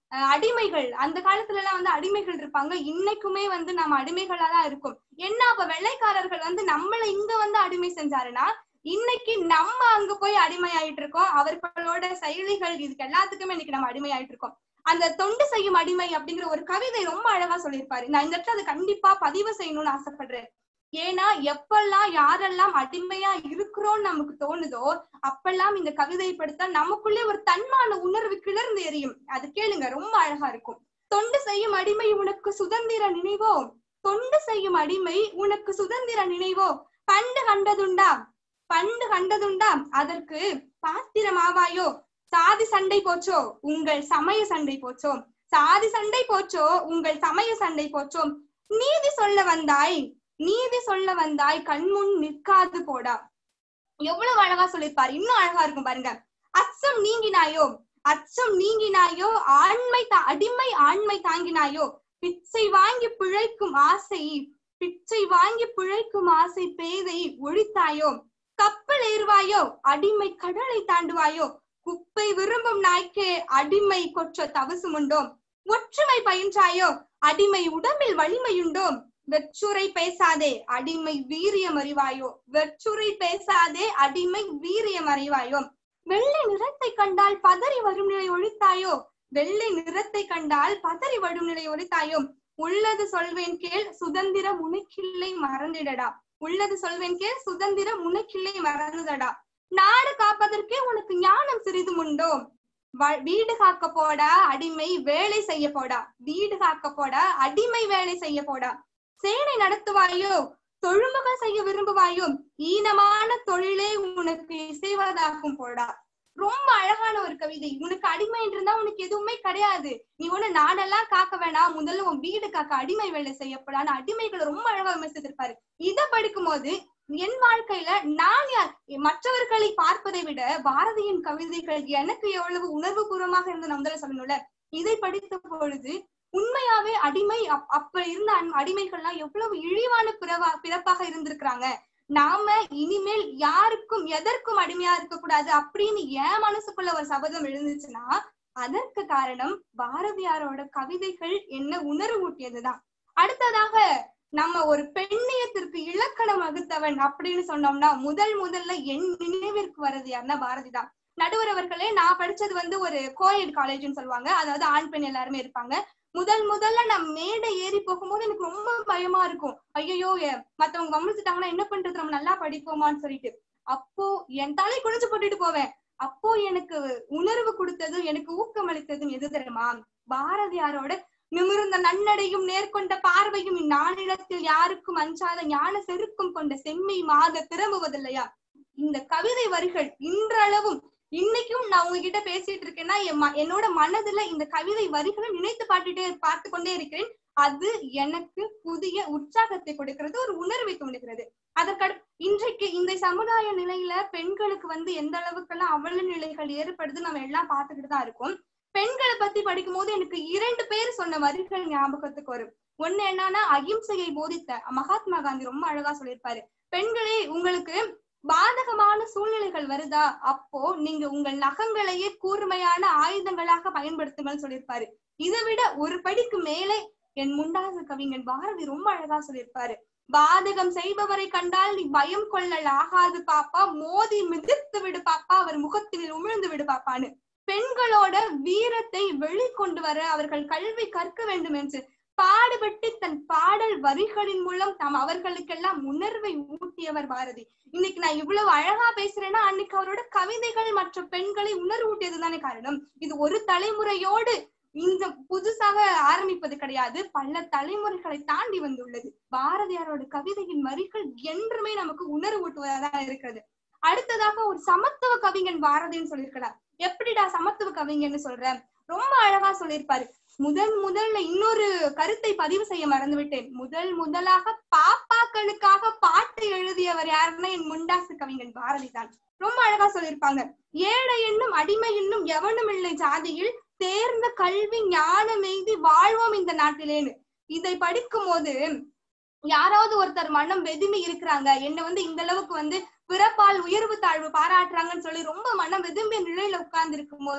அஹ் அடிமைகள் அந்த காலத்துல எல்லாம் வந்து அடிமைகள் இருப்பாங்க இன்னைக்குமே வந்து நம்ம அடிமைகளா தான் இருக்கும் என்ன அப்ப வெள்ளைக்காரர்கள் வந்து நம்மள இங்க வந்து அடிமை செஞ்சாருன்னா இன்னைக்கு நம்ம அங்க போய் அடிமை ஆயிட்டு இருக்கோம் அவர்களோட செயலிகள் இதுக்கு எல்லாத்துக்குமே இன்னைக்கு நம்ம அடிமை ஆயிட்டு இருக்கோம் அந்த தொண்டு செய்யும் அடிமை அப்படிங்கிற ஒரு கவிதை ரொம்ப அழகா சொல்லியிருப்பாரு நான் இந்த இடத்துல அதை கண்டிப்பா பதிவு செய்யணும்னு ஆசைப்படுறேன் ஏன்னா எப்பெல்லாம் யாரெல்லாம் அடிமையா இருக்கிறோம்னு நமக்கு தோணுதோ அப்பெல்லாம் இந்த கவிதை படுத்தா நமக்குள்ளே ஒரு தன்மான உணர்வு கிளர்ந்து எரியும் அது கேளுங்க ரொம்ப அழகா இருக்கும் தொண்டு செய்யும் அடிமை உனக்கு சுதந்திர நினைவோ தொண்டு செய்யும் அடிமை உனக்கு சுதந்திர நினைவோ பண்டு கண்டதுண்டா பண்டு கண்டதுண்டா அதற்கு பாத்திரமாவாயோ சாதி சண்டை போச்சோ உங்கள் சமய சண்டை போச்சோ சாதி சண்டை போச்சோ உங்கள் சமய சண்டை போச்சோ நீதி சொல்ல வந்தாய் நீதி சொல்ல வந்தாய் கண்முன் நிற்காது போடா எவ்வளவு அழகா சொல்லிருப்பாரு இன்னும் அழகா இருக்கும் பாருங்க அச்சம் நீங்கினாயோ அச்சம் நீங்கினாயோ ஆண்மை தா அடிமை ஆண்மை தாங்கினாயோ பிச்சை வாங்கி பிழைக்கும் ஆசை பிச்சை வாங்கி பிழைக்கும் ஆசை பேதை ஒழித்தாயோ கப்பல் ஏறுவாயோ அடிமை கடலை தாண்டுவாயோ குப்பை விரும்பும் நாய்க்கு அடிமை கொற்ற தவசுமுண்டோ ஒற்றுமை பயின்றாயோ அடிமை உடம்பில் வலிமையுண்டோ வெற்றுரை பேசாதே அடிமை வீரியம் அறிவாயோ வெற்றுரை பேசாதே அடிமை வீரியம் அறிவாயோ வெள்ளை நிறத்தை கண்டால் பதறி வரும் நிலை ஒழித்தாயோ வெள்ளை நிறத்தை கண்டால் பதறி வரும் நிலை ஒழித்தாயோ உள்ளது சொல்வேன் கேள் சுதந்திரம் உனக்கில்லை மறந்திடடா உள்ளது சொல்வேன் கேள் சுதந்திரம் உனக்கில்லை மறந்துதடா நாடு காப்பதற்கே உனக்கு ஞானம் சிறிதும் உண்டோ வ- வீடு காக்க போடா அடிமை வேலை செய்ய போடா வீடு காக்க போடா அடிமை வேலை செய்ய போடா சேனை நடத்துவாயோ தொழும்புகள் செய்ய விரும்புவாயோ ஈனமான தொழிலே உனக்கு இசைவதாகும் போடா ரொம்ப அழகான ஒரு கவிதை உனக்கு அடிமை இருந்தா உனக்கு எதுவுமே கிடையாது நீ ஒண்ணு நாடெல்லாம் காக்க வேணாம் முதல்ல உன் வீடு காக்க அடிமை வேலை செய்யப்படான்னு அடிமைகளை ரொம்ப அழகா விமர்சித்திருப்பாரு இத படிக்கும் போது என் வாழ்க்கையில நான் யார் மற்றவர்களை பார்ப்பதை விட பாரதியின் கவிதைகள் எனக்கு எவ்வளவு உணர்வு பூர்வமாக இருந்து நான் முதல்ல சொல்லணும்ல இதை படித்த பொழுது உண்மையாவே அடிமை அப்- அப்ப இருந்த அன்- அடிமைகள்லாம் எவ்வளவு இழிவான பிறவா பிறப்பாக இருந்திருக்கிறாங்க நாம இனிமேல் யாருக்கும் எதற்கும் அடிமையா இருக்க கூடாது அப்படின்னு என் மனசுக்குள்ள ஒரு சபதம் எழுந்துச்சுன்னா அதற்கு காரணம் பாரதியாரோட கவிதைகள் என்ன உணர்வூட்டியதுதான் அடுத்ததாக நம்ம ஒரு பெண்ணியத்திற்கு இலக்கணம் வகுத்தவன் அப்படின்னு சொன்னோம்னா முதல் முதல்ல என் நினைவிற்கு வர்றது யாருன்னா பாரதி தான் நடுவர் அவர்களே நான் படிச்சது வந்து ஒரு கோயட் காலேஜ்னு சொல்லுவாங்க அதாவது ஆண் பெண் எல்லாருமே இருப்பாங்க முதல் முதல்ல நான் மேடை ஏறி போகும்போது எனக்கு ரொம்ப பயமா இருக்கும் ஐயோ மத்தவங்க கவனிச்சுட்டாங்கன்னா என்ன பண்றது நம்ம நல்லா படிப்போமான்னு சொல்லிட்டு அப்போ என் தலை குனிஞ்சு போட்டுட்டு போவேன் அப்போ எனக்கு உணர்வு கொடுத்ததும் எனக்கு ஊக்கம் அளித்ததும் எது தெரியுமா பாரதியாரோட நிமிர்ந்த நன்னடையும் நேர்கொண்ட பார்வையும் இந்நாளிடத்தில் யாருக்கும் அஞ்சாத ஞான செருக்கும் கொண்ட செம்மை மாக திரும்புவதில்லையா இந்த கவிதை வரிகள் இன்றளவும் இன்னைக்கும் நான் உங்ககிட்ட பேசிட்டு இருக்கேன்னா என் ம- என்னோட மனதுல இந்த கவிதை வரிகளை நினைத்து பாட்டுட்டே பார்த்து கொண்டே இருக்கிறேன் அது எனக்கு புதிய உற்சாகத்தை கொடுக்கிறது ஒரு உணர்வை தூண்டுகிறது அதற்கடு இன்றைக்கு இந்த சமுதாய நிலையில பெண்களுக்கு வந்து எந்த அளவுக்கெல்லாம் அவல நிலைகள் ஏற்படுது நம்ம எல்லாம் பார்த்துக்கிட்டு தான் இருக்கோம் பெண்களை பத்தி படிக்கும் போது எனக்கு இரண்டு பேர் சொன்ன வரிகள் ஞாபகத்துக்கு வரும் ஒண்ணு என்னன்னா அகிம்சையை போதித்த மகாத்மா காந்தி ரொம்ப அழகா சொல்லியிருப்பாரு பெண்களே உங்களுக்கு பாதகமான சூழ்நிலைகள் வருதா அப்போ நீங்க உங்கள் நகங்களையே கூர்மையான ஆயுதங்களாக பயன்படுத்துங்கள்னு சொல்லியிருப்பாரு இதை விட ஒரு படிக்கு மேலே என் முண்டாசு கவிஞன் பாரதி ரொம்ப அழகா சொல்லியிருப்பாரு பாதகம் செய்பவரை கண்டால் நீ பயம் கொள்ளல் ஆகாது பாப்பா மோதி மிதித்து விடு பாப்பா அவர் முகத்தில் உமிழ்ந்து விடு பாப்பான்னு பெண்களோட வீரத்தை வெளிக்கொண்டு வர அவர்கள் கல்வி கற்க வேண்டும் என்று பாடுபட்டு தன் பாடல் வரிகளின் மூலம் தாம் அவர்களுக்கெல்லாம் உணர்வை ஊட்டியவர் பாரதி இன்னைக்கு நான் இவ்வளவு அழகா பேசுறேன்னா அன்னைக்கு அவரோட கவிதைகள் மற்ற பெண்களை உணர்வூட்டியது தானே காரணம் இது ஒரு தலைமுறையோடு இந்த புதுசாக ஆரம்பிப்பது கிடையாது பல தலைமுறைகளை தாண்டி வந்துள்ளது பாரதியாரோட கவிதையின் வரிகள் என்றுமே நமக்கு உணர்வூட்டுவதாக இருக்கிறது அடுத்ததாக ஒரு சமத்துவ கவிஞன் பாரதின்னு சொல்லியிருக்கிறார் எப்படிடா சமத்துவ கவிஞன்னு சொல்றேன் ரொம்ப அழகா சொல்லியிருப்பாரு முதல் முதல்ல இன்னொரு கருத்தை பதிவு செய்ய மறந்துவிட்டேன் முதல் முதலாக பாப்பாக்களுக்காக பாட்டு எழுதியவர் யாருன்னா என் முண்டாசு கவிஞன் பாரதி தான் ரொம்ப அழகா சொல்லியிருப்பாங்க ஏழை என்னும் அடிமை என்னும் எவனும் இல்லை ஜாதியில் தேர்ந்த கல்வி ஞானம் எய்தி வாழ்வோம் இந்த நாட்டிலேன்னு இதை படிக்கும் போது யாராவது ஒருத்தர் மனம் வெதுமி இருக்கிறாங்க என்ன வந்து இந்த அளவுக்கு வந்து பிறப்பால் உயர்வு தாழ்வு பாராட்டுறாங்கன்னு சொல்லி ரொம்ப மனம் வெதும்பிய நிலையில உட்கார்ந்து இருக்கும் போது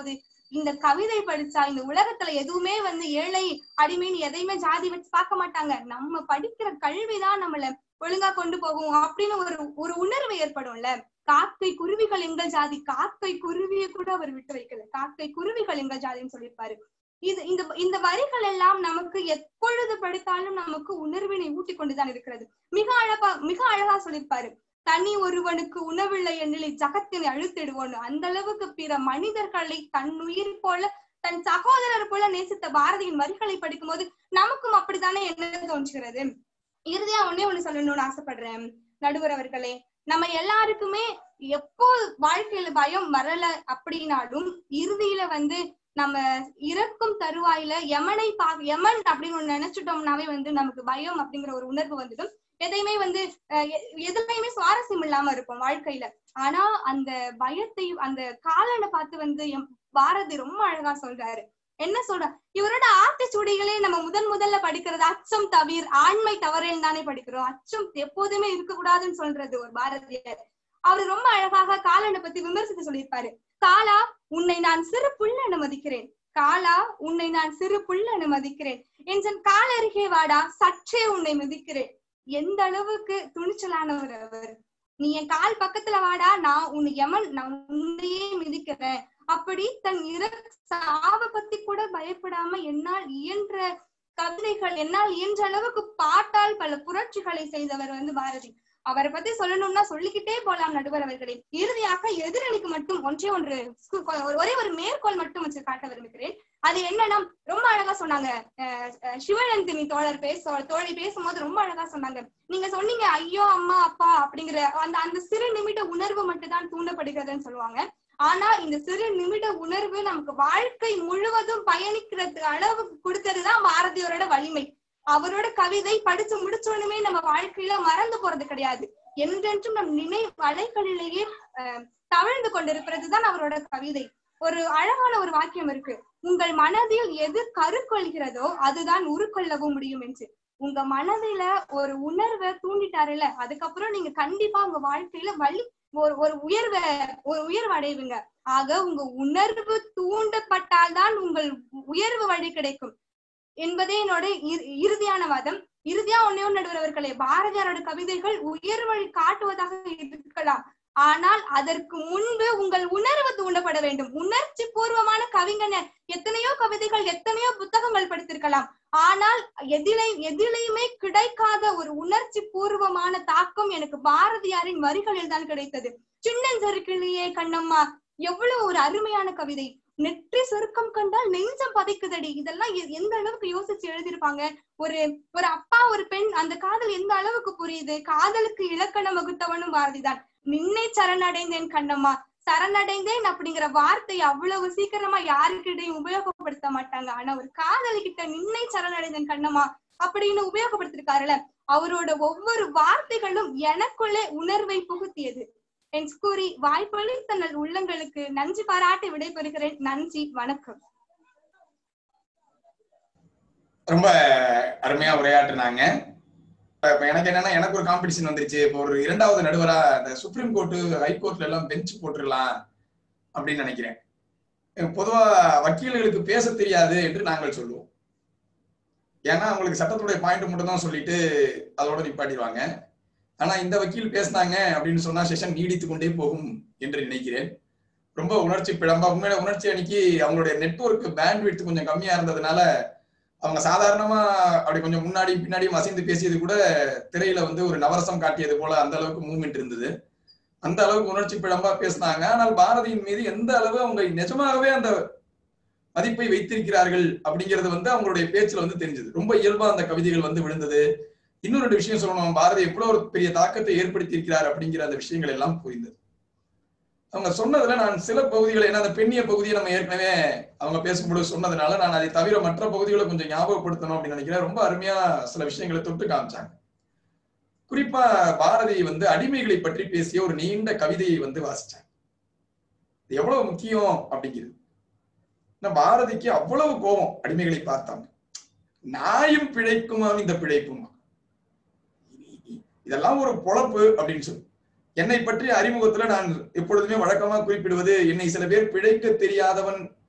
இந்த கவிதை படிச்சா இந்த உலகத்துல எதுவுமே வந்து ஏழை அடிமைன்னு எதையுமே ஜாதி வச்சு பார்க்க மாட்டாங்க நம்ம படிக்கிற கல்விதான் நம்மள ஒழுங்கா கொண்டு போகும் அப்படின்னு ஒரு ஒரு உணர்வு ஏற்படும்ல காக்கை குருவிகள் எங்கள் ஜாதி காக்கை குருவியை கூட அவர் விட்டு வைக்கல காக்கை குருவிகள் எங்கள் ஜாதின்னு சொல்லியிருப்பாரு இது இந்த இந்த வரிகள் எல்லாம் நமக்கு எப்பொழுது படித்தாலும் நமக்கு உணர்வினை ஊட்டி கொண்டுதான் இருக்கிறது மிக அழகா மிக அழகா சொல்லியிருப்பாரு தனி ஒருவனுக்கு உணவில்லை எண்ணிலை ஜகத்தினை அழுத்திடுவோன்னு அந்த அளவுக்கு பிற மனிதர்களை தன் உயிர் போல தன் சகோதரர் போல நேசித்த பாரதியின் வரிகளை படிக்கும்போது நமக்கும் அப்படித்தானே என்ன தோன்றுகிறது இறுதியா ஒன்னே ஒண்ணு சொல்லணும்னு ஆசைப்படுறேன் நடுவர் அவர்களே நம்ம எல்லாருக்குமே எப்போ வாழ்க்கையில பயம் வரல அப்படின்னாலும் இறுதியில வந்து நம்ம இறக்கும் தருவாயில யமனை பா யமன் அப்படின்னு ஒண்ணு நினைச்சிட்டோம்னாவே வந்து நமக்கு பயம் அப்படிங்கிற ஒரு உணர்வு வந்துடும் எதையுமே வந்து அஹ் எ- எதுலையுமே சுவாரஸ்யம் இல்லாம இருக்கும் வாழ்க்கையில ஆனா அந்த பயத்தை அந்த காலனை பார்த்து வந்து எம் பாரதி ரொம்ப அழகா சொல்றாரு என்ன சொல்ற இவரோட ஆத்திச்சூடிகளே நம்ம முதன் முதல்ல படிக்கிறது அச்சம் தவிர் ஆண்மை தவறேன்னு தானே படிக்கிறோம் அச்சம் எப்போதுமே இருக்கக்கூடாதுன்னு சொல்றது ஒரு பாரதியர் அவர் ரொம்ப அழகாக காலனை பத்தி விமர்சித்து சொல்லியிருப்பாரு காலா உன்னை நான் சிறு புல்லென மதிக்கிறேன் காலா உன்னை நான் சிறு புல்லென மதிக்கிறேன் என் கால அருகே வாடா சற்றே உன்னை மிதிக்கிறேன் எந்த அளவுக்கு துணிச்சலானவர் அவர் நீ என் கால் பக்கத்துல வாடா நான் உன்னை யமன் நான் உன்னையே மிதிக்கிறேன் அப்படி தன் இற சாவ பத்தி கூட பயப்படாம என்னால் இயன்ற கவிதைகள் என்னால் இயன்ற அளவுக்கு பாட்டால் பல புரட்சிகளை செய்தவர் வந்து பாரதி அவரை பத்தி சொல்லணும்னா சொல்லிக்கிட்டே போலாம் நடுவர் அவர்களே இறுதியாக எதிரணிக்கு மட்டும் ஒன்றே ஒன்று ஸ்கு- ஒரு- ஒரே ஒரு மேற்கோள் மட்டும் வச்சு காட்ட விரும்புகிறேன் அது என்னன்னா ரொம்ப அழகா சொன்னாங்க அஹ் அஹ் சிவநந்தினி தோழர் பேச தோழி பேசும்போது ரொம்ப அழகா சொன்னாங்க நீங்க சொன்னீங்க ஐயோ அம்மா அப்பா அப்படிங்கிற அந்த அந்த சிறு நிமிட உணர்வு மட்டும் தான் தூண்டப்படுகிறதுன்னு சொல்லுவாங்க ஆனா இந்த சிறு நிமிட உணர்வு நமக்கு வாழ்க்கை முழுவதும் பயணிக்கிறது அளவுக்கு கொடுத்ததுதான் பாரதியோரோட வலிமை அவரோட கவிதை படிச்சு முடிச்சோடனே நம்ம வாழ்க்கையில மறந்து போறது கிடையாது என்றென்றும் நம் நினை வலைகளிலேயே அஹ், தவழ்ந்து கொண்டிருக்கிறதுதான் அவரோட கவிதை ஒரு அழகான ஒரு வாக்கியம் இருக்கு உங்கள் மனதில் எது கருக்கொள்கிறதோ அதுதான் உருக்கொள்ளவும் முடியும் என்று உங்க மனதில ஒரு உணர்வை தூண்டிட்டாருல அதுக்கப்புறம் நீங்க கண்டிப்பா உங்க வாழ்க்கையில வழி ஒரு ஒரு உயர்வை ஒரு உயர்வு அடைவீங்க ஆக உங்க உணர்வு தூண்டப்பட்டால்தான் உங்கள் உயர்வு வழி கிடைக்கும் என்பதே என்னோட இறு- இறுதியான வாதம் இறுதியா ஒன்னே ஒன்று நடுவர்களே பாரதியாரோட கவிதைகள் உயர் வழி காட்டுவதாக இருக்கலாம் ஆனால் அதற்கு முன்பு உங்கள் உணர்வு தூண்டப்பட வேண்டும் உணர்ச்சி பூர்வமான கவிஞன எத்தனையோ கவிதைகள் எத்தனையோ புத்தகங்கள் படித்திருக்கலாம் ஆனால் எதிலை எதிலையுமே கிடைக்காத ஒரு உணர்ச்சி பூர்வமான தாக்கம் எனக்கு பாரதியாரின் வரிகளில் தான் கிடைத்தது சின்னஞ்சருக்கிலேயே கண்ணம்மா எவ்வளவு ஒரு அருமையான கவிதை நெற்றி சுருக்கம் கண்டால் நெஞ்சம் பதைக்குதடி இதெல்லாம் எ- எந்த அளவுக்கு யோசிச்சு எழுதியிருப்பாங்க ஒரு ஒரு அப்பா ஒரு பெண் அந்த காதல் எந்த அளவுக்கு புரியுது காதலுக்கு இலக்கணம் வகுத்தவனும் பாரதிதான் நின்னை சரணடைந்தேன் கண்ணம்மா சரணடைந்தேன் அப்படிங்கிற வார்த்தை அவ்வளவு சீக்கிரமா யாருக்கிட்டையும் உபயோகப்படுத்த மாட்டாங்க ஆனா ஒரு காதலி கிட்ட நின்னை சரணடைந்தேன் கண்ணம்மா அப்படின்னு உபயோகப்படுத்திருக்காருல அவரோட ஒவ்வொரு வார்த்தைகளும் எனக்குள்ளே உணர்வை புகுத்தியது என் கூறி வாய்ப்பளித்த நல் உள்ளங்களுக்கு நன்றி பாராட்டி விடைபெறுகிறேன் நன்றி வணக்கம் ரொம்ப அருமையா உரையாற்றுனாங்க இப்ப இப்ப எனக்கு என்னன்னா எனக்கு ஒரு காம்படிஷன் வந்துருச்சு இப்போ ஒரு இரண்டாவது நடுவரா இந்த சுப்ரீம் கோர்ட்டு ஹைகோர்ட்ல எல்லாம் பெஞ்ச் போட்டுடலாம் அப்படின்னு நினைக்கிறேன் அஹ் பொதுவா வக்கீல்களுக்கு பேச தெரியாது என்று நாங்கள் சொல்லுவோம் ஏன்னா அவங்களுக்கு சட்டத்துடைய பாயிண்ட் மட்டும் தான் சொல்லிட்டு அதோட நிப்பாட்டிடுவாங்க ஆனா இந்த வக்கீல் பேசினாங்க அப்படின்னு சொன்னா செஷன் நீடித்து கொண்டே போகும் என்று நினைக்கிறேன் ரொம்ப உணர்ச்சி பிழம்பா உண்மையில உணர்ச்சி அன்னைக்கு அவங்களுடைய நெட்வொர்க் பேண்ட் கொஞ்சம் கம்மியா இருந்ததுனால அவங்க சாதாரணமா அப்படி கொஞ்சம் முன்னாடி பின்னாடியும் அசைந்து பேசியது கூட திரையில வந்து ஒரு நவரசம் காட்டியது போல அந்த அளவுக்கு மூவ்மெண்ட் இருந்தது அந்த அளவுக்கு உணர்ச்சி பிழம்பா பேசினாங்க ஆனால் பாரதியின் மீது எந்த அளவு அவங்க நிஜமாகவே அந்த மதிப்பை வைத்திருக்கிறார்கள் அப்படிங்கிறது வந்து அவங்களுடைய பேச்சுல வந்து தெரிஞ்சது ரொம்ப இயல்பா அந்த கவிதைகள் வந்து விழுந்தது இன்னொரு ரெண்டு விஷயம் சொல்லணும் பாரதி எவ்வளவு ஒரு பெரிய தாக்கத்தை ஏற்படுத்தி இருக்கிறார் அப்படிங்கிற அந்த விஷயங்கள் எல்லாம் புரிந்தது அவங்க சொன்னதுல நான் சில பகுதிகளை ஏன்னா அந்த பெண்ணிய பகுதியை நம்ம ஏற்கனவே அவங்க பேசும்போது சொன்னதுனால நான் அதை தவிர மற்ற பகுதிகளை கொஞ்சம் ஞாபகப்படுத்தணும் அப்படின்னு நினைக்கிறேன் ரொம்ப அருமையா சில விஷயங்களை தொட்டு காமிச்சாங்க குறிப்பா பாரதி வந்து அடிமைகளை பற்றி பேசிய ஒரு நீண்ட கவிதையை வந்து வாசிச்சாங்க இது எவ்வளவு முக்கியம் அப்படிங்கிறது ஏன்னா பாரதிக்கு அவ்வளவு கோபம் அடிமைகளை பார்த்தாங்க நாயும் பிழைக்குமா இந்த பிழைப்புமா இதெல்லாம் ஒரு பொழப்பு அப்படின்னு சொல்லி என்னை பற்றிய அறிமுகத்துல நான் எப்பொழுதுமே வழக்கமா குறிப்பிடுவது என்னை சில பேர் பிழைக்க தெரியாதவன்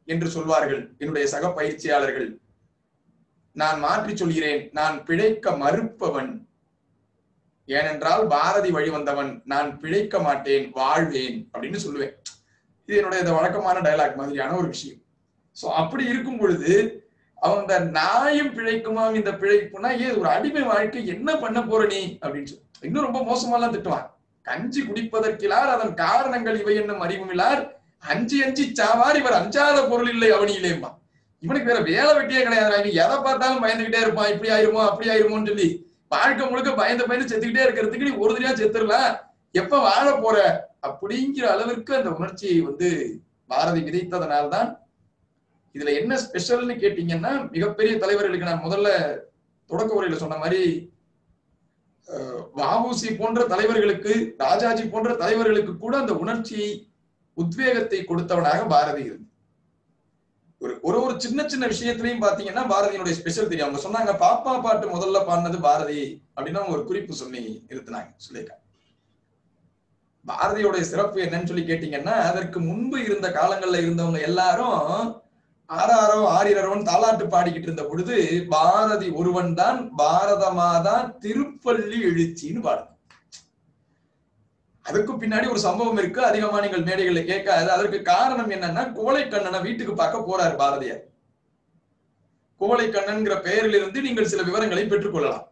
என்று சொல்வார்கள் என்னுடைய சக பயிற்சியாளர்கள் நான் மாற்றி சொல்கிறேன் நான் பிழைக்க மறுப்பவன் ஏனென்றால் பாரதி வழி வந்தவன் நான் பிழைக்க மாட்டேன் வாழ்வேன் அப்படின்னு சொல்லுவேன் இது என்னுடைய இந்த வழக்கமான டயலாக் மாதிரியான ஒரு விஷயம் சோ அப்படி இருக்கும் பொழுது அவன் இந்த நாயும் பிழைக்குமா இந்த பிழைப்புனா ஏ ஒரு அடிமை வாழ்க்கை என்ன பண்ண போற நீ அப்படின்னு சொல்லி இன்னும் ரொம்ப மோசமாலாம் திட்டுவான் கஞ்சி குடிப்பதற்கிலார் அதன் காரணங்கள் இவை என்னும் அறிவுமிலார் அஞ்சு அஞ்சு சாவார் இவர் அஞ்சாத பொருள் இல்லை அவனியிலேம்பா இவனுக்கு வேற வேலை வெட்டியே கிடையாது இவன் எதை பார்த்தாலும் பயந்துகிட்டே இருப்பான் இப்படி ஆயிருமோ அப்படி ஆயிருமோன்னு சொல்லி வாழ்க்கை முழுக்க பயந்து பயந்து செத்துக்கிட்டே இருக்கிறதுக்கு நீ ஒரு தடவையா செத்துடலாம் எப்ப வாழ போற அப்படிங்கிற அளவிற்கு அந்த உணர்ச்சியை வந்து பாரதி விதைத்ததனால்தான் இதுல என்ன ஸ்பெஷல்னு கேட்டீங்கன்னா மிகப்பெரிய தலைவர்களுக்கு நான் முதல்ல தொடக்க உரையில சொன்ன மாதிரி அஹ், வஉசி போன்ற தலைவர்களுக்கு ராஜாஜி போன்ற தலைவர்களுக்கு கூட அந்த உணர்ச்சியை உத்வேகத்தை கொடுத்தவனாக பாரதி இருந்தார் ஒரு ஒரு ஒரு சின்ன சின்ன விஷயத்திலையும் பாத்தீங்கன்னா பாரதியினுடைய ஸ்பெஷல் தெரியும் அவங்க சொன்னாங்க பாப்பா பாட்டு முதல்ல பாடினது பாரதி அப்படின்னு அவங்க ஒரு குறிப்பு சொல்லி நிறுத்தினாங்க சொல்லியிருக்காங்க பாரதியோடைய சிறப்பு என்னன்னு சொல்லி கேட்டீங்கன்னா அதற்கு முன்பு இருந்த காலங்கள்ல இருந்தவங்க எல்லாரும் ஆறாரோ ஆறிரரோன்னு தாலாட்டு பாடிக்கிட்டு இருந்த பொழுது பாரதி ஒருவன் தான் பாரத மாதா திருப்பள்ளி எழுச்சின்னு பாடு அதுக்கு பின்னாடி ஒரு சம்பவம் இருக்கு அதிகமா நீங்கள் மேடைகள்ல கேட்காது அதற்கு காரணம் என்னன்னா கோழைக்கண்ணனை வீட்டுக்கு பார்க்க போறாரு பாரதியார் கோழைக்கண்ணன்கிற பெயரிலிருந்து நீங்கள் சில விவரங்களை பெற்றுக்கொள்ளலாம்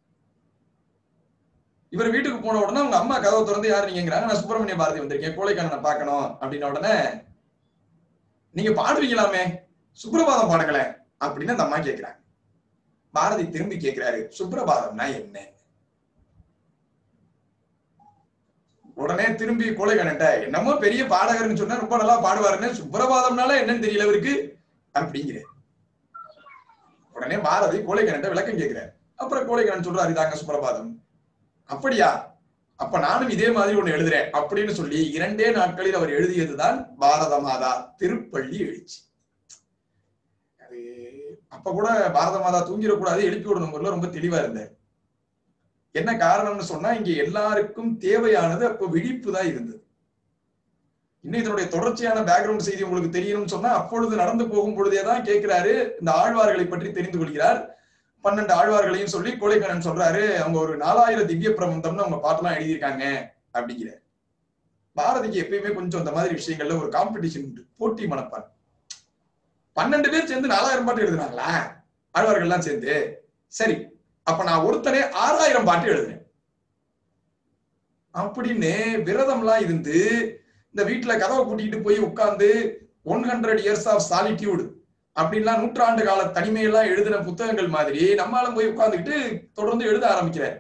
இவர் வீட்டுக்கு போன உடனே அவங்க அம்மா கதவை திறந்து யாரு நீங்கிறாங்க நான் சுப்பிரமணிய பாரதி வந்திருக்கேன் கோழைக்கண்ணனை பார்க்கணும் அப்படின்ன உடனே நீங்க பாடுவீங்களாமே சுப்ரபாதம் பாடுங்களேன் அப்படின்னு அந்த அம்மா கேட்கிறாங்க பாரதி திரும்பி கேட்கிறாரு சுப்ரபாதம்னா என்ன உடனே திரும்பி கோழைக்கண்ணன்ட்ட என்னமோ பெரிய பாடகர்னு சொன்னா ரொம்ப நல்லா பாடுவாருன்னு சுப்ரபாதம்னால என்னன்னு தெரியல இவருக்கு அப்படிங்கிற உடனே பாரதி கோழைக்கண்ணன்ட்ட விளக்கம் கேட்கிறார் அப்புறம் கோழைக்கண்ணன் சொல்றாரு இதாங்க சுப்ரபாதம் அப்படியா அப்ப நானும் இதே மாதிரி ஒண்ணு எழுதுறேன் அப்படின்னு சொல்லி இரண்டே நாட்களில் அவர் எழுதியதுதான் பாரத மாதா திருப்பள்ளி எழுச்சி அது அப்ப கூட பாரத மாதா தூங்கிடக்கூடாது எழுப்பி விடணுங்கிறதுல ரொம்ப தெளிவா இருந்தார் என்ன காரணம்னு சொன்னா இங்க எல்லாருக்கும் தேவையானது அப்ப விழிப்பு தான் இருந்தது இன்னும் இதனுடைய தொடர்ச்சியான பேக்ரவுண்ட் செய்தி உங்களுக்கு தெரியணும்னு சொன்னா அப்பொழுது நடந்து போகும் பொழுதே தான் கேட்கிறாரு இந்த ஆழ்வார்களை பற்றி தெரிந்து கொள்கிறார் பன்னெண்டு ஆழ்வார்களையும் சொல்லி கோழைக்கண்ணன் சொல்றாரு அவங்க ஒரு நாலாயிரம் திவ்ய பிரபந்தம்னு அவங்க பாட்டெல்லாம் எழுதியிருக்காங்க அப்படிங்கிற பாரதிக்கு எப்பயுமே கொஞ்சம் அந்த மாதிரி விஷயங்கள்ல ஒரு காம்படிஷன் உண்டு போட்டி மனப்பான் பன்னெண்டு பேர் சேர்ந்து நாலாயிரம் பாட்டு எழுதுனாங்களா ஆழ்வார்கள்லாம் சேர்ந்து சரி அப்ப நான் ஒருத்தனே ஆறாயிரம் பாட்டு எழுதுனேன் அப்படின்னு விரதம்லாம் இருந்து இந்த வீட்டுல கதவை கூட்டிட்டு போய் உட்கார்ந்து one hundred years of solitude அப்படின்லாம் நூற்றாண்டு கால தனிமையெல்லாம் எழுதின புத்தகங்கள் மாதிரி நம்மளும் போய் உட்கார்ந்துக்கிட்டு தொடர்ந்து எழுத ஆரம்பிக்கிறார்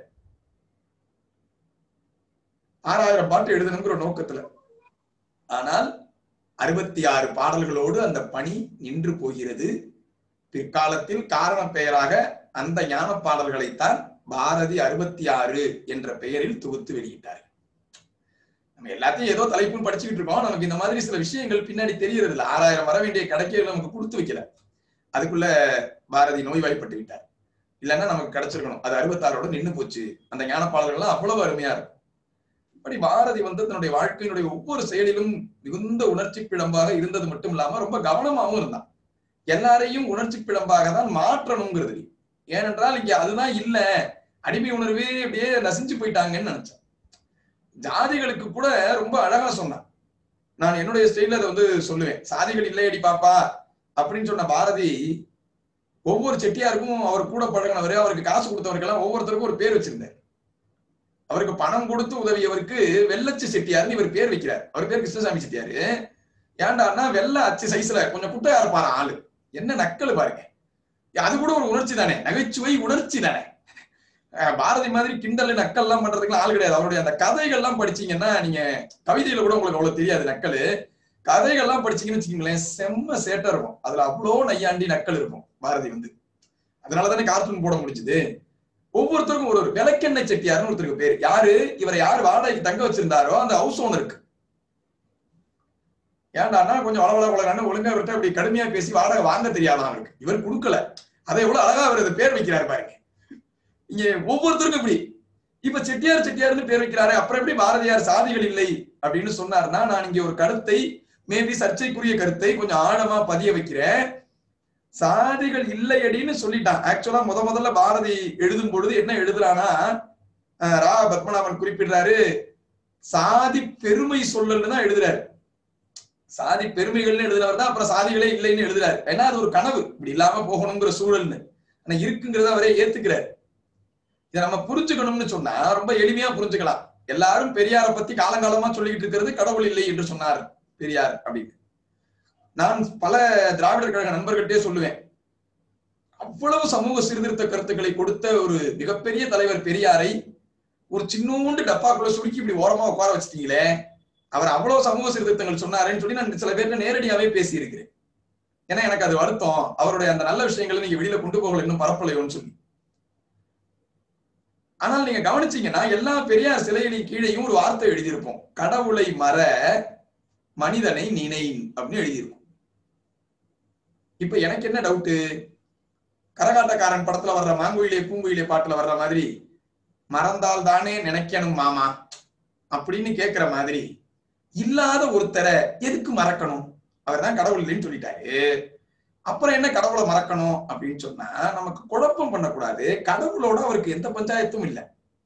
ஆறாயிரம் பாட்டு எழுதணுங்கிற நோக்கத்துல ஆனால் அறுபத்தி ஆறு பாடல்களோடு அந்த பணி நின்று போகிறது பிற்காலத்தில் காரண பெயராக அந்த ஞான பாடல்களைத்தான் பாரதி அறுபத்தி ஆறு என்ற பெயரில் தொகுத்து வெளியிட்டார் நம்ம எல்லாத்தையும் ஏதோ தலைப்புன்னு படிச்சுக்கிட்டு இருக்கோம் நமக்கு இந்த மாதிரி சில விஷயங்கள் பின்னாடி தெரியறது இல்ல ஆறாயிரம் வர வேண்டிய கணக்கே நமக்கு கொடுத்து வைக்கல அதுக்குள்ள பாரதி நோய்வாய்ப்பட்டு விட்டார் இல்லைன்னா நமக்கு கிடைச்சிருக்கணும் அது அறுபத்தாறோட நின்னு போச்சு அந்த ஞான பாடல்கள்லாம் அவ்வளவு அருமையா இருக்கும் இப்படி பாரதி வந்து தன்னுடைய வாழ்க்கையினுடைய ஒவ்வொரு செயலிலும் மிகுந்த உணர்ச்சி பிழம்பாக இருந்தது மட்டும் இல்லாம ரொம்ப கவனமாகவும் இருந்தான் எல்லாரையும் உணர்ச்சி பிழம்பாக தான் மாற்றணுங்கிறது ஏனென்றால் இங்க அதுதான் இல்ல அடிமை உணர்வே அப்படியே நசிஞ்சு போயிட்டாங்கன்னு நினைச்சேன் ஜாதிகளுக்கு கூட ரொம்ப அழகா சொன்னான் நான் என்னுடைய ஸ்டைல அதை வந்து சொல்லுவேன் சாதிகள் இல்லையடி பாப்பா அப்படின்னு சொன்ன பாரதி ஒவ்வொரு செட்டியாருக்கும் அவர் கூட பழகினவர் அவருக்கு காசு கொடுத்தவருக்கெல்லாம் ஒவ்வொருத்தருக்கும் ஒரு பேர் வச்சிருந்தார் அவருக்கு பணம் கொடுத்து உதவியவருக்கு வெள்ளச்சி செட்டியார்னு இவர் பேர் வைக்கிறார் அவர் பேர் கிருஷ்ணசாமி செட்டியாரு ஏன்டான்னா வெள்ள அச்சு சைஸ்ல கொஞ்சம் குட்டையா இருப்பாரு ஆளு என்ன நக்கல் பாருங்க அது கூட ஒரு உணர்ச்சி தானே நகைச்சுவை உணர்ச்சி தானே அஹ் பாரதி மாதிரி கிண்டல் நக்கல் எல்லாம் பண்றதுக்குலாம் ஆள் கிடையாது அவருடைய அந்த கதைகள்லாம் படிச்சீங்கன்னா நீங்க கவிதையில கூட உங்களுக்கு அவ்வளவு தெரியாது நக்கல் கதைகள்லாம் படிச்சீங்கன்னு வச்சுக்கீங்களேன் செம்ம சேட்டா இருக்கும் அதுல அவ்வளோ நையாண்டி நக்கல் இருக்கும் பாரதி வந்து அதனாலதானே கார்ட்டூன் போட முடிஞ்சது ஒவ்வொருத்தருக்கும் ஒரு ஒரு விளக்கெண்ணெய் செட்டியார்னு ஒருத்தருக்கு பேர் யாரு இவரை யார் வாடகைக்கு தங்க வச்சிருந்தாரோ அந்த ஹவுஸ் ஓனருக்கு ஏன்டான்னா கொஞ்சம் வளவள வளரான்னு ஒழுங்கா இவர்கிட்ட இப்படி கடுமையா பேசி வாடகை வாங்க தெரியாதான் அவருக்கு இவர் கொடுக்கல அதை எவ்வளவு அழகா அவர் அதை பேர் வைக்கிறாரு பாருங்க இங்க ஒவ்வொருத்தருக்கும் இப்படி இப்ப செட்டியார் செட்டியார்னு பேர் வைக்கிறாரு அப்புறம் எப்படி பாரதியார் சாதிகள் இல்லை அப்படின்னு சொன்னார்னா நான் இங்க ஒரு கருத்தை மேபி சர்ச்சைக்குரிய கருத்தை கொஞ்சம் ஆழமா பதிய வைக்கிறேன் சாதிகள் இல்லையடின்னு சொல்லிட்டான் ஆக்சுவலா முத முதல்ல பாரதி எழுதும் பொழுது என்ன எழுதுறானா அஹ், ரா பத்மநாபன் குறிப்பிடுறாரு சாதி பெருமை சொல்லல்னு தான் எழுதுறாரு சாதி பெருமைகள்னு எழுதுறவர் தான் அப்புறம் சாதிகளே இல்லைன்னு எழுதுறாரு ஏன்னா அது ஒரு கனவு இப்படி இல்லாம போகணுங்கிற சூழல்னு ஆனா இருக்குங்கிறத அவரே ஏத்துக்கிறாரு இதை நம்ம புரிஞ்சுக்கணும்னு சொன்னா ரொம்ப எளிமையா புரிஞ்சுக்கலாம் எல்லாரும் பெரியார பத்தி காலங்காலமா சொல்லிக்கிட்டு இருக்கிறது கடவுள் இல்லை என்று சொன்னார் பெரியார் அப்படின்னு நான் பல திராவிடர் கழக நண்பர்கள்ட்டே சொல்லுவேன் அவ்வளவு சமூக சீர்திருத்த கருத்துக்களை கொடுத்த ஒரு மிகப்பெரிய தலைவர் பெரியாரை ஒரு சின்னூண்டு டப்பாக்குள்ள சுருக்கி இப்படி ஓரமா உட்கார வச்சிட்டீங்களே அவர் அவ்வளவு சமூக சீர்திருத்தங்கள் சொன்னாருன்னு சொல்லி நான் சில பேர்ட்ட நேரடியாவே பேசி இருக்கிறேன் ஏன்னா எனக்கு அது வருத்தம் அவருடைய அந்த நல்ல விஷயங்களை நீங்க வெளியில கொண்டு போகல இன்னும் பரப்பலையோன்னு சொல்லி ஆனால் நீங்க கவனிச்சீங்கன்னா எல்லா பெரியார் சிலைகளின் கீழேயும் ஒரு வார்த்தை எழுதியிருப்போம் கடவுளை மற மனிதனை நினை அப்படின்னு எழுதியிருக்கும் இப்ப எனக்கு என்ன டவுட்டு கரகாட்டக்காரன் படத்துல வர்ற மாங்குயிலே பூங்குயிலே பாட்டுல வர்ற மாதிரி மறந்தால் தானே நினைக்கணும் மாமா அப்படின்னு கேக்குற மாதிரி இல்லாத ஒருத்தரை எதுக்கு மறக்கணும் அவர் தான் கடவுள் இல்லைன்னு சொல்லிட்டாரு அப்புறம் என்ன கடவுளை மறக்கணும் அப்படின்னு சொன்னா நமக்கு குழப்பம் பண்ணக்கூடாது கடவுளோட அவருக்கு எந்த பஞ்சாயத்தும் இல்லை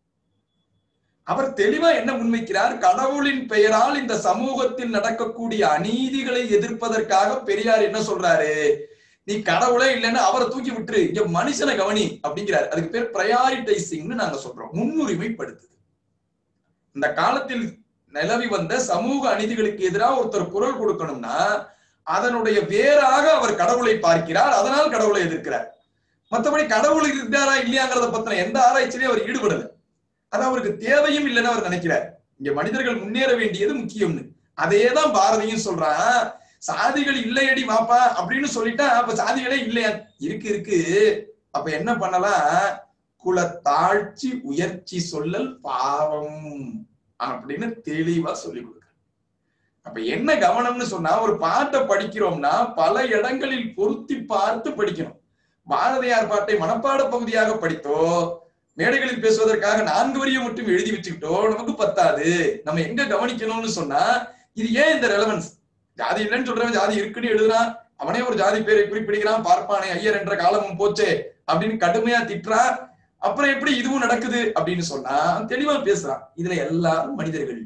அவர் தெளிவா என்ன முன்வைக்கிறார் கடவுளின் பெயரால் இந்த சமூகத்தில் நடக்கக்கூடிய அநீதிகளை எதிர்ப்பதற்காக பெரியார் என்ன சொல்றாரு நீ கடவுளே இல்லைன்னு அவரை தூக்கி விட்டுரு இங்க மனுஷனை கவனி அப்படிங்கிறார் அதுக்கு பேர் ப்ரையாரிட்டைசிங்னு நாங்க சொல்றோம் முன்னுரிமைப்படுத்துது இந்த காலத்தில் நிலவி வந்த சமூக அநீதிகளுக்கு எதிராக ஒருத்தர் குரல் கொடுக்கணும்னா அதனுடைய வேறாக அவர் கடவுளை பார்க்கிறார் அதனால் கடவுளை எதிர்க்கிறார் மற்றபடி கடவுள் இருக்கிறாரா இல்லையாங்கிறத பத்தின எந்த ஆராய்ச்சியிலையும் அவர் ஈடுபடல அது அவருக்கு தேவையும் இல்லைன்னு அவர் நினைக்கிறார் இங்க மனிதர்கள் முன்னேற வேண்டியது முக்கியம்னு அதேதான் பாரதியும் சொல்றான் சாதிகள் இல்லையடி மாப்பா அப்படின்னு சொல்லிட்டா அப்ப சாதிகளே இல்லையா இருக்கு இருக்கு அப்ப என்ன பண்ணலாம் குல தாழ்ச்சி உயர்ச்சி சொல்லல் பாவம் அப்படின்னு தெளிவா சொல்லி கொடுக்க அப்ப என்ன கவனம்னு சொன்னா ஒரு பாட்டை படிக்கிறோம்னா பல இடங்களில் பொருத்தி பார்த்து படிக்கணும் பாரதியார் பாட்டை மனப்பாட பகுதியாக படித்தோ மேடைகளில் பேசுவதற்காக நான்கு வரியை மட்டும் எழுதி வச்சுக்கிட்டோ நமக்கு பத்தாது நம்ம எங்க கவனிக்கணும்னு சொன்னா இது ஏன் இந்த ரெலவன்ஸ் ஜாதி இல்லைன்னு சொல்றவன் ஜாதி இருக்குன்னு எழுதுறான் அவனே ஒரு ஜாதி பேரை குறிப்பிடுகிறான் பார்ப்பானே ஐயர் என்ற காலமும் போச்சே அப்படின்னு கடுமையா திட்டுறான் அப்புறம் எப்படி இதுவும் நடக்குது அப்படின்னு சொன்னா தெளிவா பேசுறான் இதுல எல்லாரும் மனிதர்கள்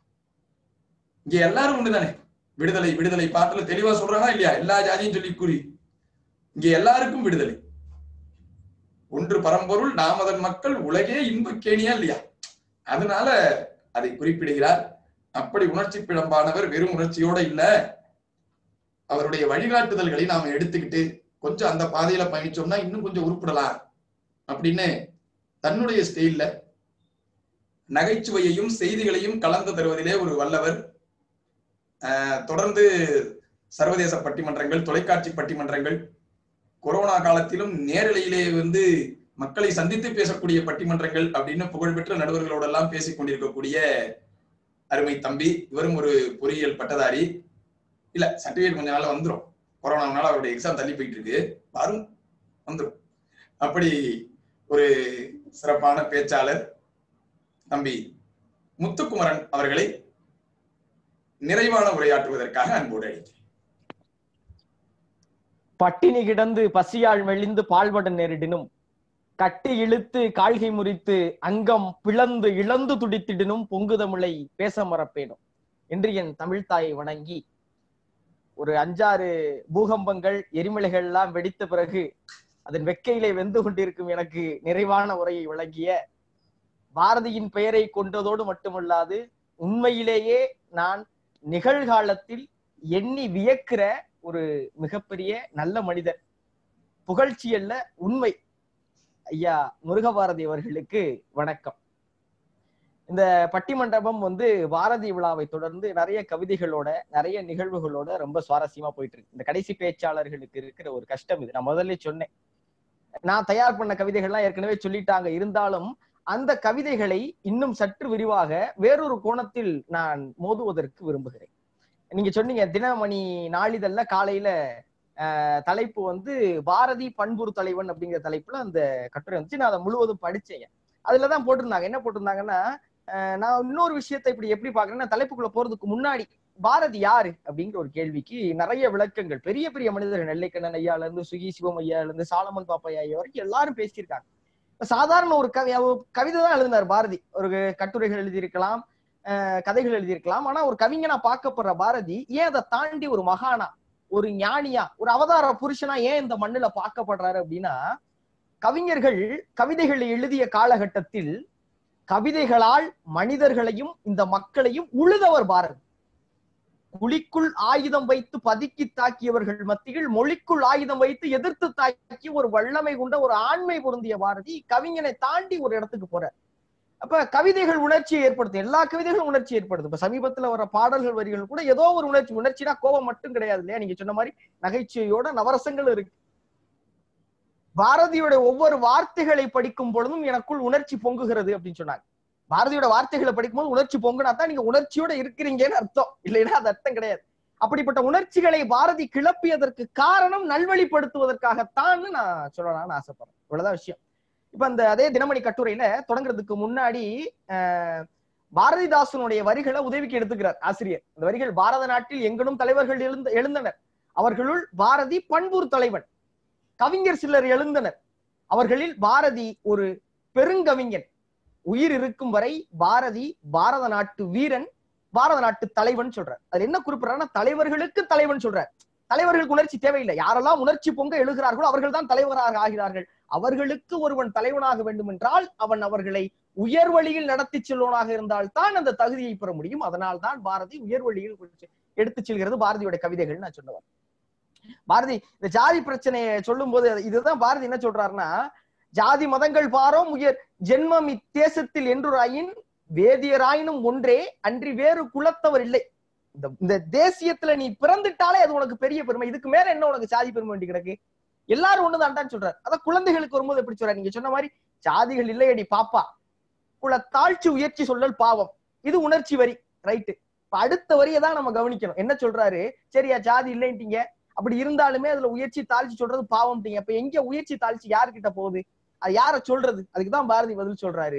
இங்க எல்லாரும் ஒண்ணுதானே விடுதலை விடுதலை பாட்டுல தெளிவா சொல்றானா இல்லையா எல்லா ஜாதியும் சொல்லி கூறி இங்க எல்லாருக்கும் விடுதலை ஒன்று பரம்பொருள் நாமதன் மக்கள் உலகே இன்பக்கேணியா இல்லையா அதனால அதை குறிப்பிடுகிறார் அப்படி உணர்ச்சி பிழம்பானவர் வெறும் உணர்ச்சியோட இல்ல அவருடைய வழிகாட்டுதல்களை நாம எடுத்துக்கிட்டு கொஞ்சம் அந்த பாதையில பயணிச்சோம்னா இன்னும் கொஞ்சம் உருப்பிடலாம் அப்படின்னு தன்னுடைய ஸ்டைல்ல நகைச்சுவையையும் செய்திகளையும் கலந்து தருவதிலே ஒரு வல்லவர் ஆஹ் தொடர்ந்து சர்வதேச பட்டிமன்றங்கள் தொலைக்காட்சி பட்டிமன்றங்கள் கொரோனா காலத்திலும் நேரலையிலே வந்து மக்களை சந்தித்து பேசக்கூடிய பட்டிமன்றங்கள் அப்படின்னு புகழ்பெற்ற நடுவர்களோட எல்லாம் பேசிக் கொண்டிருக்கக்கூடிய அருமை தம்பி இவரும் ஒரு பொறியியல் பட்டதாரி இல்ல சர்டிபிகேட் கொஞ்ச நாள்ல வந்துரும் கொரோனானால அவருடைய எக்ஸாம் தள்ளி போயிட்டு இருக்கு வரும் வந்துரும் அப்படி ஒரு சிறப்பான பேச்சாளர் தம்பி முத்துக்குமரன் அவர்களை நிறைவான உரையாற்றுவதற்காக அன்போடு அழைக்கிறேன் பட்டினி கிடந்து பசியால் மெலிந்து பால்பட நேரிடினும் கட்டி இழுத்து கால்கை முறித்து அங்கம் பிளந்து இழந்து துடித்திடினும் பொங்குதமிழை பேச மறப்பேனும் என்று என் தமிழ்தாயை வணங்கி ஒரு அஞ்சாறு பூகம்பங்கள் எரிமலைகள் எல்லாம் வெடித்த பிறகு அதன் வெக்கையிலே வெந்து கொண்டிருக்கும் எனக்கு நிறைவான உரையை வழங்கிய பாரதியின் பெயரை கொண்டதோடு மட்டுமல்லாது உண்மையிலேயே நான் நிகழ்காலத்தில் எண்ணி வியக்கிற ஒரு மிகப்பெரிய நல்ல மனிதர் புகழ்ச்சி அல்ல உண்மை ஐயா முருகபாரதி அவர்களுக்கு வணக்கம் இந்த பட்டிமண்டபம் வந்து பாரதி விழாவை தொடர்ந்து நிறைய கவிதைகளோட நிறைய நிகழ்வுகளோட ரொம்ப சுவாரஸ்யமா போயிட்டு இருக்கு இந்த கடைசி பேச்சாளர்களுக்கு இருக்கிற ஒரு கஷ்டம் இது நான் முதல்ல சொன்னேன் நான் தயார் பண்ண கவிதைகள்லாம் ஏற்கனவே சொல்லிட்டாங்க இருந்தாலும் அந்த கவிதைகளை இன்னும் சற்று விரிவாக வேறொரு கோணத்தில் நான் மோதுவதற்கு விரும்புகிறேன் நீங்க சொன்னீங்க தினமணி நாளிதழ்ல காலையில அஹ், தலைப்பு வந்து பாரதி பண்புறு தலைவன் அப்படிங்கிற தலைப்புல அந்த கட்டுரை வந்துச்சு நான் அதை முழுவதும் படிச்சேன் அதுலதான் போட்டிருந்தாங்க என்ன போட்டிருந்தாங்கன்னா அஹ், நான் இன்னொரு விஷயத்தை இப்படி எப்படி பாக்குறேன்னா தலைப்புக்குள்ள போறதுக்கு முன்னாடி பாரதி யாரு அப்படிங்கிற ஒரு கேள்விக்கு நிறைய விளக்கங்கள் பெரிய பெரிய மனிதர்கள் நெல்லைக்கண்ணன் ஐயால இருந்து சுகி சிவம் ஐயால இருந்து சாலமன் பாப்பையா ஐயா வரைக்கும் எல்லாரும் பேசியிருக்காங்க இப்ப சாதாரண ஒரு கவி ஒரு கவிதை தான் எழுதினார் பாரதி ஒரு கட்டுரைகள் எழுதியிருக்கலாம் அஹ் கதைகள் எழுதியிருக்கலாம் ஆனா ஒரு கவிஞனா பார்க்கப்படுற பாரதி ஏன் அதை தாண்டி ஒரு மகானா ஒரு ஞானியா ஒரு அவதார புருஷனா ஏன் இந்த மண்ணுல பார்க்கப்படுறாரு அப்படின்னா கவிஞர்கள் கவிதைகளை எழுதிய காலகட்டத்தில் கவிதைகளால் மனிதர்களையும் இந்த மக்களையும் உழுதவர் பாரதி குழிக்குள் ஆயுதம் வைத்து பதுக்கி தாக்கியவர்கள் மத்தியில் மொழிக்குள் ஆயுதம் வைத்து எதிர்த்து தாக்கி ஒரு வல்லமை கொண்ட ஒரு ஆண்மை பொருந்திய பாரதி கவிஞனை தாண்டி ஒரு இடத்துக்கு போறார் அப்ப கவிதைகள் உணர்ச்சியை ஏற்படுத்தும் எல்லா கவிதைகளும் உணர்ச்சி ஏற்படுத்தும் இப்ப சமீபத்துல வர பாடல்கள் வரிகள் கூட ஏதோ ஒரு உணர்ச்சி உணர்ச்சினா கோபம் மட்டும் கிடையாது இல்லையா நீங்க சொன்ன மாதிரி நகைச்சுவையோட நவரசங்கள் இருக்கு பாரதியோட ஒவ்வொரு வார்த்தைகளை படிக்கும் பொழுதும் எனக்குள் உணர்ச்சி பொங்குகிறது அப்படின்னு சொன்னாங்க பாரதியோட வார்த்தைகளை படிக்கும்போது உணர்ச்சி பொங்குனா தான் நீங்க உணர்ச்சியோட இருக்கிறீங்கன்னு அர்த்தம் இல்லைன்னா அது அர்த்தம் கிடையாது அப்படிப்பட்ட உணர்ச்சிகளை பாரதி கிளப்பியதற்கு காரணம் நல்வழிப்படுத்துவதற்காகத்தான் நான் சொல்லலாம்னு ஆசைப்படுறேன் இவ்வளவுதான் விஷயம் இப்ப அந்த அதே தினமணி கட்டுரையில தொடங்குறதுக்கு முன்னாடி அஹ், பாரதிதாசனுடைய வரிகளை உதவிக்கு எடுத்துக்கிறார் ஆசிரியர் அந்த வரிகள் பாரத நாட்டில் எங்கனும் தலைவர்கள் எழுந்த எழுந்தனர் அவர்களுள் பாரதி பண்பூர் தலைவன் கவிஞர் சிலர் எழுந்தனர் அவர்களில் பாரதி ஒரு பெருங்கவிஞன் உயிர் இருக்கும் வரை பாரதி பாரத நாட்டு வீரன் பாரத நாட்டு தலைவன் சொல்றார் அது என்ன குறிப்பிடறாருன்னா தலைவர்களுக்கு தலைவன் சொல்றார் தலைவர்களுக்கு உணர்ச்சி தேவையில்லை யாரெல்லாம் உணர்ச்சி பொங்க எழுகிறார்களோ அவர்கள் தான் தலைவராக ஆகிறார்கள் அவர்களுக்கு ஒருவன் தலைவனாக வேண்டும் என்றால் அவன் அவர்களை உயர் வழியில் நடத்தி செல்வனாக இருந்தால் தான் அந்த தகுதியை பெற முடியும் அதனால் தான் பாரதி உயர் வழியில் எடுத்துச் செல்கிறது பாரதியோட கவிதைகள் நான் சொன்னவர் பாரதி இந்த ஜாதி பிரச்சனையை சொல்லும் போது இதுதான் பாரதி என்ன சொல்றாருன்னா ஜாதி மதங்கள் பாரோம் உயர் ஜென்மம் இத்தேசத்தில் என்றுராயின் வேதியராயினும் ஒன்றே அன்றி வேறு குலத்தவர் இல்லை இந்த இந்த தேசியத்துல நீ பிறந்துட்டாலே அது உனக்கு பெரிய பெருமை இதுக்கு மேல என்ன உனக்கு ஜாதி பெருமை வேண்டி கிடக்கு எல்லாரும் ஒண்ணுதான் சொல்றாரு அதான் குழந்தைகளுக்கு வரும்போது எப்படி சொல்றாரு நீங்க சொன்ன மாதிரி ஜாதிகள் இல்லையடி பாப்பா குல தாழ்ச்சி உயர்ச்சி சொல்லல் பாவம் இது உணர்ச்சி வரி ரைட்டு இப்ப அடுத்த வரியை தான் நம்ம கவனிக்கணும் என்ன சொல்றாரு சரியா ஜாதி இல்லைன்ட்டீங்க அப்படி இருந்தாலுமே அதுல உயர்ச்சி தாழ்ச்சி சொல்றது பாவம்ட்டீங்க அப்ப எங்க உயர்ச்சி தாழ்ச்சி யாருக்கிட்ட போகுது அது யார சொல்றது அதுக்குதான் பாரதி பதில் சொல்றாரு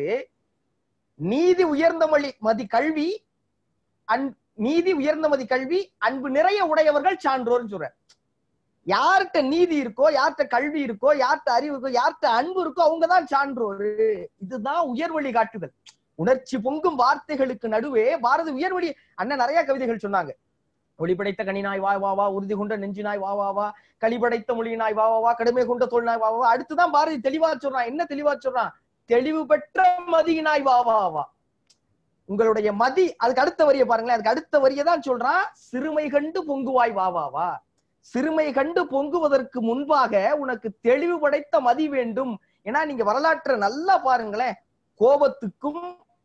நீதி உயர்ந்த மொழி மதி கல்வி அன் நீதி உயர்ந்த மதி கல்வி அன்பு நிறைய உடையவர்கள் சான்றோர்னு சொல்ற யார்கிட்ட நீதி இருக்கோ யார்கிட்ட கல்வி இருக்கோ யார்கிட்ட அறிவு இருக்கோ யார்கிட்ட அன்பு இருக்கோ அவங்கதான் சான்றோரு இதுதான் உயர்வழி காட்டுதல் உணர்ச்சி பொங்கும் வார்த்தைகளுக்கு நடுவே பாரதி உயர்வழி அண்ணன் நிறைய கவிதைகள் சொன்னாங்க ஒளிபடைத்த கனினாய் வா வா வா உறுதி கொண்ட நெஞ்சினாய் வா வா வா களிபடைத்த மொழியினாய் வா வா வா கடுமை கொண்ட தோல்நாய் வா வா வா அடுத்துதான் பாரதி தெளிவா சொல்றான் என்ன தெளிவா சொல்றான் தெளிவு பெற்ற மதியினாய் வா வா வா உங்களுடைய மதி அதுக்கு அடுத்த வரிய பாருங்களேன் அதுக்கு அடுத்த வரிய தான் சொல்றான் சிறுமை கண்டு பொங்குவாய் வா வா வா சிறுமை கண்டு பொங்குவதற்கு முன்பாக உனக்கு தெளிவு படைத்த மதி வேண்டும் ஏன்னா நீங்க வரலாற்றை நல்லா பாருங்களேன் கோபத்துக்கும்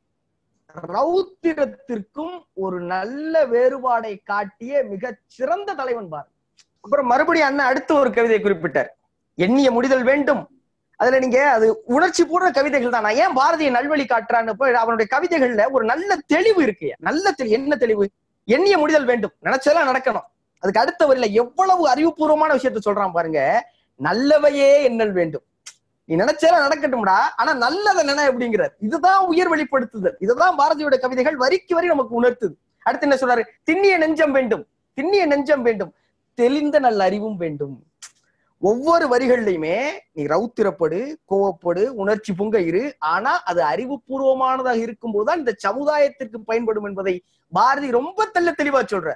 ரௌத்திரத்திற்கும் ஒரு நல்ல வேறுபாடை காட்டிய மிக சிறந்த தலைவன் பார் அப்புறம் மறுபடியும் அண்ணன் அடுத்த ஒரு கவிதையை குறிப்பிட்டார் எண்ணிய முடிதல் வேண்டும் அதுல நீங்க அது உணர்ச்சி பூர்வ கவிதைகள் தான் நான் ஏன் பாரதிய நல்வழி காட்டுறான்னு போய் அவனுடைய கவிதைகள்ல ஒரு நல்ல தெளிவு இருக்கு நல்ல தெளிவு என்ன தெளிவு எண்ணிய முடிதல் வேண்டும் நினைச்சதெல்லாம் நடக்கணும் அதுக்கு அடுத்த வரையில எவ்வளவு அறிவுபூர்வமான விஷயத்த சொல்றான் பாருங்க நல்லவையே எண்ணல் வேண்டும் நீ நினைச்சதெல்லாம் நடக்கட்டும்டா ஆனா நல்லதை நினை அப்படிங்கிறார் இதுதான் உயர் வெளிப்படுத்துதல் இதுதான் பாரதியோட கவிதைகள் வரிக்கு வரி நமக்கு உணர்த்துது அடுத்து என்ன சொல்றாரு திண்ணிய நெஞ்சம் வேண்டும் திண்ணிய நெஞ்சம் வேண்டும் தெளிந்த நல்ல அறிவும் வேண்டும் ஒவ்வொரு வரிகள்லையுமே நீ ரவுத்திரப்படு கோவப்படு உணர்ச்சி பொங்க இரு ஆனா அது அறிவுபூர்வமானதாக இருக்கும் போதுதான் இந்த சமுதாயத்திற்கு பயன்படும் என்பதை பாரதி ரொம்ப தெல்ல தெளிவா சொல்ற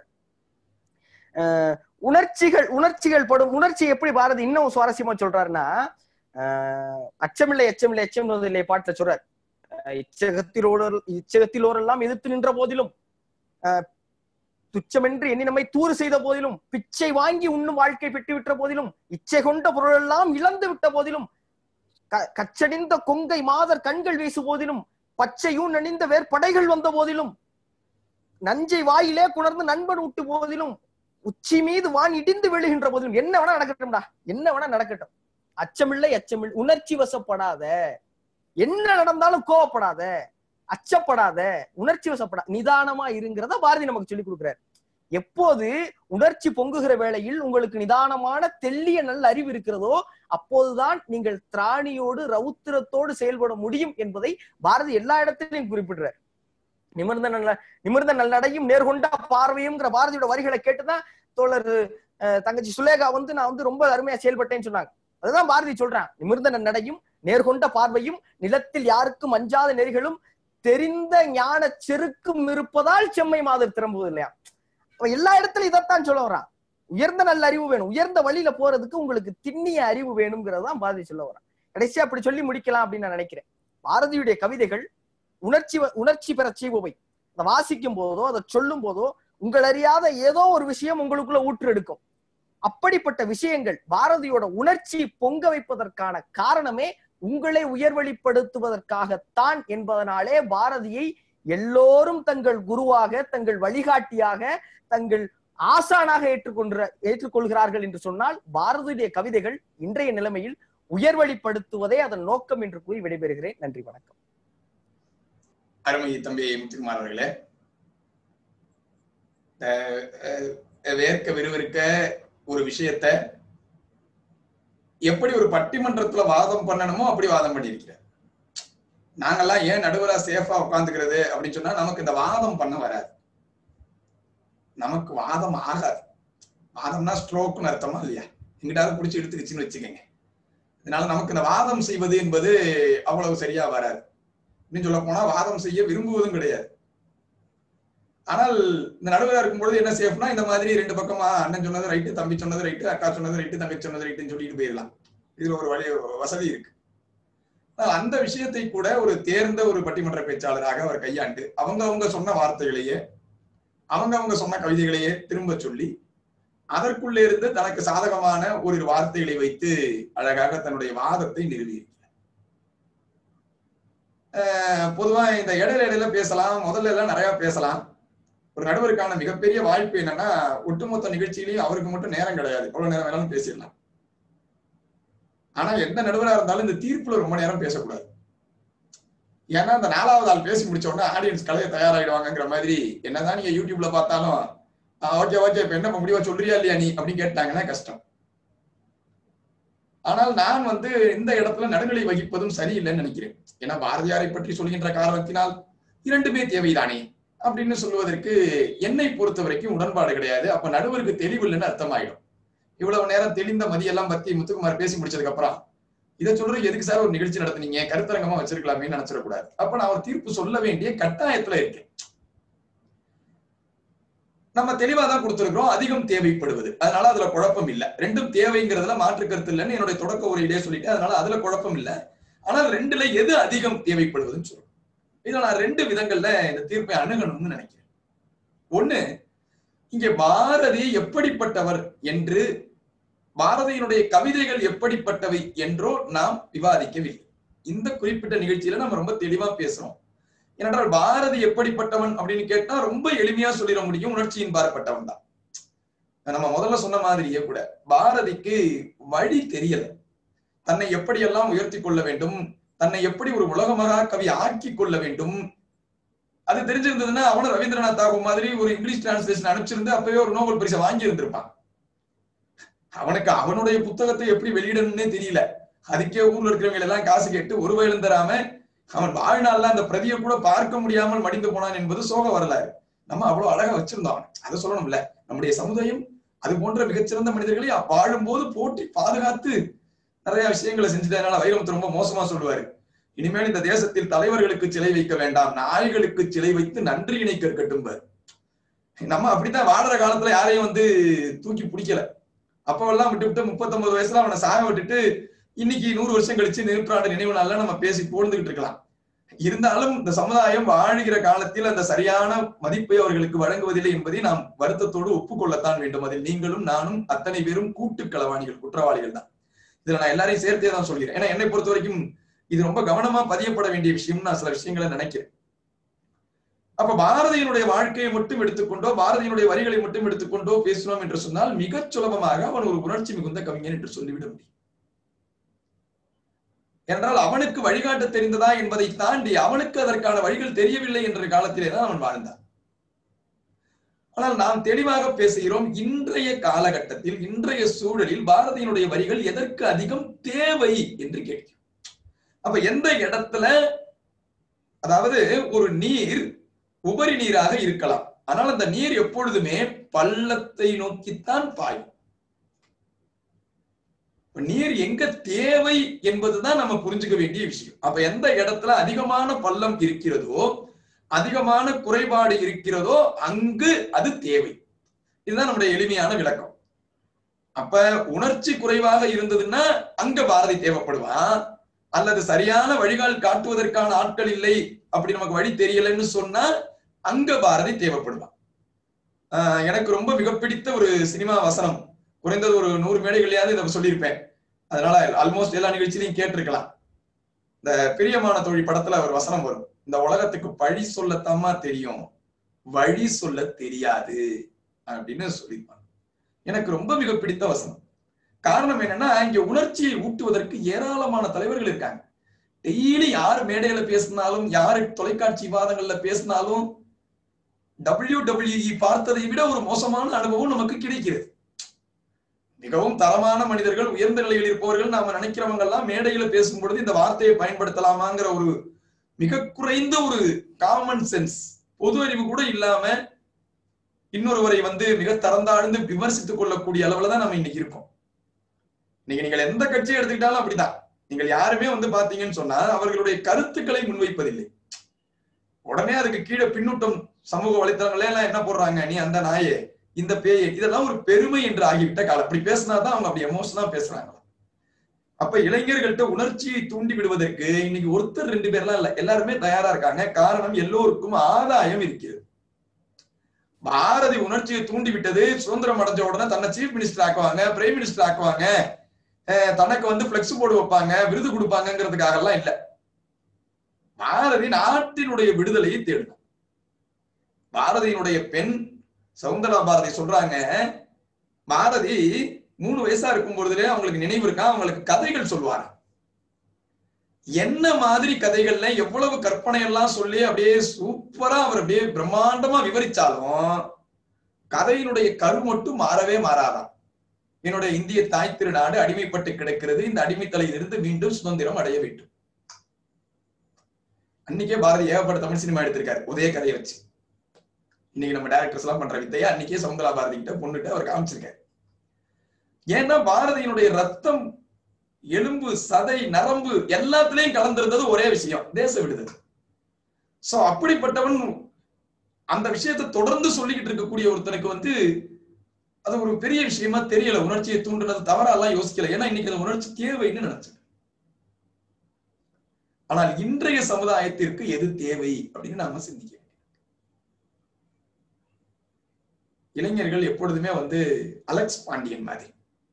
அஹ் உணர்ச்சிகள் உணர்ச்சிகள் படும் உணர்ச்சி எப்படி பாரதி இன்னும் சுவாரஸ்யமா சொல்றாருன்னா ஆஹ் அச்சமில்லை அச்சமில்லை அச்சம் இல்லை பாட்டுல சொல்றார் அஹ் இச்சகத்திலோட இச்சகத்திலோரெல்லாம் எதிர்த்து நின்ற போதிலும் ஆஹ் துச்சமென்று எண்ணி நம்மை தூறு செய்த போதிலும் பிச்சை வாங்கி உண்ணும் வாழ்க்கை பெற்று விட்ட போதிலும் இச்சை கொண்ட பொருளெல்லாம் இழந்து விட்ட போதிலும் க- கச்சடிந்த கொங்கை மாதர் கண்கள் வீசு போதிலும் பச்சையும் நனிந்த வேற்படைகள் வந்த போதிலும் நஞ்சை வாயிலே குணர்ந்து நண்பன் விட்டு போதிலும் உச்சி மீது வான் இடிந்து விழுகின்ற போதிலும் என்ன வேணா நடக்கட்டும்டா என்ன வேணா நடக்கட்டும் அச்சமில்லை அச்சமில்லை உணர்ச்சி வசப்படாத என்ன நடந்தாலும் கோவப்படாத அச்சப்படாத உணர்ச்சி வசப்படா நிதானமா இருங்கிறத பாரதி நமக்கு சொல்லி கொடுக்கிறார் எப்போது உணர்ச்சி பொங்குகிற வேளையில் உங்களுக்கு நிதானமான தெல்லிய நல்ல அறிவு இருக்கிறதோ அப்போதுதான் நீங்கள் திராணியோடு ரௌத்திரத்தோடு செயல்பட முடியும் என்பதை பாரதி எல்லா இடத்திலையும் குறிப்பிடுறார் நிமிர்ந்த நல்ல நிமிர்ந்த நல்லடையும் நேர்கொண்ட பார்வையும்ங்கிற பாரதியோட வரிகளை கேட்டுதான் தோழர் அஹ், தங்கச்சி சுலேகா வந்து நான் வந்து ரொம்ப அருமையா செயல்பட்டேன்னு சொன்னாங்க அதுதான் பாரதி சொல்றான் நிமிர்ந்த நன்னடையும் நேர்கொண்ட பார்வையும் நிலத்தில் யாருக்கும் அஞ்சாத நெறிகளும் தெரிந்த ஞான செருக்கும் இருப்பதால் செம்மை மாதர் திரும்புவது இல்லையா அப்ப எல்லா இடத்துலயும் இதைத்தான் சொல்ல வரான் உயர்ந்த நல்ல அறிவு வேணும் உயர்ந்த வழியில போறதுக்கு உங்களுக்கு திண்ணிய அறிவு வேணுங்கிறதான் பாரதி சொல்ல வரான் கடைசியா அப்படி சொல்லி முடிக்கலாம் அப்படின்னு நான் நினைக்கிறேன் பாரதியுடைய கவிதைகள் உணர்ச்சி வ- உணர்ச்சி பெற செய்பவை அதை வாசிக்கும் போதோ அதை சொல்லும் போதோ உங்கள் அறியாத ஏதோ ஒரு விஷயம் உங்களுக்குள்ள ஊற்று எடுக்கும் அப்படிப்பட்ட விஷயங்கள் பாரதியோட உணர்ச்சி பொங்க வைப்பதற்கான காரணமே உங்களை உயர்வழிப்படுத்துவதற்காகத்தான் என்பதனாலே பாரதியை எல்லோரும் தங்கள் குருவாக தங்கள் வழிகாட்டியாக தங்கள் ஆசானாக ஏற்றுக்கொன்ற ஏற்றுக்கொள்கிறார்கள் என்று சொன்னால் பாரதியுடைய கவிதைகள் இன்றைய நிலைமையில் உயர்வழிப்படுத்துவதே அதன் நோக்கம் என்று கூறி விடைபெறுகிறேன் நன்றி வணக்கம் அருமை தம்பி முத்துக்குமார் அவர்களே அஹ் அஹ் வேர்க்க விறுவிறுக்க ஒரு விஷயத்த எப்படி ஒரு பட்டிமன்றத்துல வாதம் பண்ணணுமோ அப்படி வாதம் பண்ணியிருக்கிறார் நாங்கெல்லாம் ஏன் நடுவரா சேஃபா உட்காந்துக்கிறது அப்படின்னு சொன்னா நமக்கு இந்த வாதம் பண்ண வராது நமக்கு வாதம் ஆகாது வாதம்னா ஸ்ட்ரோக்னு அர்த்தமா இல்லையா எங்கிட்டாவது பிடிச்சி எடுத்துக்கிச்சுன்னு வச்சுக்கோங்க அதனால நமக்கு இந்த வாதம் செய்வது என்பது அவ்வளவு சரியா வராது இன்னும் சொல்ல போனா வாதம் செய்ய விரும்புவதும் கிடையாது ஆனால் இந்த நடுவரா இருக்கும்பொழுது என்ன சேஃப்னா இந்த மாதிரி ரெண்டு பக்கமா அண்ணன் சொன்னது ரைட்டு தம்பி சொன்னது ரைட்டு அக்கா சொன்னது ரைட்டு தங்கச்சி சொன்னது ரைட்டுன்னு சொல்லிட்டு போயிடலாம் இதுல ஒரு வழி வசதி இருக்கு ஆனால் அந்த விஷயத்தை கூட ஒரு தேர்ந்த ஒரு பட்டிமன்ற பேச்சாளராக அவர் கையாண்டு அவங்க அவங்க சொன்ன வார்த்தைகளையே அவங்க அவங்க சொன்ன கவிதைகளையே திரும்ப சொல்லி அதற்குள்ளே இருந்து தனக்கு சாதகமான ஒரு வார்த்தைகளை வைத்து அழகாக தன்னுடைய வாதத்தை நிறுவியிருக்கிறார் அஹ் பொதுவா இந்த இடையில இடையில பேசலாம் முதல்ல எல்லாம் நிறைய பேசலாம் ஒரு நடுவருக்கான மிகப்பெரிய வாய்ப்பு என்னன்னா ஒட்டுமொத்த நிகழ்ச்சியிலையும் அவருக்கு மட்டும் நேரம் கிடையாது எவ்வளவு நேரம் வேணாலும் பேசிடலாம் ஆனா எந்த நடுவரா இருந்தாலும் இந்த தீர்ப்புல ரொம்ப நேரம் பேசக்கூடாது ஏன்னா இந்த நாலாவது ஆள் பேசி முடிச்ச உடனே ஆடியன்ஸ் கலைய தயாராகிடுவாங்கங்கிற மாதிரி என்னதான் நீங்க யூடியூப்ல பார்த்தாலும் ஓகே ஓகே இப்ப என்ன முடிவா சொல்றியா இல்லையா நீ அப்படின்னு கேட்டாங்கன்னா கஷ்டம் ஆனால் நான் வந்து இந்த இடத்துல நடுநிலை வகிப்பதும் சரியில்லைன்னு நினைக்கிறேன் ஏன்னா பாரதியாரை பற்றி சொல்கின்ற காரணத்தினால் இரண்டுமே தேவைதானே அப்படின்னு சொல்லுவதற்கு என்னை பொறுத்த வரைக்கும் உடன்பாடு கிடையாது அப்ப நடுவருக்கு தெளிவில்லைன்னு அர்த்தமாயிடும் இவ்வளவு நேரம் தெளிந்த மதியெல்லாம் பத்தி முத்துக்குமார் பேசி முடிச்சதுக்கு அப்புறம் இதை சொல்றது எதுக்கு சார் ஒரு நிகழ்ச்சி நடத்துனீங்க கருத்தரங்கமா வச்சிருக்கலாமே நினைச்சிடக்கூடாது அப்ப நான் ஒரு தீர்ப்பு சொல்ல வேண்டிய கட்டாயத்துல இருக்கேன் நம்ம தெளிவா தான் கொடுத்திருக்கிறோம் அதிகம் தேவைப்படுவது அதனால அதுல குழப்பம் இல்ல ரெண்டும் தேவைங்கிறதுல மாற்று கருத்து இல்லைன்னு என்னுடைய தொடக்க உரையிலே சொல்லிட்டேன் அதனால அதுல குழப்பம் இல்ல ஆனால் ரெண்டுல எது அதிகம் தேவைப்படுவதுன்னு சொல்றோம் இதுல நான் ரெண்டு விதங்கள்ல இந்த தீர்ப்பை அணுகணும்னு நினைக்கிறேன் ஒண்ணு இங்கே பாரதி எப்படிப்பட்டவர் என்று பாரதியினுடைய கவிதைகள் எப்படிப்பட்டவை என்றோ நாம் விவாதிக்கவில்லை இந்த குறிப்பிட்ட நிகழ்ச்சியில நம்ம ரொம்ப தெளிவா பேசுறோம் ஏனென்றால் பாரதி எப்படிப்பட்டவன் அப்படின்னு கேட்டா ரொம்ப எளிமையா சொல்லிட முடியும் உணர்ச்சியின் பாரப்பட்டவன் தான் நம்ம முதல்ல சொன்ன மாதிரியே கூட பாரதிக்கு வழி தெரியல தன்னை எப்படியெல்லாம் உயர்த்தி கொள்ள வேண்டும் தன்னை எப்படி ஒரு உலக மகா கவி ஆக்கி கொள்ள வேண்டும் அது தெரிஞ்சிருந்ததுன்னா அவனும் ரவீந்திரநாத் தாகூர் மாதிரி ஒரு இங்கிலீஷ் டிரான்ஸ்லேஷன் அனுப்பிச்சிருந்து அப்பவே ஒரு நோபல் பரிசை வாங்கி இருந்திருப்பான் அவனுக்கு அவனுடைய புத்தகத்தை எப்படி வெளியிடணும்னே தெரியல அதுக்கே ஊர்ல இருக்கிறவங்க எல்லாம் காசு கேட்டு ஒரு வயலும் தராம அவன் வாழ்நாள்ல அந்த பிரதியை கூட பார்க்க முடியாமல் மடிந்து போனான் என்பது சோக வரலாறு நம்ம அவ்வளவு அழகா வச்சிருந்தோம் அவனை. அதை சொல்லணும்ல நம்முடைய சமுதாயம் அது போன்ற மிகச்சிறந்த மனிதர்களை வாழும்போது போட்டி பாதுகாத்து நிறைய விஷயங்களை செஞ்சுட்டதுனால வைரமுத்து ரொம்ப மோசமா சொல்லுவாரு இனிமேல் இந்த தேசத்தில் தலைவர்களுக்கு சிலை வைக்க வேண்டாம் நாய்களுக்கு சிலை வைத்து நன்றியினை கற்கட்டும் பாரு. நம்ம அப்படித்தான் வாடுற காலத்துல யாரையும் வந்து தூக்கி பிடிக்கல அப்பவெல்லாம் விட்டு விட்டு முப்பத்தொன்பது வயசுல அவனை சாக விட்டுட்டு இன்னைக்கு நூறு வருஷம் கழிச்சு நூற்றாண்டு நினைவு நாள்ல நம்ம பேசி போழ்ந்துகிட்டு இருக்கலாம் இருந்தாலும் இந்த சமுதாயம் வாழுகிற காலத்தில் அந்த சரியான மதிப்பை அவர்களுக்கு வழங்குவதில்லை என்பதை நாம் வருத்தத்தோடு ஒப்புக்கொள்ளத்தான் வேண்டும் அதில் நீங்களும் நானும் அத்தனை பேரும் கூட்டு களவாணிகள் குற்றவாளிகள் தான் இதுல நான் எல்லாரையும் சேர்த்தே தான் சொல்கிறேன் ஏன்னா என்னை பொறுத்த வரைக்கும் இது ரொம்ப கவனமா பதியப்பட வேண்டிய விஷயம் நான் சில விஷயங்களை நினைக்கிறேன் அப்ப பாரதியினுடைய வாழ்க்கையை மட்டும் எடுத்துக்கொண்டோ பாரதியினுடைய வரிகளை மட்டும் எடுத்துக்கொண்டோ பேசினோம் என்று சொன்னால் மிகச் சுலபமாக அவன் ஒரு உணர்ச்சி மிகுந்த கவிஞன் என்று சொல்லிவிட முடியும் என்றால் அவனுக்கு வழிகாட்ட தெரிந்ததா என்பதை தாண்டி அவனுக்கு அதற்கான வழிகள் தெரியவில்லை என்ற காலத்திலே தான் அவன் வாழ்ந்தான் ஆனால் நாம் தெளிவாக பேசுகிறோம் இன்றைய காலகட்டத்தில் இன்றைய சூழலில் பாரதியினுடைய வரிகள் எதற்கு அதிகம் தேவை என்று கேட்கிறோம் அப்ப எந்த இடத்துல அதாவது ஒரு நீர் உபரி நீராக இருக்கலாம் ஆனால் அந்த நீர் எப்பொழுதுமே பள்ளத்தை நோக்கித்தான் பாயும் இப்ப நீர் எங்க தேவை என்பதுதான் நம்ம புரிஞ்சுக்க வேண்டிய விஷயம் அப்ப எந்த இடத்துல அதிகமான பள்ளம் இருக்கிறதோ அதிகமான குறைபாடு இருக்கிறதோ அங்கு அது தேவை இதுதான் நம்முடைய எளிமையான விளக்கம் அப்ப உணர்ச்சி குறைவாக இருந்ததுன்னா அங்க பாரதி தேவைப்படுவான் அல்லது சரியான வழிகால் காட்டுவதற்கான ஆட்கள் இல்லை அப்படி நமக்கு வழி தெரியலன்னு சொன்னா அங்க பாரதி தேவைப்படுவான் ஆஹ் எனக்கு ரொம்ப மிக பிடித்த ஒரு சினிமா வசனம் குறைந்தது ஒரு நூறு மேடைகளையாவது இதை சொல்லியிருப்பேன் அதனால ஆல்மோஸ்ட் எல்லா நிகழ்ச்சியிலையும் கேட்டிருக்கலாம் இந்த பிரியமான தோழி படத்துல ஒரு வசனம் வரும் இந்த உலகத்துக்கு பழி சொல்லத்தாமா தெரியும் வழி சொல்ல தெரியாது அப்படின்னு சொல்லியிருப்பாங்க எனக்கு ரொம்ப மிக பிடித்த வசனம் காரணம் என்னன்னா இங்க உணர்ச்சியை ஊட்டுவதற்கு ஏராளமான தலைவர்கள் இருக்காங்க டெய்லி யார் மேடையில பேசினாலும் யாரு தொலைக்காட்சி விவாதங்கள்ல பேசினாலும் டபிள்யூ டபிள்யூஇ பார்த்ததை விட ஒரு மோசமான அனுபவம் நமக்கு கிடைக்கிறது மிகவும் தரமான மனிதர்கள் உயர்ந்த நிலையில் இருப்பவர்கள் நாம நினைக்கிறவங்க எல்லாம் மேடையில பேசும் பொழுது இந்த வார்த்தையை பயன்படுத்தலாமாங்கிற ஒரு மிக குறைந்த ஒரு காமன் சென்ஸ் பொது அறிவு கூட இல்லாம இன்னொருவரை வந்து மிக தரந்தாழ்ந்து விமர்சித்துக் கொள்ளக்கூடிய அளவுல தான் நம்ம இன்னைக்கு இருக்கோம் இன்னைக்கு நீங்கள் எந்த கட்சியை எடுத்துக்கிட்டாலும் அப்படிதான் நீங்கள் யாருமே வந்து பாத்தீங்கன்னு சொன்னா அவர்களுடைய கருத்துக்களை முன்வைப்பதில்லை உடனே அதுக்கு கீழே பின்னூட்டம் சமூக வலைத்தளங்களே எல்லாம் என்ன போடுறாங்க நீ அந்த நாயே இந்த பேயே இதெல்லாம் ஒரு பெருமை என்று ஆகிவிட்ட காலம் அப்படி பேசினாதான் அவங்க அப்படி எமோஷனா பேசுறாங்க அப்ப இளைஞர்கள்ட்ட உணர்ச்சியை தூண்டி விடுவதற்கு இன்னைக்கு ஒருத்தர் ரெண்டு பேர்லாம் இல்ல எல்லாருமே தயாரா இருக்காங்க காரணம் எல்லோருக்கும் ஆதாயம் இருக்கிறது பாரதி உணர்ச்சியை தூண்டி விட்டது சுதந்திரம் அடைஞ்ச உடனே தன்னை சீஃப் மினிஸ்டர் ஆக்குவாங்க பிரைம் மினிஸ்டர் ஆக்குவாங்க அஹ் தனக்கு வந்து பிளெக்ஸ் போர்டு வைப்பாங்க விருது கொடுப்பாங்கிறதுக்காக எல்லாம் இல்ல பாரதி நாட்டினுடைய விடுதலையை தேடினார் பாரதியினுடைய பெண் சவுந்தரா பாரதி சொல்றாங்க பாரதி மூணு வயசா இருக்கும் பொழுதுலே அவங்களுக்கு நினைவு இருக்கா அவங்களுக்கு கதைகள் சொல்லுவாங்க என்ன மாதிரி கதைகள்ல எவ்வளவு கற்பனை எல்லாம் சொல்லி அப்படியே சூப்பரா அவர் அப்படியே பிரம்மாண்டமா விவரிச்சாலும் கதையினுடைய கரு மட்டும் மாறவே மாறாதான் என்னுடைய இந்திய தாய் திருநாடு அடிமைப்பட்டு கிடக்கிறது இந்த அடிமைத்தலையிலிருந்து மீண்டும் சுதந்திரம் அடைய வேண்டும் அன்னைக்கே பாரதி ஏகப்பட்ட தமிழ் சினிமா எடுத்திருக்காரு ஒரே கதையை வச்சு இன்னைக்கு நம்ம டேரக்டர்ஸ் எல்லாம் பண்ற வித்தையா அன்னைக்கே சவுந்தரா பாரதி கிட்ட பொண்ணுகிட்ட அவர் காமிச்சிருக்காரு ஏன்னா பாரதியினுடைய ரத்தம் எலும்பு சதை நரம்பு எல்லாத்துலயும் கலந்திருந்தது ஒரே விஷயம் தேச விடுதலை சோ அப்படிப்பட்டவன் அந்த விஷயத்தை தொடர்ந்து சொல்லிக்கிட்டு இருக்கக்கூடிய ஒருத்தனுக்கு வந்து அது ஒரு பெரிய விஷயமா தெரியல உணர்ச்சியை தூண்டுனது தவறாலாம் யோசிக்கல ஏன்னா இன்னைக்கு அந்த உணர்ச்சி தேவைன்னு நினைச்சேன் ஆனால் இன்றைய சமுதாயத்திற்கு எது தேவை அப்படின்னு நாம சிந்திக்க வேண்டும். இளைஞர்கள் எப்பொழுதுமே வந்து அலெக்ஸ் பாண்டியன் மாதிரி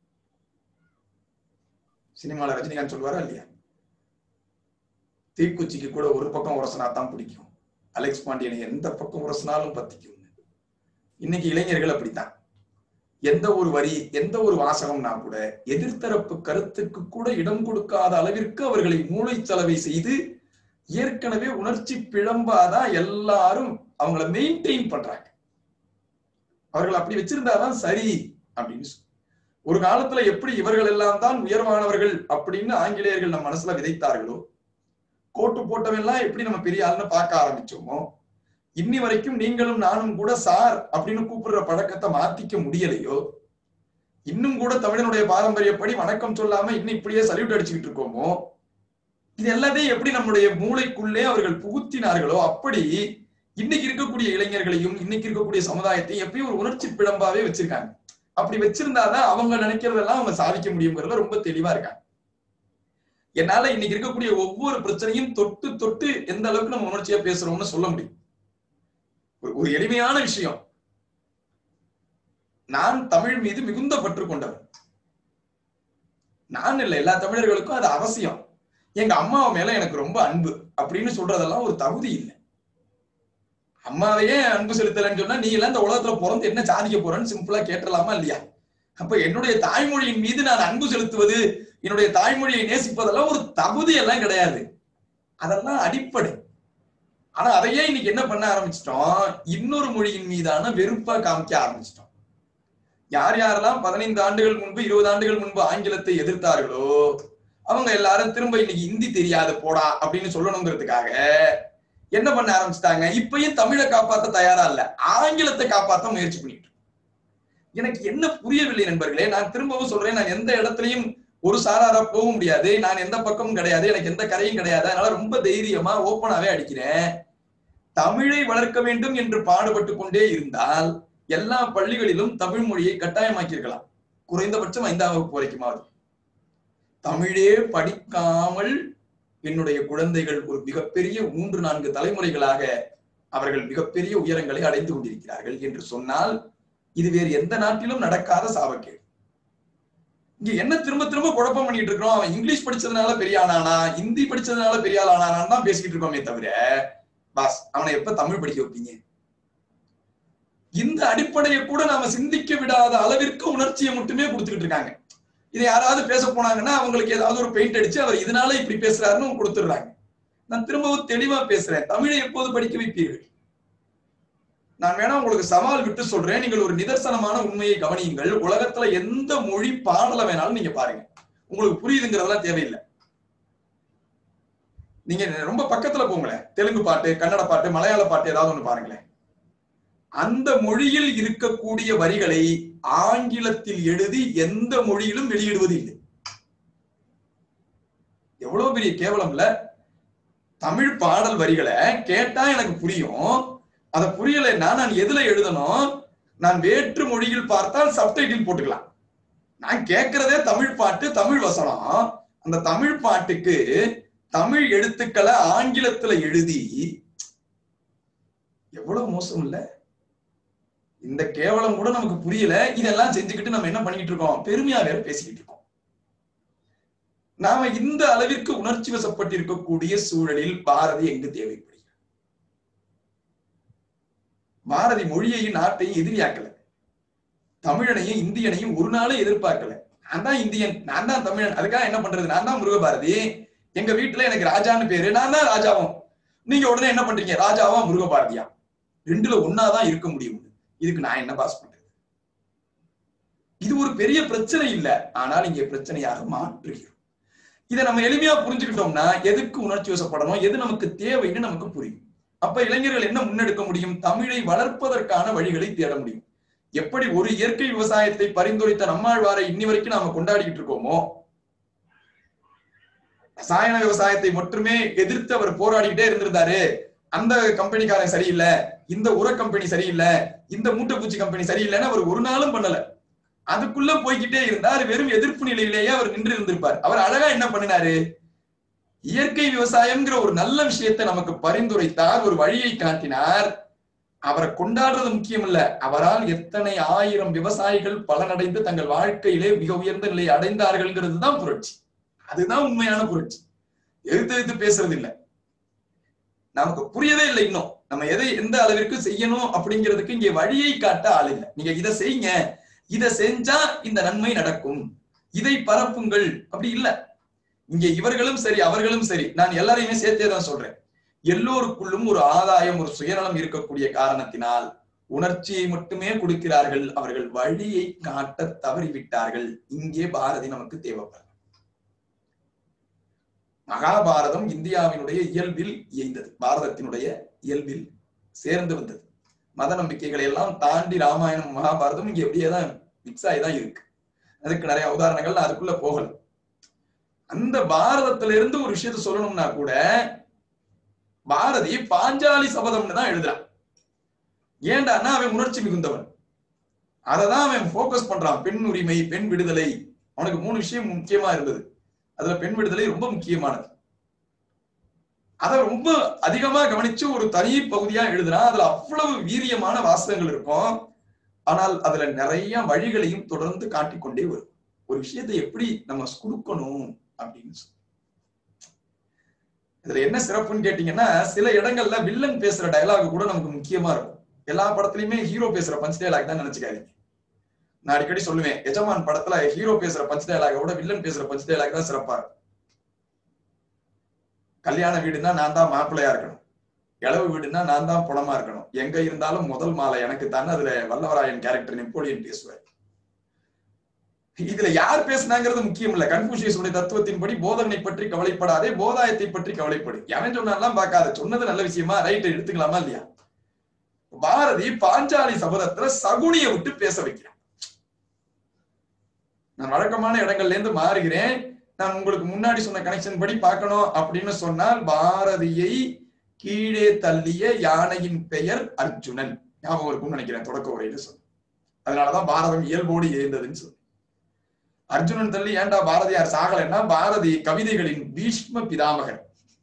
சினிமால ரஜினிகாந்த் சொல்லுவாரா இல்லையா தீக்குச்சிக்கு கூட ஒரு பக்கம் உரசனா தான் பிடிக்கும் அலெக்ஸ் பாண்டியனை எந்த பக்கம் உரசினாலும் பத்திக்கும் இன்னைக்கு இளைஞர்கள் அப்படித்தான் எந்த ஒரு வரி எந்த ஒரு வாசகம்னா கூட எதிர்த்தரப்பு கருத்துக்கு கூட இடம் கொடுக்காத அளவிற்கு அவர்களை மூளைச்சலவை செய்து ஏற்கனவே உணர்ச்சி பிழம்பாதான் எல்லாரும் அவங்கள மெயின்டைன் பண்றாங்க அவர்கள் அப்படி வச்சிருந்தாதான் சரி அப்படின்னு சொல்லி ஒரு காலத்துல எப்படி இவர்கள் எல்லாம் தான் உயர்வானவர்கள் அப்படின்னு ஆங்கிலேயர்கள் நம்ம மனசுல விதைத்தார்களோ கோட்டு போட்டவெல்லாம் எப்படி நம்ம பெரிய ஆளுன்னு பார்க்க ஆரம்பிச்சோமோ இன்னி வரைக்கும் நீங்களும் நானும் கூட சார் அப்படின்னு கூப்பிடுற பழக்கத்தை மாத்திக்க முடியலையோ இன்னும் கூட தமிழனுடைய பாரம்பரியப்படி வணக்கம் சொல்லாம இன்னும் இப்படியே சல்யூட் அடிச்சுக்கிட்டு இருக்கோமோ இது எல்லாத்தையும் எப்படி நம்முடைய மூளைக்குள்ளே அவர்கள் புகுத்தினார்களோ அப்படி இன்னைக்கு இருக்கக்கூடிய இளைஞர்களையும் இன்னைக்கு இருக்கக்கூடிய சமுதாயத்தையும் எப்பயும் ஒரு உணர்ச்சி பிழம்பாவே வச்சிருக்காங்க அப்படி வச்சிருந்தாதான் அவங்க நினைக்கிறதெல்லாம் அவங்க சாதிக்க முடியுங்கிறதுல ரொம்ப தெளிவா இருக்காங்க என்னால இன்னைக்கு இருக்கக்கூடிய ஒவ்வொரு பிரச்சனையும் தொட்டு தொட்டு எந்த அளவுக்கு நம்ம உணர்ச்சியா பேசுறோம்னு சொல்ல முடியும் ஒரு- ஒரு எளிமையான விஷயம் நான் தமிழ் மீது மிகுந்த பற்று கொண்டவன் நான் இல்ல எல்லா தமிழர்களுக்கும் அது அவசியம் எங்க அம்மா மேல எனக்கு ரொம்ப அன்பு அப்படின்னு சொல்றதெல்லாம் ஒரு தகுதி இல்லை அம்மாவையே அன்பு செலுத்தலைன்னு சொன்னா நீ எல்லாம் இந்த உலகத்துல பிறந்து என்ன சாதிக்க போறேன்னு சிம்பிளா கேட்டலாமா இல்லையா அப்ப என்னுடைய தாய்மொழியின் மீது நான் அன்பு செலுத்துவது என்னுடைய தாய்மொழியை நேசிப்பதெல்லாம் ஒரு தகுதி எல்லாம் கிடையாது அதெல்லாம் அடிப்படை ஆனா அதையே இன்னைக்கு என்ன பண்ண ஆரம்பிச்சிட்டோம் இன்னொரு மொழியின் மீதான வெறுப்பா காமிக்க ஆரம்பிச்சிட்டோம் யார் யாரெல்லாம் பதினைந்து ஆண்டுகள் முன்பு இருபது ஆண்டுகள் முன்பு ஆங்கிலத்தை எதிர்த்தார்களோ அவங்க எல்லாரும் திரும்ப இன்னைக்கு ஹிந்தி தெரியாது போடா அப்படின்னு சொல்லணுங்கிறதுக்காக என்ன பண்ண ஆரம்பிச்சிட்டாங்க இப்பயும் தமிழை காப்பாத்த தயாரா இல்ல ஆங்கிலத்தை காப்பாத்த முயற்சி பண்ணிட்டு இருக்கு. எனக்கு என்ன புரியவில்லை நண்பர்களே நான் திரும்பவும் சொல்றேன் நான் எந்த இடத்துலயும் ஒரு சாராரா போக முடியாது நான் எந்த பக்கமும் கிடையாது எனக்கு எந்த கரையும் கிடையாது அதனால ரொம்ப தைரியமா ஓப்பனாவே அடிக்கிறேன் தமிழை வளர்க்க வேண்டும் என்று பாடுபட்டு கொண்டே இருந்தால் எல்லா பள்ளிகளிலும் தமிழ் மொழியை கட்டாயமாக்கியிருக்கலாம் குறைந்தபட்சம் ஐந்தாம் வகுப்பு வரைக்குமாவது தமிழே படிக்காமல் என்னுடைய குழந்தைகள் ஒரு மிகப்பெரிய மூன்று நான்கு தலைமுறைகளாக அவர்கள் மிகப்பெரிய உயரங்களை அடைந்து கொண்டிருக்கிறார்கள் என்று சொன்னால் இது வேறு எந்த நாட்டிலும் நடக்காத சாபக்கேடு இங்க என்ன திரும்ப திரும்ப குழப்பம் பண்ணிட்டு இருக்கிறோம் அவன் இங்கிலீஷ் படிச்சதுனால பெரிய ஆளானா ஹிந்தி படிச்சதுனால பெரிய ஆளானான்னு தான் பேசிக்கிட்டு இருக்கோமே தவிர பாஸ் அவனை எப்ப தமிழ் படிக்க வைப்பீங்க இந்த அடிப்படையை கூட நாம சிந்திக்க விடாத அளவிற்கு உணர்ச்சியை மட்டுமே கொடுத்துக்கிட்டு இருக்காங்க இதை யாராவது பேச போனாங்கன்னா அவங்களுக்கு ஏதாவது ஒரு பெயிண்ட் அடிச்சு அவர் இதனால இப்படி பேசுறாருன்னு கொடுத்துடுறாங்க நான் திரும்பவும் தெளிவா பேசுறேன் தமிழை எப்போது படிக்க வைப்பீர்கள் நான் வேணா உங்களுக்கு சவால் விட்டு சொல்றேன் நீங்கள் ஒரு நிதர்சனமான உண்மையை கவனியுங்கள் உலகத்துல எந்த மொழி பாடலை வேணாலும் நீங்க பாருங்க உங்களுக்கு புரியுதுங்கிறதெல்லாம் தேவையில்லை நீங்க ரொம்ப பக்கத்துல போங்களேன் தெலுங்கு பாட்டு கன்னட பாட்டு மலையாள பாட்டு ஏதாவது ஒண்ணு பாருங்களேன் அந்த மொழியில் இருக்கக்கூடிய வரிகளை ஆங்கிலத்தில் எழுதி எந்த மொழியிலும் வெளியிடுவது இல்லை எவ்வளவு பெரிய கேவலம்ல தமிழ் பாடல் வரிகளை கேட்டா எனக்கு புரியும் அத புரியலைன்னா நான் எதுல எழுதணும் நான் வேற்று மொழியில் பார்த்தால் சப்டைட்டில் போட்டுக்கலாம் நான் கேட்கிறதே தமிழ் பாட்டு தமிழ் வசனம் அந்த தமிழ் பாட்டுக்கு தமிழ் எழுத்துக்களை ஆங்கிலத்துல எழுதி எவ்வளவு மோசம் இல்ல இந்த கேவலம் கூட நமக்கு புரியல இதெல்லாம் செஞ்சுக்கிட்டு நம்ம என்ன பண்ணிட்டு இருக்கோம் பெருமையா வேற பேசிக்கிட்டு இருக்கோம் நாம இந்த அளவிற்கு உணர்ச்சி வசப்பட்டிருக்கக்கூடிய சூழலில் பாரதி எங்கு தேவைப்படுகிறது பாரதி மொழியையும் நாட்டையும் எதிரியாக்கல தமிழனையும் இந்தியனையும் ஒரு நாளும் எதிர்பார்க்கல நான் தான் இந்தியன் நான் தான் தமிழன் அதுக்காக என்ன பண்றது நான் தான் முருகபாரதி எங்க வீட்டுல எனக்கு ராஜான்னு பேரு நான் தான் ராஜாவும் நீங்க உடனே என்ன பண்றீங்க ராஜாவா முருகபாரதியா ரெண்டுல ஒன்னாதான் இருக்க முடியும் இதுக்கு நான் என்ன பாஸ் பண்றது இது ஒரு பெரிய பிரச்சனை இல்ல ஆனால் இங்க பிரச்சனையாக மாற்றுகிறோம் இதை நம்ம எளிமையா புரிஞ்சுக்கிட்டோம்னா எதுக்கு உணர்ச்சி வசப்படணும் எது நமக்கு தேவைன்னு நமக்கு புரியும் அப்ப இளைஞர்கள் என்ன முன்னெடுக்க முடியும் தமிழை வளர்ப்பதற்கான வழிகளை தேட முடியும் எப்படி ஒரு இயற்கை விவசாயத்தை பரிந்துரைத்த நம்மாழ்வாரை இன்னி வரைக்கும் நாம கொண்டாடிக்கிட்டு இருக்கோமோ ரசாயன விவசாயத்தை மட்டுமே எதிர்த்து அவர் போராடிக்கிட்டே இருந்திருந்தாரு அந்த கம்பெனிக்காரன் சரியில்லை இந்த உர கம்பெனி சரியில்லை இந்த மூட்டைப்பூச்சி கம்பெனி சரியில்லைன்னு அவர் ஒரு நாளும் பண்ணல அதுக்குள்ள போய்கிட்டே இருந்தார் வெறும் எதிர்ப்பு நிலையிலேயே அவர் நின்று இருந்திருப்பார் அவர் அழகா என்ன பண்ணினாரு இயற்கை விவசாயம்ங்கிற ஒரு நல்ல விஷயத்தை நமக்கு பரிந்துரைத்தார் ஒரு வழியை காட்டினார் அவரை கொண்டாடுறது முக்கியம் இல்ல அவரால் எத்தனை ஆயிரம் விவசாயிகள் பலனடைந்து தங்கள் வாழ்க்கையிலே மிக உயர்ந்த நிலையை அடைந்தார்கள்ங்கிறது தான் புரட்சி அதுதான் உண்மையான புரட்சி எழுத்து எழுத்து பேசுறது இல்ல நமக்கு புரியவே இல்லை இன்னும் நம்ம எதை எந்த அளவிற்கு செய்யணும் அப்படிங்கிறதுக்கு இங்க வழியை காட்ட ஆள் இல்லை நீங்க இதை செய்யுங்க இதை செஞ்சா இந்த நன்மை நடக்கும் இதை பரப்புங்கள் அப்படி இல்ல இங்க இவர்களும் சரி அவர்களும் சரி நான் எல்லாரையுமே சேர்த்தே தான் சொல்றேன் எல்லோருக்குள்ளும் ஒரு ஆதாயம் ஒரு சுயநலம் இருக்கக்கூடிய காரணத்தினால் உணர்ச்சியை மட்டுமே கொடுக்கிறார்கள் அவர்கள் வழியை காட்ட தவறிவிட்டார்கள் இங்கே பாரதி நமக்கு தேவைப்படும் மகாபாரதம் இந்தியாவினுடைய இயல்பில் இயைந்தது பாரதத்தினுடைய இயல்பில் சேர்ந்து வந்தது மத நம்பிக்கைகளை எல்லாம் தாண்டி ராமாயணம் மகாபாரதம் இங்க எப்படியே தான் மிக்ஸ் ஆகி தான் இருக்கு அதுக்கு நிறைய உதாரணங்கள் நான் அதுக்குள்ள போகல அந்த பாரதத்துல இருந்து ஒரு விஷயத்த சொல்லணும்னா கூட பாரதி பாஞ்சாலி சபதம்னு தான் எழுதுறான் ஏண்டான்னா அவன் உணர்ச்சி மிகுந்தவன் அததான் அவன் போக்கஸ் பண்றான் பெண் உரிமை பெண் விடுதலை அவனுக்கு மூணு விஷயம் முக்கியமா இருந்தது அதுல பெண் விடுதலை ரொம்ப முக்கியமானது அதை ரொம்ப அதிகமா கவனிச்சு ஒரு தனி பகுதியா எழுதுறான் அதுல அவ்வளவு வீரியமான வாசகங்கள் இருக்கும் ஆனால் அதுல நிறைய வழிகளையும் தொடர்ந்து காட்டிக்கொண்டே வரும் ஒரு விஷயத்தை எப்படி நம்ம கொடுக்கணும் அப்படின்னு சொல்லி இதுல என்ன சிறப்புன்னு கேட்டீங்கன்னா சில இடங்கள்ல வில்லன் பேசுற டயலாக் கூட நமக்கு முக்கியமா இருக்கும் எல்லா படத்துலயுமே ஹீரோ பேசுற பஞ்ச் டயலாக் தான் நினைச்சுக்காதீங்க நான் அடிக்கடி சொல்லுவேன் எஜமான் படத்துல ஹீரோ பேசுற பஞ்ச் டயலாக விட வில்லன் பேசுற பஞ்ச் டயலாக் தான் சிறப்பா இருக்கும் கல்யாண வீடுனா நான் தான் மாப்பிள்ளையா இருக்கணும் இளவு வீடுனா நான் தான் புணமா இருக்கணும் எங்க இருந்தாலும் முதல் மாலை எனக்கு தான் அதுல வல்லவராயன் கேரக்டர் நெப்போலியன் பேசுவார் இதுல யார் பேசுனாங்கிறது முக்கியம் இல்ல கன்ஃபூஷியஸுடைய தத்துவத்தின்படி போதகனை பற்றி கவலைப்படாதே போதாயத்தை பற்றி கவலைப்படு எவன் சொன்னாலாம் பார்க்காத சொன்னது நல்ல விஷயமா ரைட் எடுத்துக்கலாமா இல்லையா பாரதி பாஞ்சாலி சபதத்துல சகுனியை விட்டு பேச வைக்கிறான் நான் வழக்கமான இடங்கள்ல இருந்து மாறுகிறேன் நான் உங்களுக்கு முன்னாடி சொன்ன கனெக்ஷன் படி பார்க்கணும் அப்படின்னு சொன்னால் பாரதியை கீழே தள்ளிய யானையின் பெயர் அர்ஜுனன் ஞாபகம் இருக்கும்னு நினைக்கிறேன் தொடக்க உரையில சொன்ன அதனாலதான் பாரதம் இயல்போடு எழுந்ததுன்னு சொல்லு அர்ஜுனன் தள்ளி ஏன்டா பாரதியார் சாகலைன்னா பாரதி கவிதைகளின் பீஷ்ம பிதாமகன்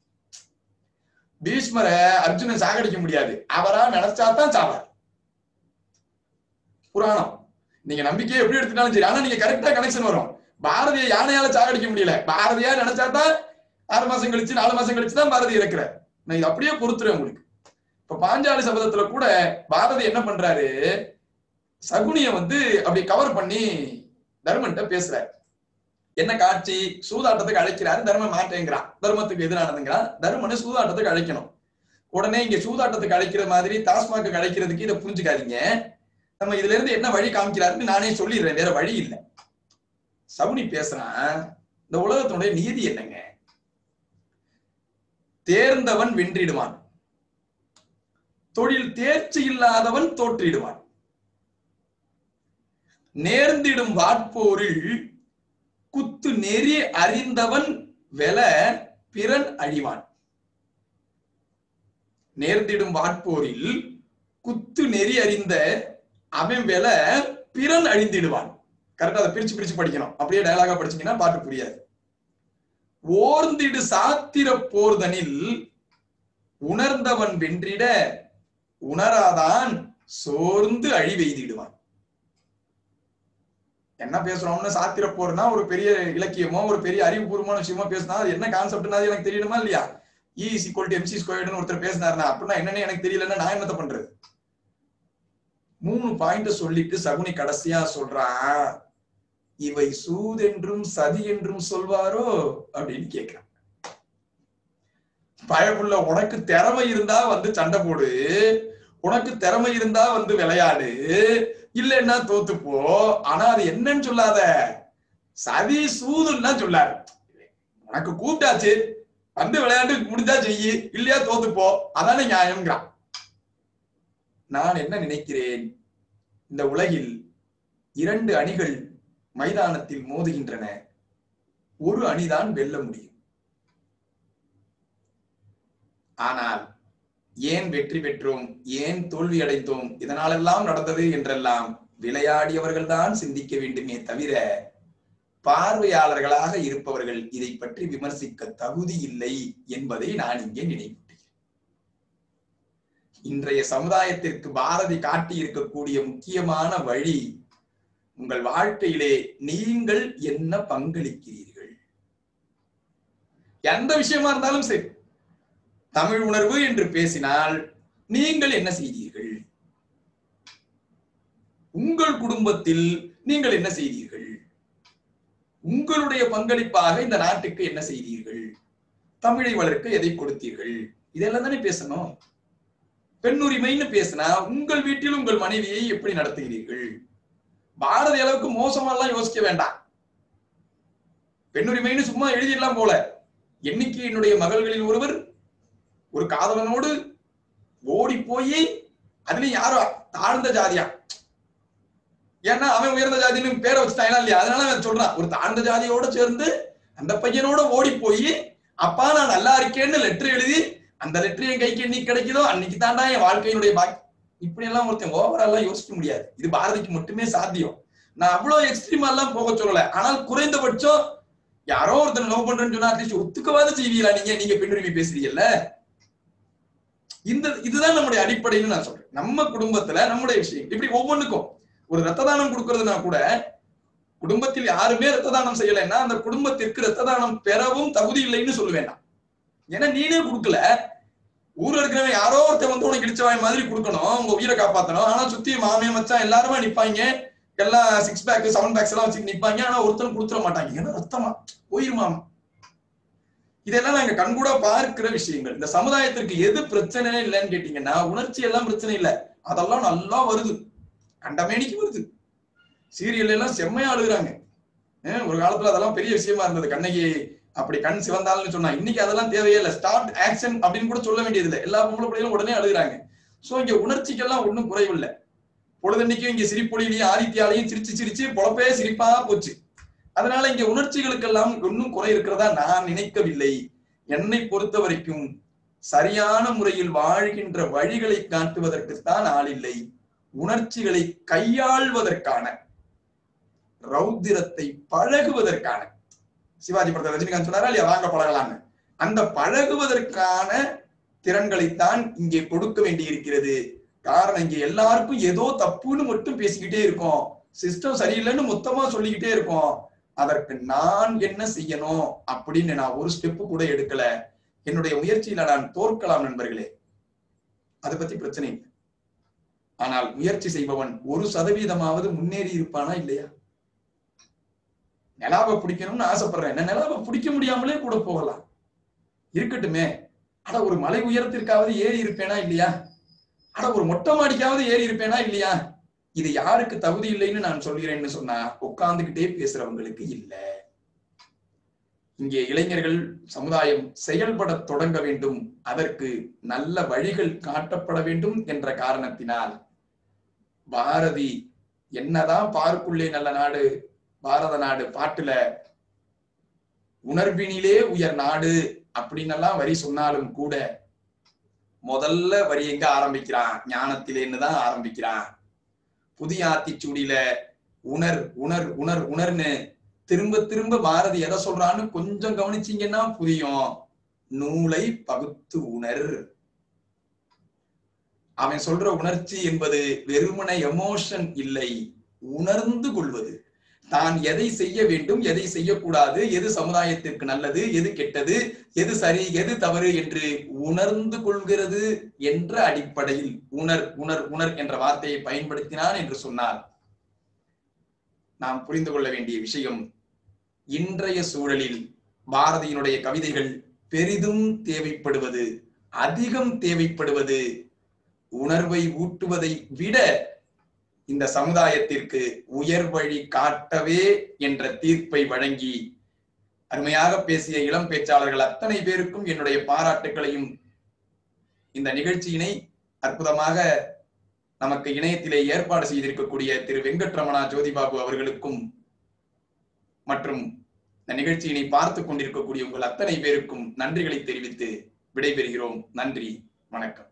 பீஷ்மரை அர்ஜுனன் சாகடிக்க முடியாது அவரா நினைச்சாதான் சாவார் புராணம் நீங்க நம்பிக்கையை எப்படி எடுத்துட்டாலும் சரி ஆனா நீங்க கரெக்டா கனெக்ஷன் வரும் பாரதியை யானையால சாகடிக்க முடியல பாரதியா நினைச்சாதான் ஆறு மாசம் கழிச்சு நாலு மாசம் கழிச்சு தான் பாரதி இறக்குறார் நான் இது அப்படியே பொறுத்துறேன் உங்களுக்கு இப்ப பாஞ்சாலி சபதத்துல கூட பாரதி என்ன பண்றாரு சகுனிய வந்து அப்படி கவர் பண்ணி தர்மன்ட்ட பேசுறாரு என்ன காட்சி சூதாட்டத்துக்கு அழைக்கிறாரு தர்மம் மாட்டேங்கிறான் தர்மத்துக்கு எதிரானதுங்கிறான் தர்மனை சூதாட்டத்துக்கு அழைக்கணும் உடனே இங்க சூதாட்டத்துக்கு அழைக்கிற மாதிரி டாஸ்மாக்கு அழைக்கிறதுக்கு இதை புரிஞ்சுக்காதீங்க நம்ம இதுல இருந்து என்ன வழி காமிக்கிறாருன்னு நானே சொல்லிடுறேன் வேற வழி இல்லை சகுனி பேசுறான் இந்த உலகத்தினுடைய நீதி என்னங்க தேர்ந்தவன் வென்றிடுவான் தொழில் தேர்ச்சி இல்லாதவன் தோற்றிடுவான் நேர்ந்திடும் வாட்போரில் குத்து நெறி அறிந்தவன் வெல பிறன் அழிவான் நேர்ந்திடும் வாட்போரில் குத்து நெறி அறிந்த அவன் வெல பிறன் அழிந்திடுவான் கரெக்டா அதை பிரிச்சு பிரிச்சு படிக்கணும் அப்படியே டயலாகா படிச்சீங்கன்னா பாட்டு புரியாது ஓர்ந்திடு சாத்திர போர்தனில் உணர்ந்தவன் வென்றிட உணராதான் சோர்ந்து அழிவெய்திடுவான் என்ன பேசுறோம்னு சாத்திர போர்னா ஒரு பெரிய இலக்கியமோ ஒரு பெரிய அறிவுபூர்வமான விஷயமோ பேசினா அது என்ன கான்செப்ட்னா எனக்கு தெரியணுமா இல்லையா E is equal to MC ஸ்கொயர்னு ஒருத்தர் பேசினாருனா அப்படின்னா என்னன்னு எனக்கு தெரியலன்னா நான் என்னத்த பண்றது மூணு பாயிண்ட் சொல்லிட்டு சகுனி கடைசியா சொல்றான் இவை சூதென்றும் சதி என்றும் சொல்வாரோ அப்படின்னு கேட்கிறான் பயமுள்ள உனக்கு திறமை இருந்தா வந்து சண்டை போடு உனக்கு திறமை இருந்தா வந்து விளையாடு இல்லைன்னா தோத்துப்போ ஆனா அது என்னன்னு சொல்லாத சதி சூதுன்னா சொல்லாரு உனக்கு கூப்பிட்டாச்சு வந்து விளையாண்டு முடிஞ்சா செய்யி இல்லையா தோத்துப்போ அதானே நியாயம்ங்கிறான் நான் என்ன நினைக்கிறேன் இந்த உலகில் இரண்டு அணிகள் மைதானத்தில் மோதுகின்றன ஒரு அணிதான் வெல்ல முடியும் ஆனால் ஏன் வெற்றி பெற்றோம் ஏன் தோல்வி அடைந்தோம் இதனாலெல்லாம் நடந்தது என்றெல்லாம் விளையாடியவர்கள் தான் சிந்திக்க வேண்டுமே தவிர பார்வையாளர்களாக இருப்பவர்கள் இதை பற்றி விமர்சிக்க தகுதி இல்லை என்பதை நான் இங்கே நினைவூட்டுகிறேன் இன்றைய சமுதாயத்திற்கு பாரதி காட்டி இருக்கக்கூடிய முக்கியமான வழி உங்கள் வாழ்க்கையிலே நீங்கள் என்ன பங்களிக்கிறீர்கள் எந்த விஷயமா இருந்தாலும் சரி தமிழ் உணர்வு என்று பேசினால் நீங்கள் என்ன செய்தீர்கள் உங்கள் குடும்பத்தில் நீங்கள் என்ன செய்தீர்கள் உங்களுடைய பங்களிப்பாக இந்த நாட்டுக்கு என்ன செய்தீர்கள் தமிழை வளர்க்க எதை கொடுத்தீர்கள் இதெல்லாம் தானே பேசணும் பெண்ணுரிமைன்னு பேசினா உங்கள் வீட்டில் உங்கள் மனைவியை எப்படி நடத்துகிறீர்கள் பாரதி அளவுக்கு மோசமாலாம் யோசிக்க வேண்டாம் பெண்ணுரிமைன்னு சும்மா எழுதிடலாம் போல என்னைக்கு என்னுடைய மகள்களில் ஒருவர் ஒரு காதலனோடு ஓடி போய் அதுலயும் யாரோ தாழ்ந்த ஜாதியா ஏன்னா அவன் உயர்ந்த ஜாதின்னு பேரை வச்சுட்டாங்களா இல்லையா அதனால அவன் சொல்றான் ஒரு தாழ்ந்த ஜாதியோட சேர்ந்து அந்த பையனோட ஓடி போய் அப்பா நான் நல்லா இருக்கேன்னு லெட்டர் எழுதி அந்த லெட்டர் என் கைக்கு என்னைக்கு கிடைக்குதோ அன்னைக்கு தாண்டா என் வாழ்க்கையினுடைய பாக்கி இப்படி எல்லாம் ஒருத்தன் ஓவராலாம் யோசிக்க முடியாது இது பாரதிக்கு மட்டுமே சாத்தியம் நான் அவ்வளவு எக்ஸ்ட்ரீமா எல்லாம் போக சொல்லல ஆனால் குறைந்தபட்சம் யாரோ ஒருத்தன் லவ் பண்றேன்னு சொன்னா அட்லீஸ்ட் ஒத்துக்கவாது செய்வீங்களா நீங்க நீங்க பெண்ணுரிமை பேசுறீங்கல்ல இந்த இதுதான் நம்முடைய அடிப்படைன்னு நான் சொல்றேன் நம்ம குடும்பத்துல நம்முடைய விஷயம் இப்படி ஒவ்வொன்றுக்கும் ஒரு ரத்த தானம் கொடுக்கறதுனா கூட குடும்பத்தில் யாருமே ரத்த தானம் செய்யலைன்னா அந்த குடும்பத்திற்கு ரத்த தானம் பெறவும் தகுதி இல்லைன்னு சொல்ல வேண்டாம் ஏன்னா நீனே கொடுக்கல ஊர்ல இருக்கிறவன் யாரோ ஒருத்தன் வந்து உனக்கு இடிச்சவாய் மாதிரி கொடுக்கணும் உங்க உயிரை காப்பாத்தணும் ஆனா சுத்தி மாமியா மச்சான் எல்லாருமே நிப்பாங்க எல்லாம் சிக்ஸ் பேக் செவன் பேக்ஸ் எல்லாம் வச்சு நிப்பாங்க ஆனா ஒருத்தரும் கொடுத்துட மாட்டாங்க ஏன்னா ரத்தமா உயிர் மாமா இதெல்லாம் நாங்க கண்கூட பார்க்கிற விஷயங்கள் இந்த சமுதாயத்திற்கு எது பிரச்சனை இல்லைன்னு கேட்டீங்கன்னா உணர்ச்சி எல்லாம் பிரச்சனை இல்லை அதெல்லாம் நல்லா வருது கண்டமேனிக்கு வருது சீரியல் எல்லாம் செம்மையா அழுகுறாங்க அஹ் ஒரு காலத்துல அதெல்லாம் பெரிய விஷயமா இருந்தது கண்ணகி அப்படி கண் சிவந்தாள்னு சொன்னா இன்னைக்கு அதெல்லாம் தேவையே இல்லை ஸ்டார்ட் ஆக்ஷன் அப்படின்னு கூட சொல்ல வேண்டியது இல்லை எல்லா பொம்பளை பிள்ளைகளும் உடனே அழுகுறாங்க சோ இங்க உணர்ச்சிக்கெல்லாம் ஒண்ணும் குறைவில்லை பொழுதன்னைக்கும் இங்க சிரிப்பொழியிலையும் ஆதித்யாலையும் சிரிச்சு சிரிச்சு பொழப்பே சிரிப்பா போச்சு அதனால இங்க உணர்ச்சிகளுக்கெல்லாம் ஒன்னும் குறை இருக்கிறதா நான் நினைக்கவில்லை என்னை பொறுத்த வரைக்கும் சரியான முறையில் வாழ்கின்ற வழிகளை காட்டுவதற்குத்தான் ஆள் இல்லை உணர்ச்சிகளை கையாள்வதற்கான ரௌத்திரத்தை பழகுவதற்கான சிவாஜி படத்தை ரஜினிகாந்த் சொன்னாரா இல்லையா வாங்க பழகலான்னு அந்த பழகுவதற்கான திறன்களைத்தான் இங்கே கொடுக்க வேண்டி இருக்கிறது காரணம் இங்க எல்லாருக்கும் ஏதோ தப்புன்னு மட்டும் பேசிக்கிட்டே இருக்கோம் சிஸ்டம் சரியில்லைன்னு மொத்தமா சொல்லிக்கிட்டே இருக்கோம் அதற்கு நான் என்ன செய்யணும் அப்படின்னு நான் ஒரு ஸ்டெப்பு கூட எடுக்கல என்னுடைய முயற்சியில நான் தோற்கலாம் நண்பர்களே அதை பத்தி பிரச்சனை இல்லை ஆனால் முயற்சி செய்பவன் ஒரு சதவீதமாவது முன்னேறி இருப்பானா இல்லையா நிலாவை பிடிக்கணும்னு ஆசைப்படுறேன் என்ன நிலாவை பிடிக்க முடியாமலே கூட போகலாம் இருக்கட்டுமே அட ஒரு மலை உயரத்திற்காவது ஏறி இருப்பேனா இல்லையா அட ஒரு மொட்டை மாடிக்காவது ஏறி இருப்பேனா இல்லையா இது யாருக்கு தகுதி இல்லைன்னு நான் சொல்கிறேன்னு சொன்னா உட்கார்ந்துகிட்டே பேசுறவங்களுக்கு இல்ல இங்கே இளைஞர்கள் சமுதாயம் செயல்பட தொடங்க வேண்டும் அதற்கு நல்ல வழிகள் காட்டப்பட வேண்டும் என்ற காரணத்தினால் பாரதி என்னதான் பார்க்குள்ளே நல்ல நாடு பாரத நாடு பாட்டுல உணர்வினிலே உயர் நாடு அப்படின்னு எல்லாம் வரி சொன்னாலும் கூட முதல்ல வரி எங்க ஆரம்பிக்கிறான் ஞானத்திலேன்னு தான் ஆரம்பிக்கிறான் புதிய ஆத்திச்சூடியில உணர் உணர் உணர் உணர்னு திரும்ப திரும்ப பாரதி எதை சொல்றான்னு கொஞ்சம் கவனிச்சீங்கன்னா புரியும் நூலை பகுத்து உணர் அவன் சொல்ற உணர்ச்சி என்பது வெறுமன எமோஷன் இல்லை உணர்ந்து கொள்வது தான் எதை செய்ய வேண்டும் எதை செய்யக்கூடாது எது சமுதாயத்திற்கு நல்லது எது கெட்டது எது சரி எது தவறு என்று உணர்ந்து கொள்கிறது என்ற அடிப்படையில் உணர் உணர் உணர் என்ற வார்த்தையை பயன்படுத்தினான் என்று சொன்னார் நாம் புரிந்து கொள்ள வேண்டிய விஷயம் இன்றைய சூழலில் பாரதியினுடைய கவிதைகள் பெரிதும் தேவைப்படுவது அதிகம் தேவைப்படுவது உணர்வை ஊட்டுவதை விட இந்த சமுதாயத்திற்கு உயர் வழி காட்டவே என்ற தீர்ப்பை வழங்கி அருமையாக பேசிய இளம் பேச்சாளர்கள் அத்தனை பேருக்கும் என்னுடைய பாராட்டுகளையும் இந்த நிகழ்ச்சியினை அற்புதமாக நமக்கு இணையத்திலே ஏற்பாடு செய்திருக்கக்கூடிய திரு வெங்கட்ரமணா ஜோதிபாபு அவர்களுக்கும் மற்றும் இந்த நிகழ்ச்சியினை பார்த்து கொண்டிருக்கக்கூடிய உங்கள் அத்தனை பேருக்கும் நன்றிகளை தெரிவித்து விடைபெறுகிறோம் நன்றி வணக்கம்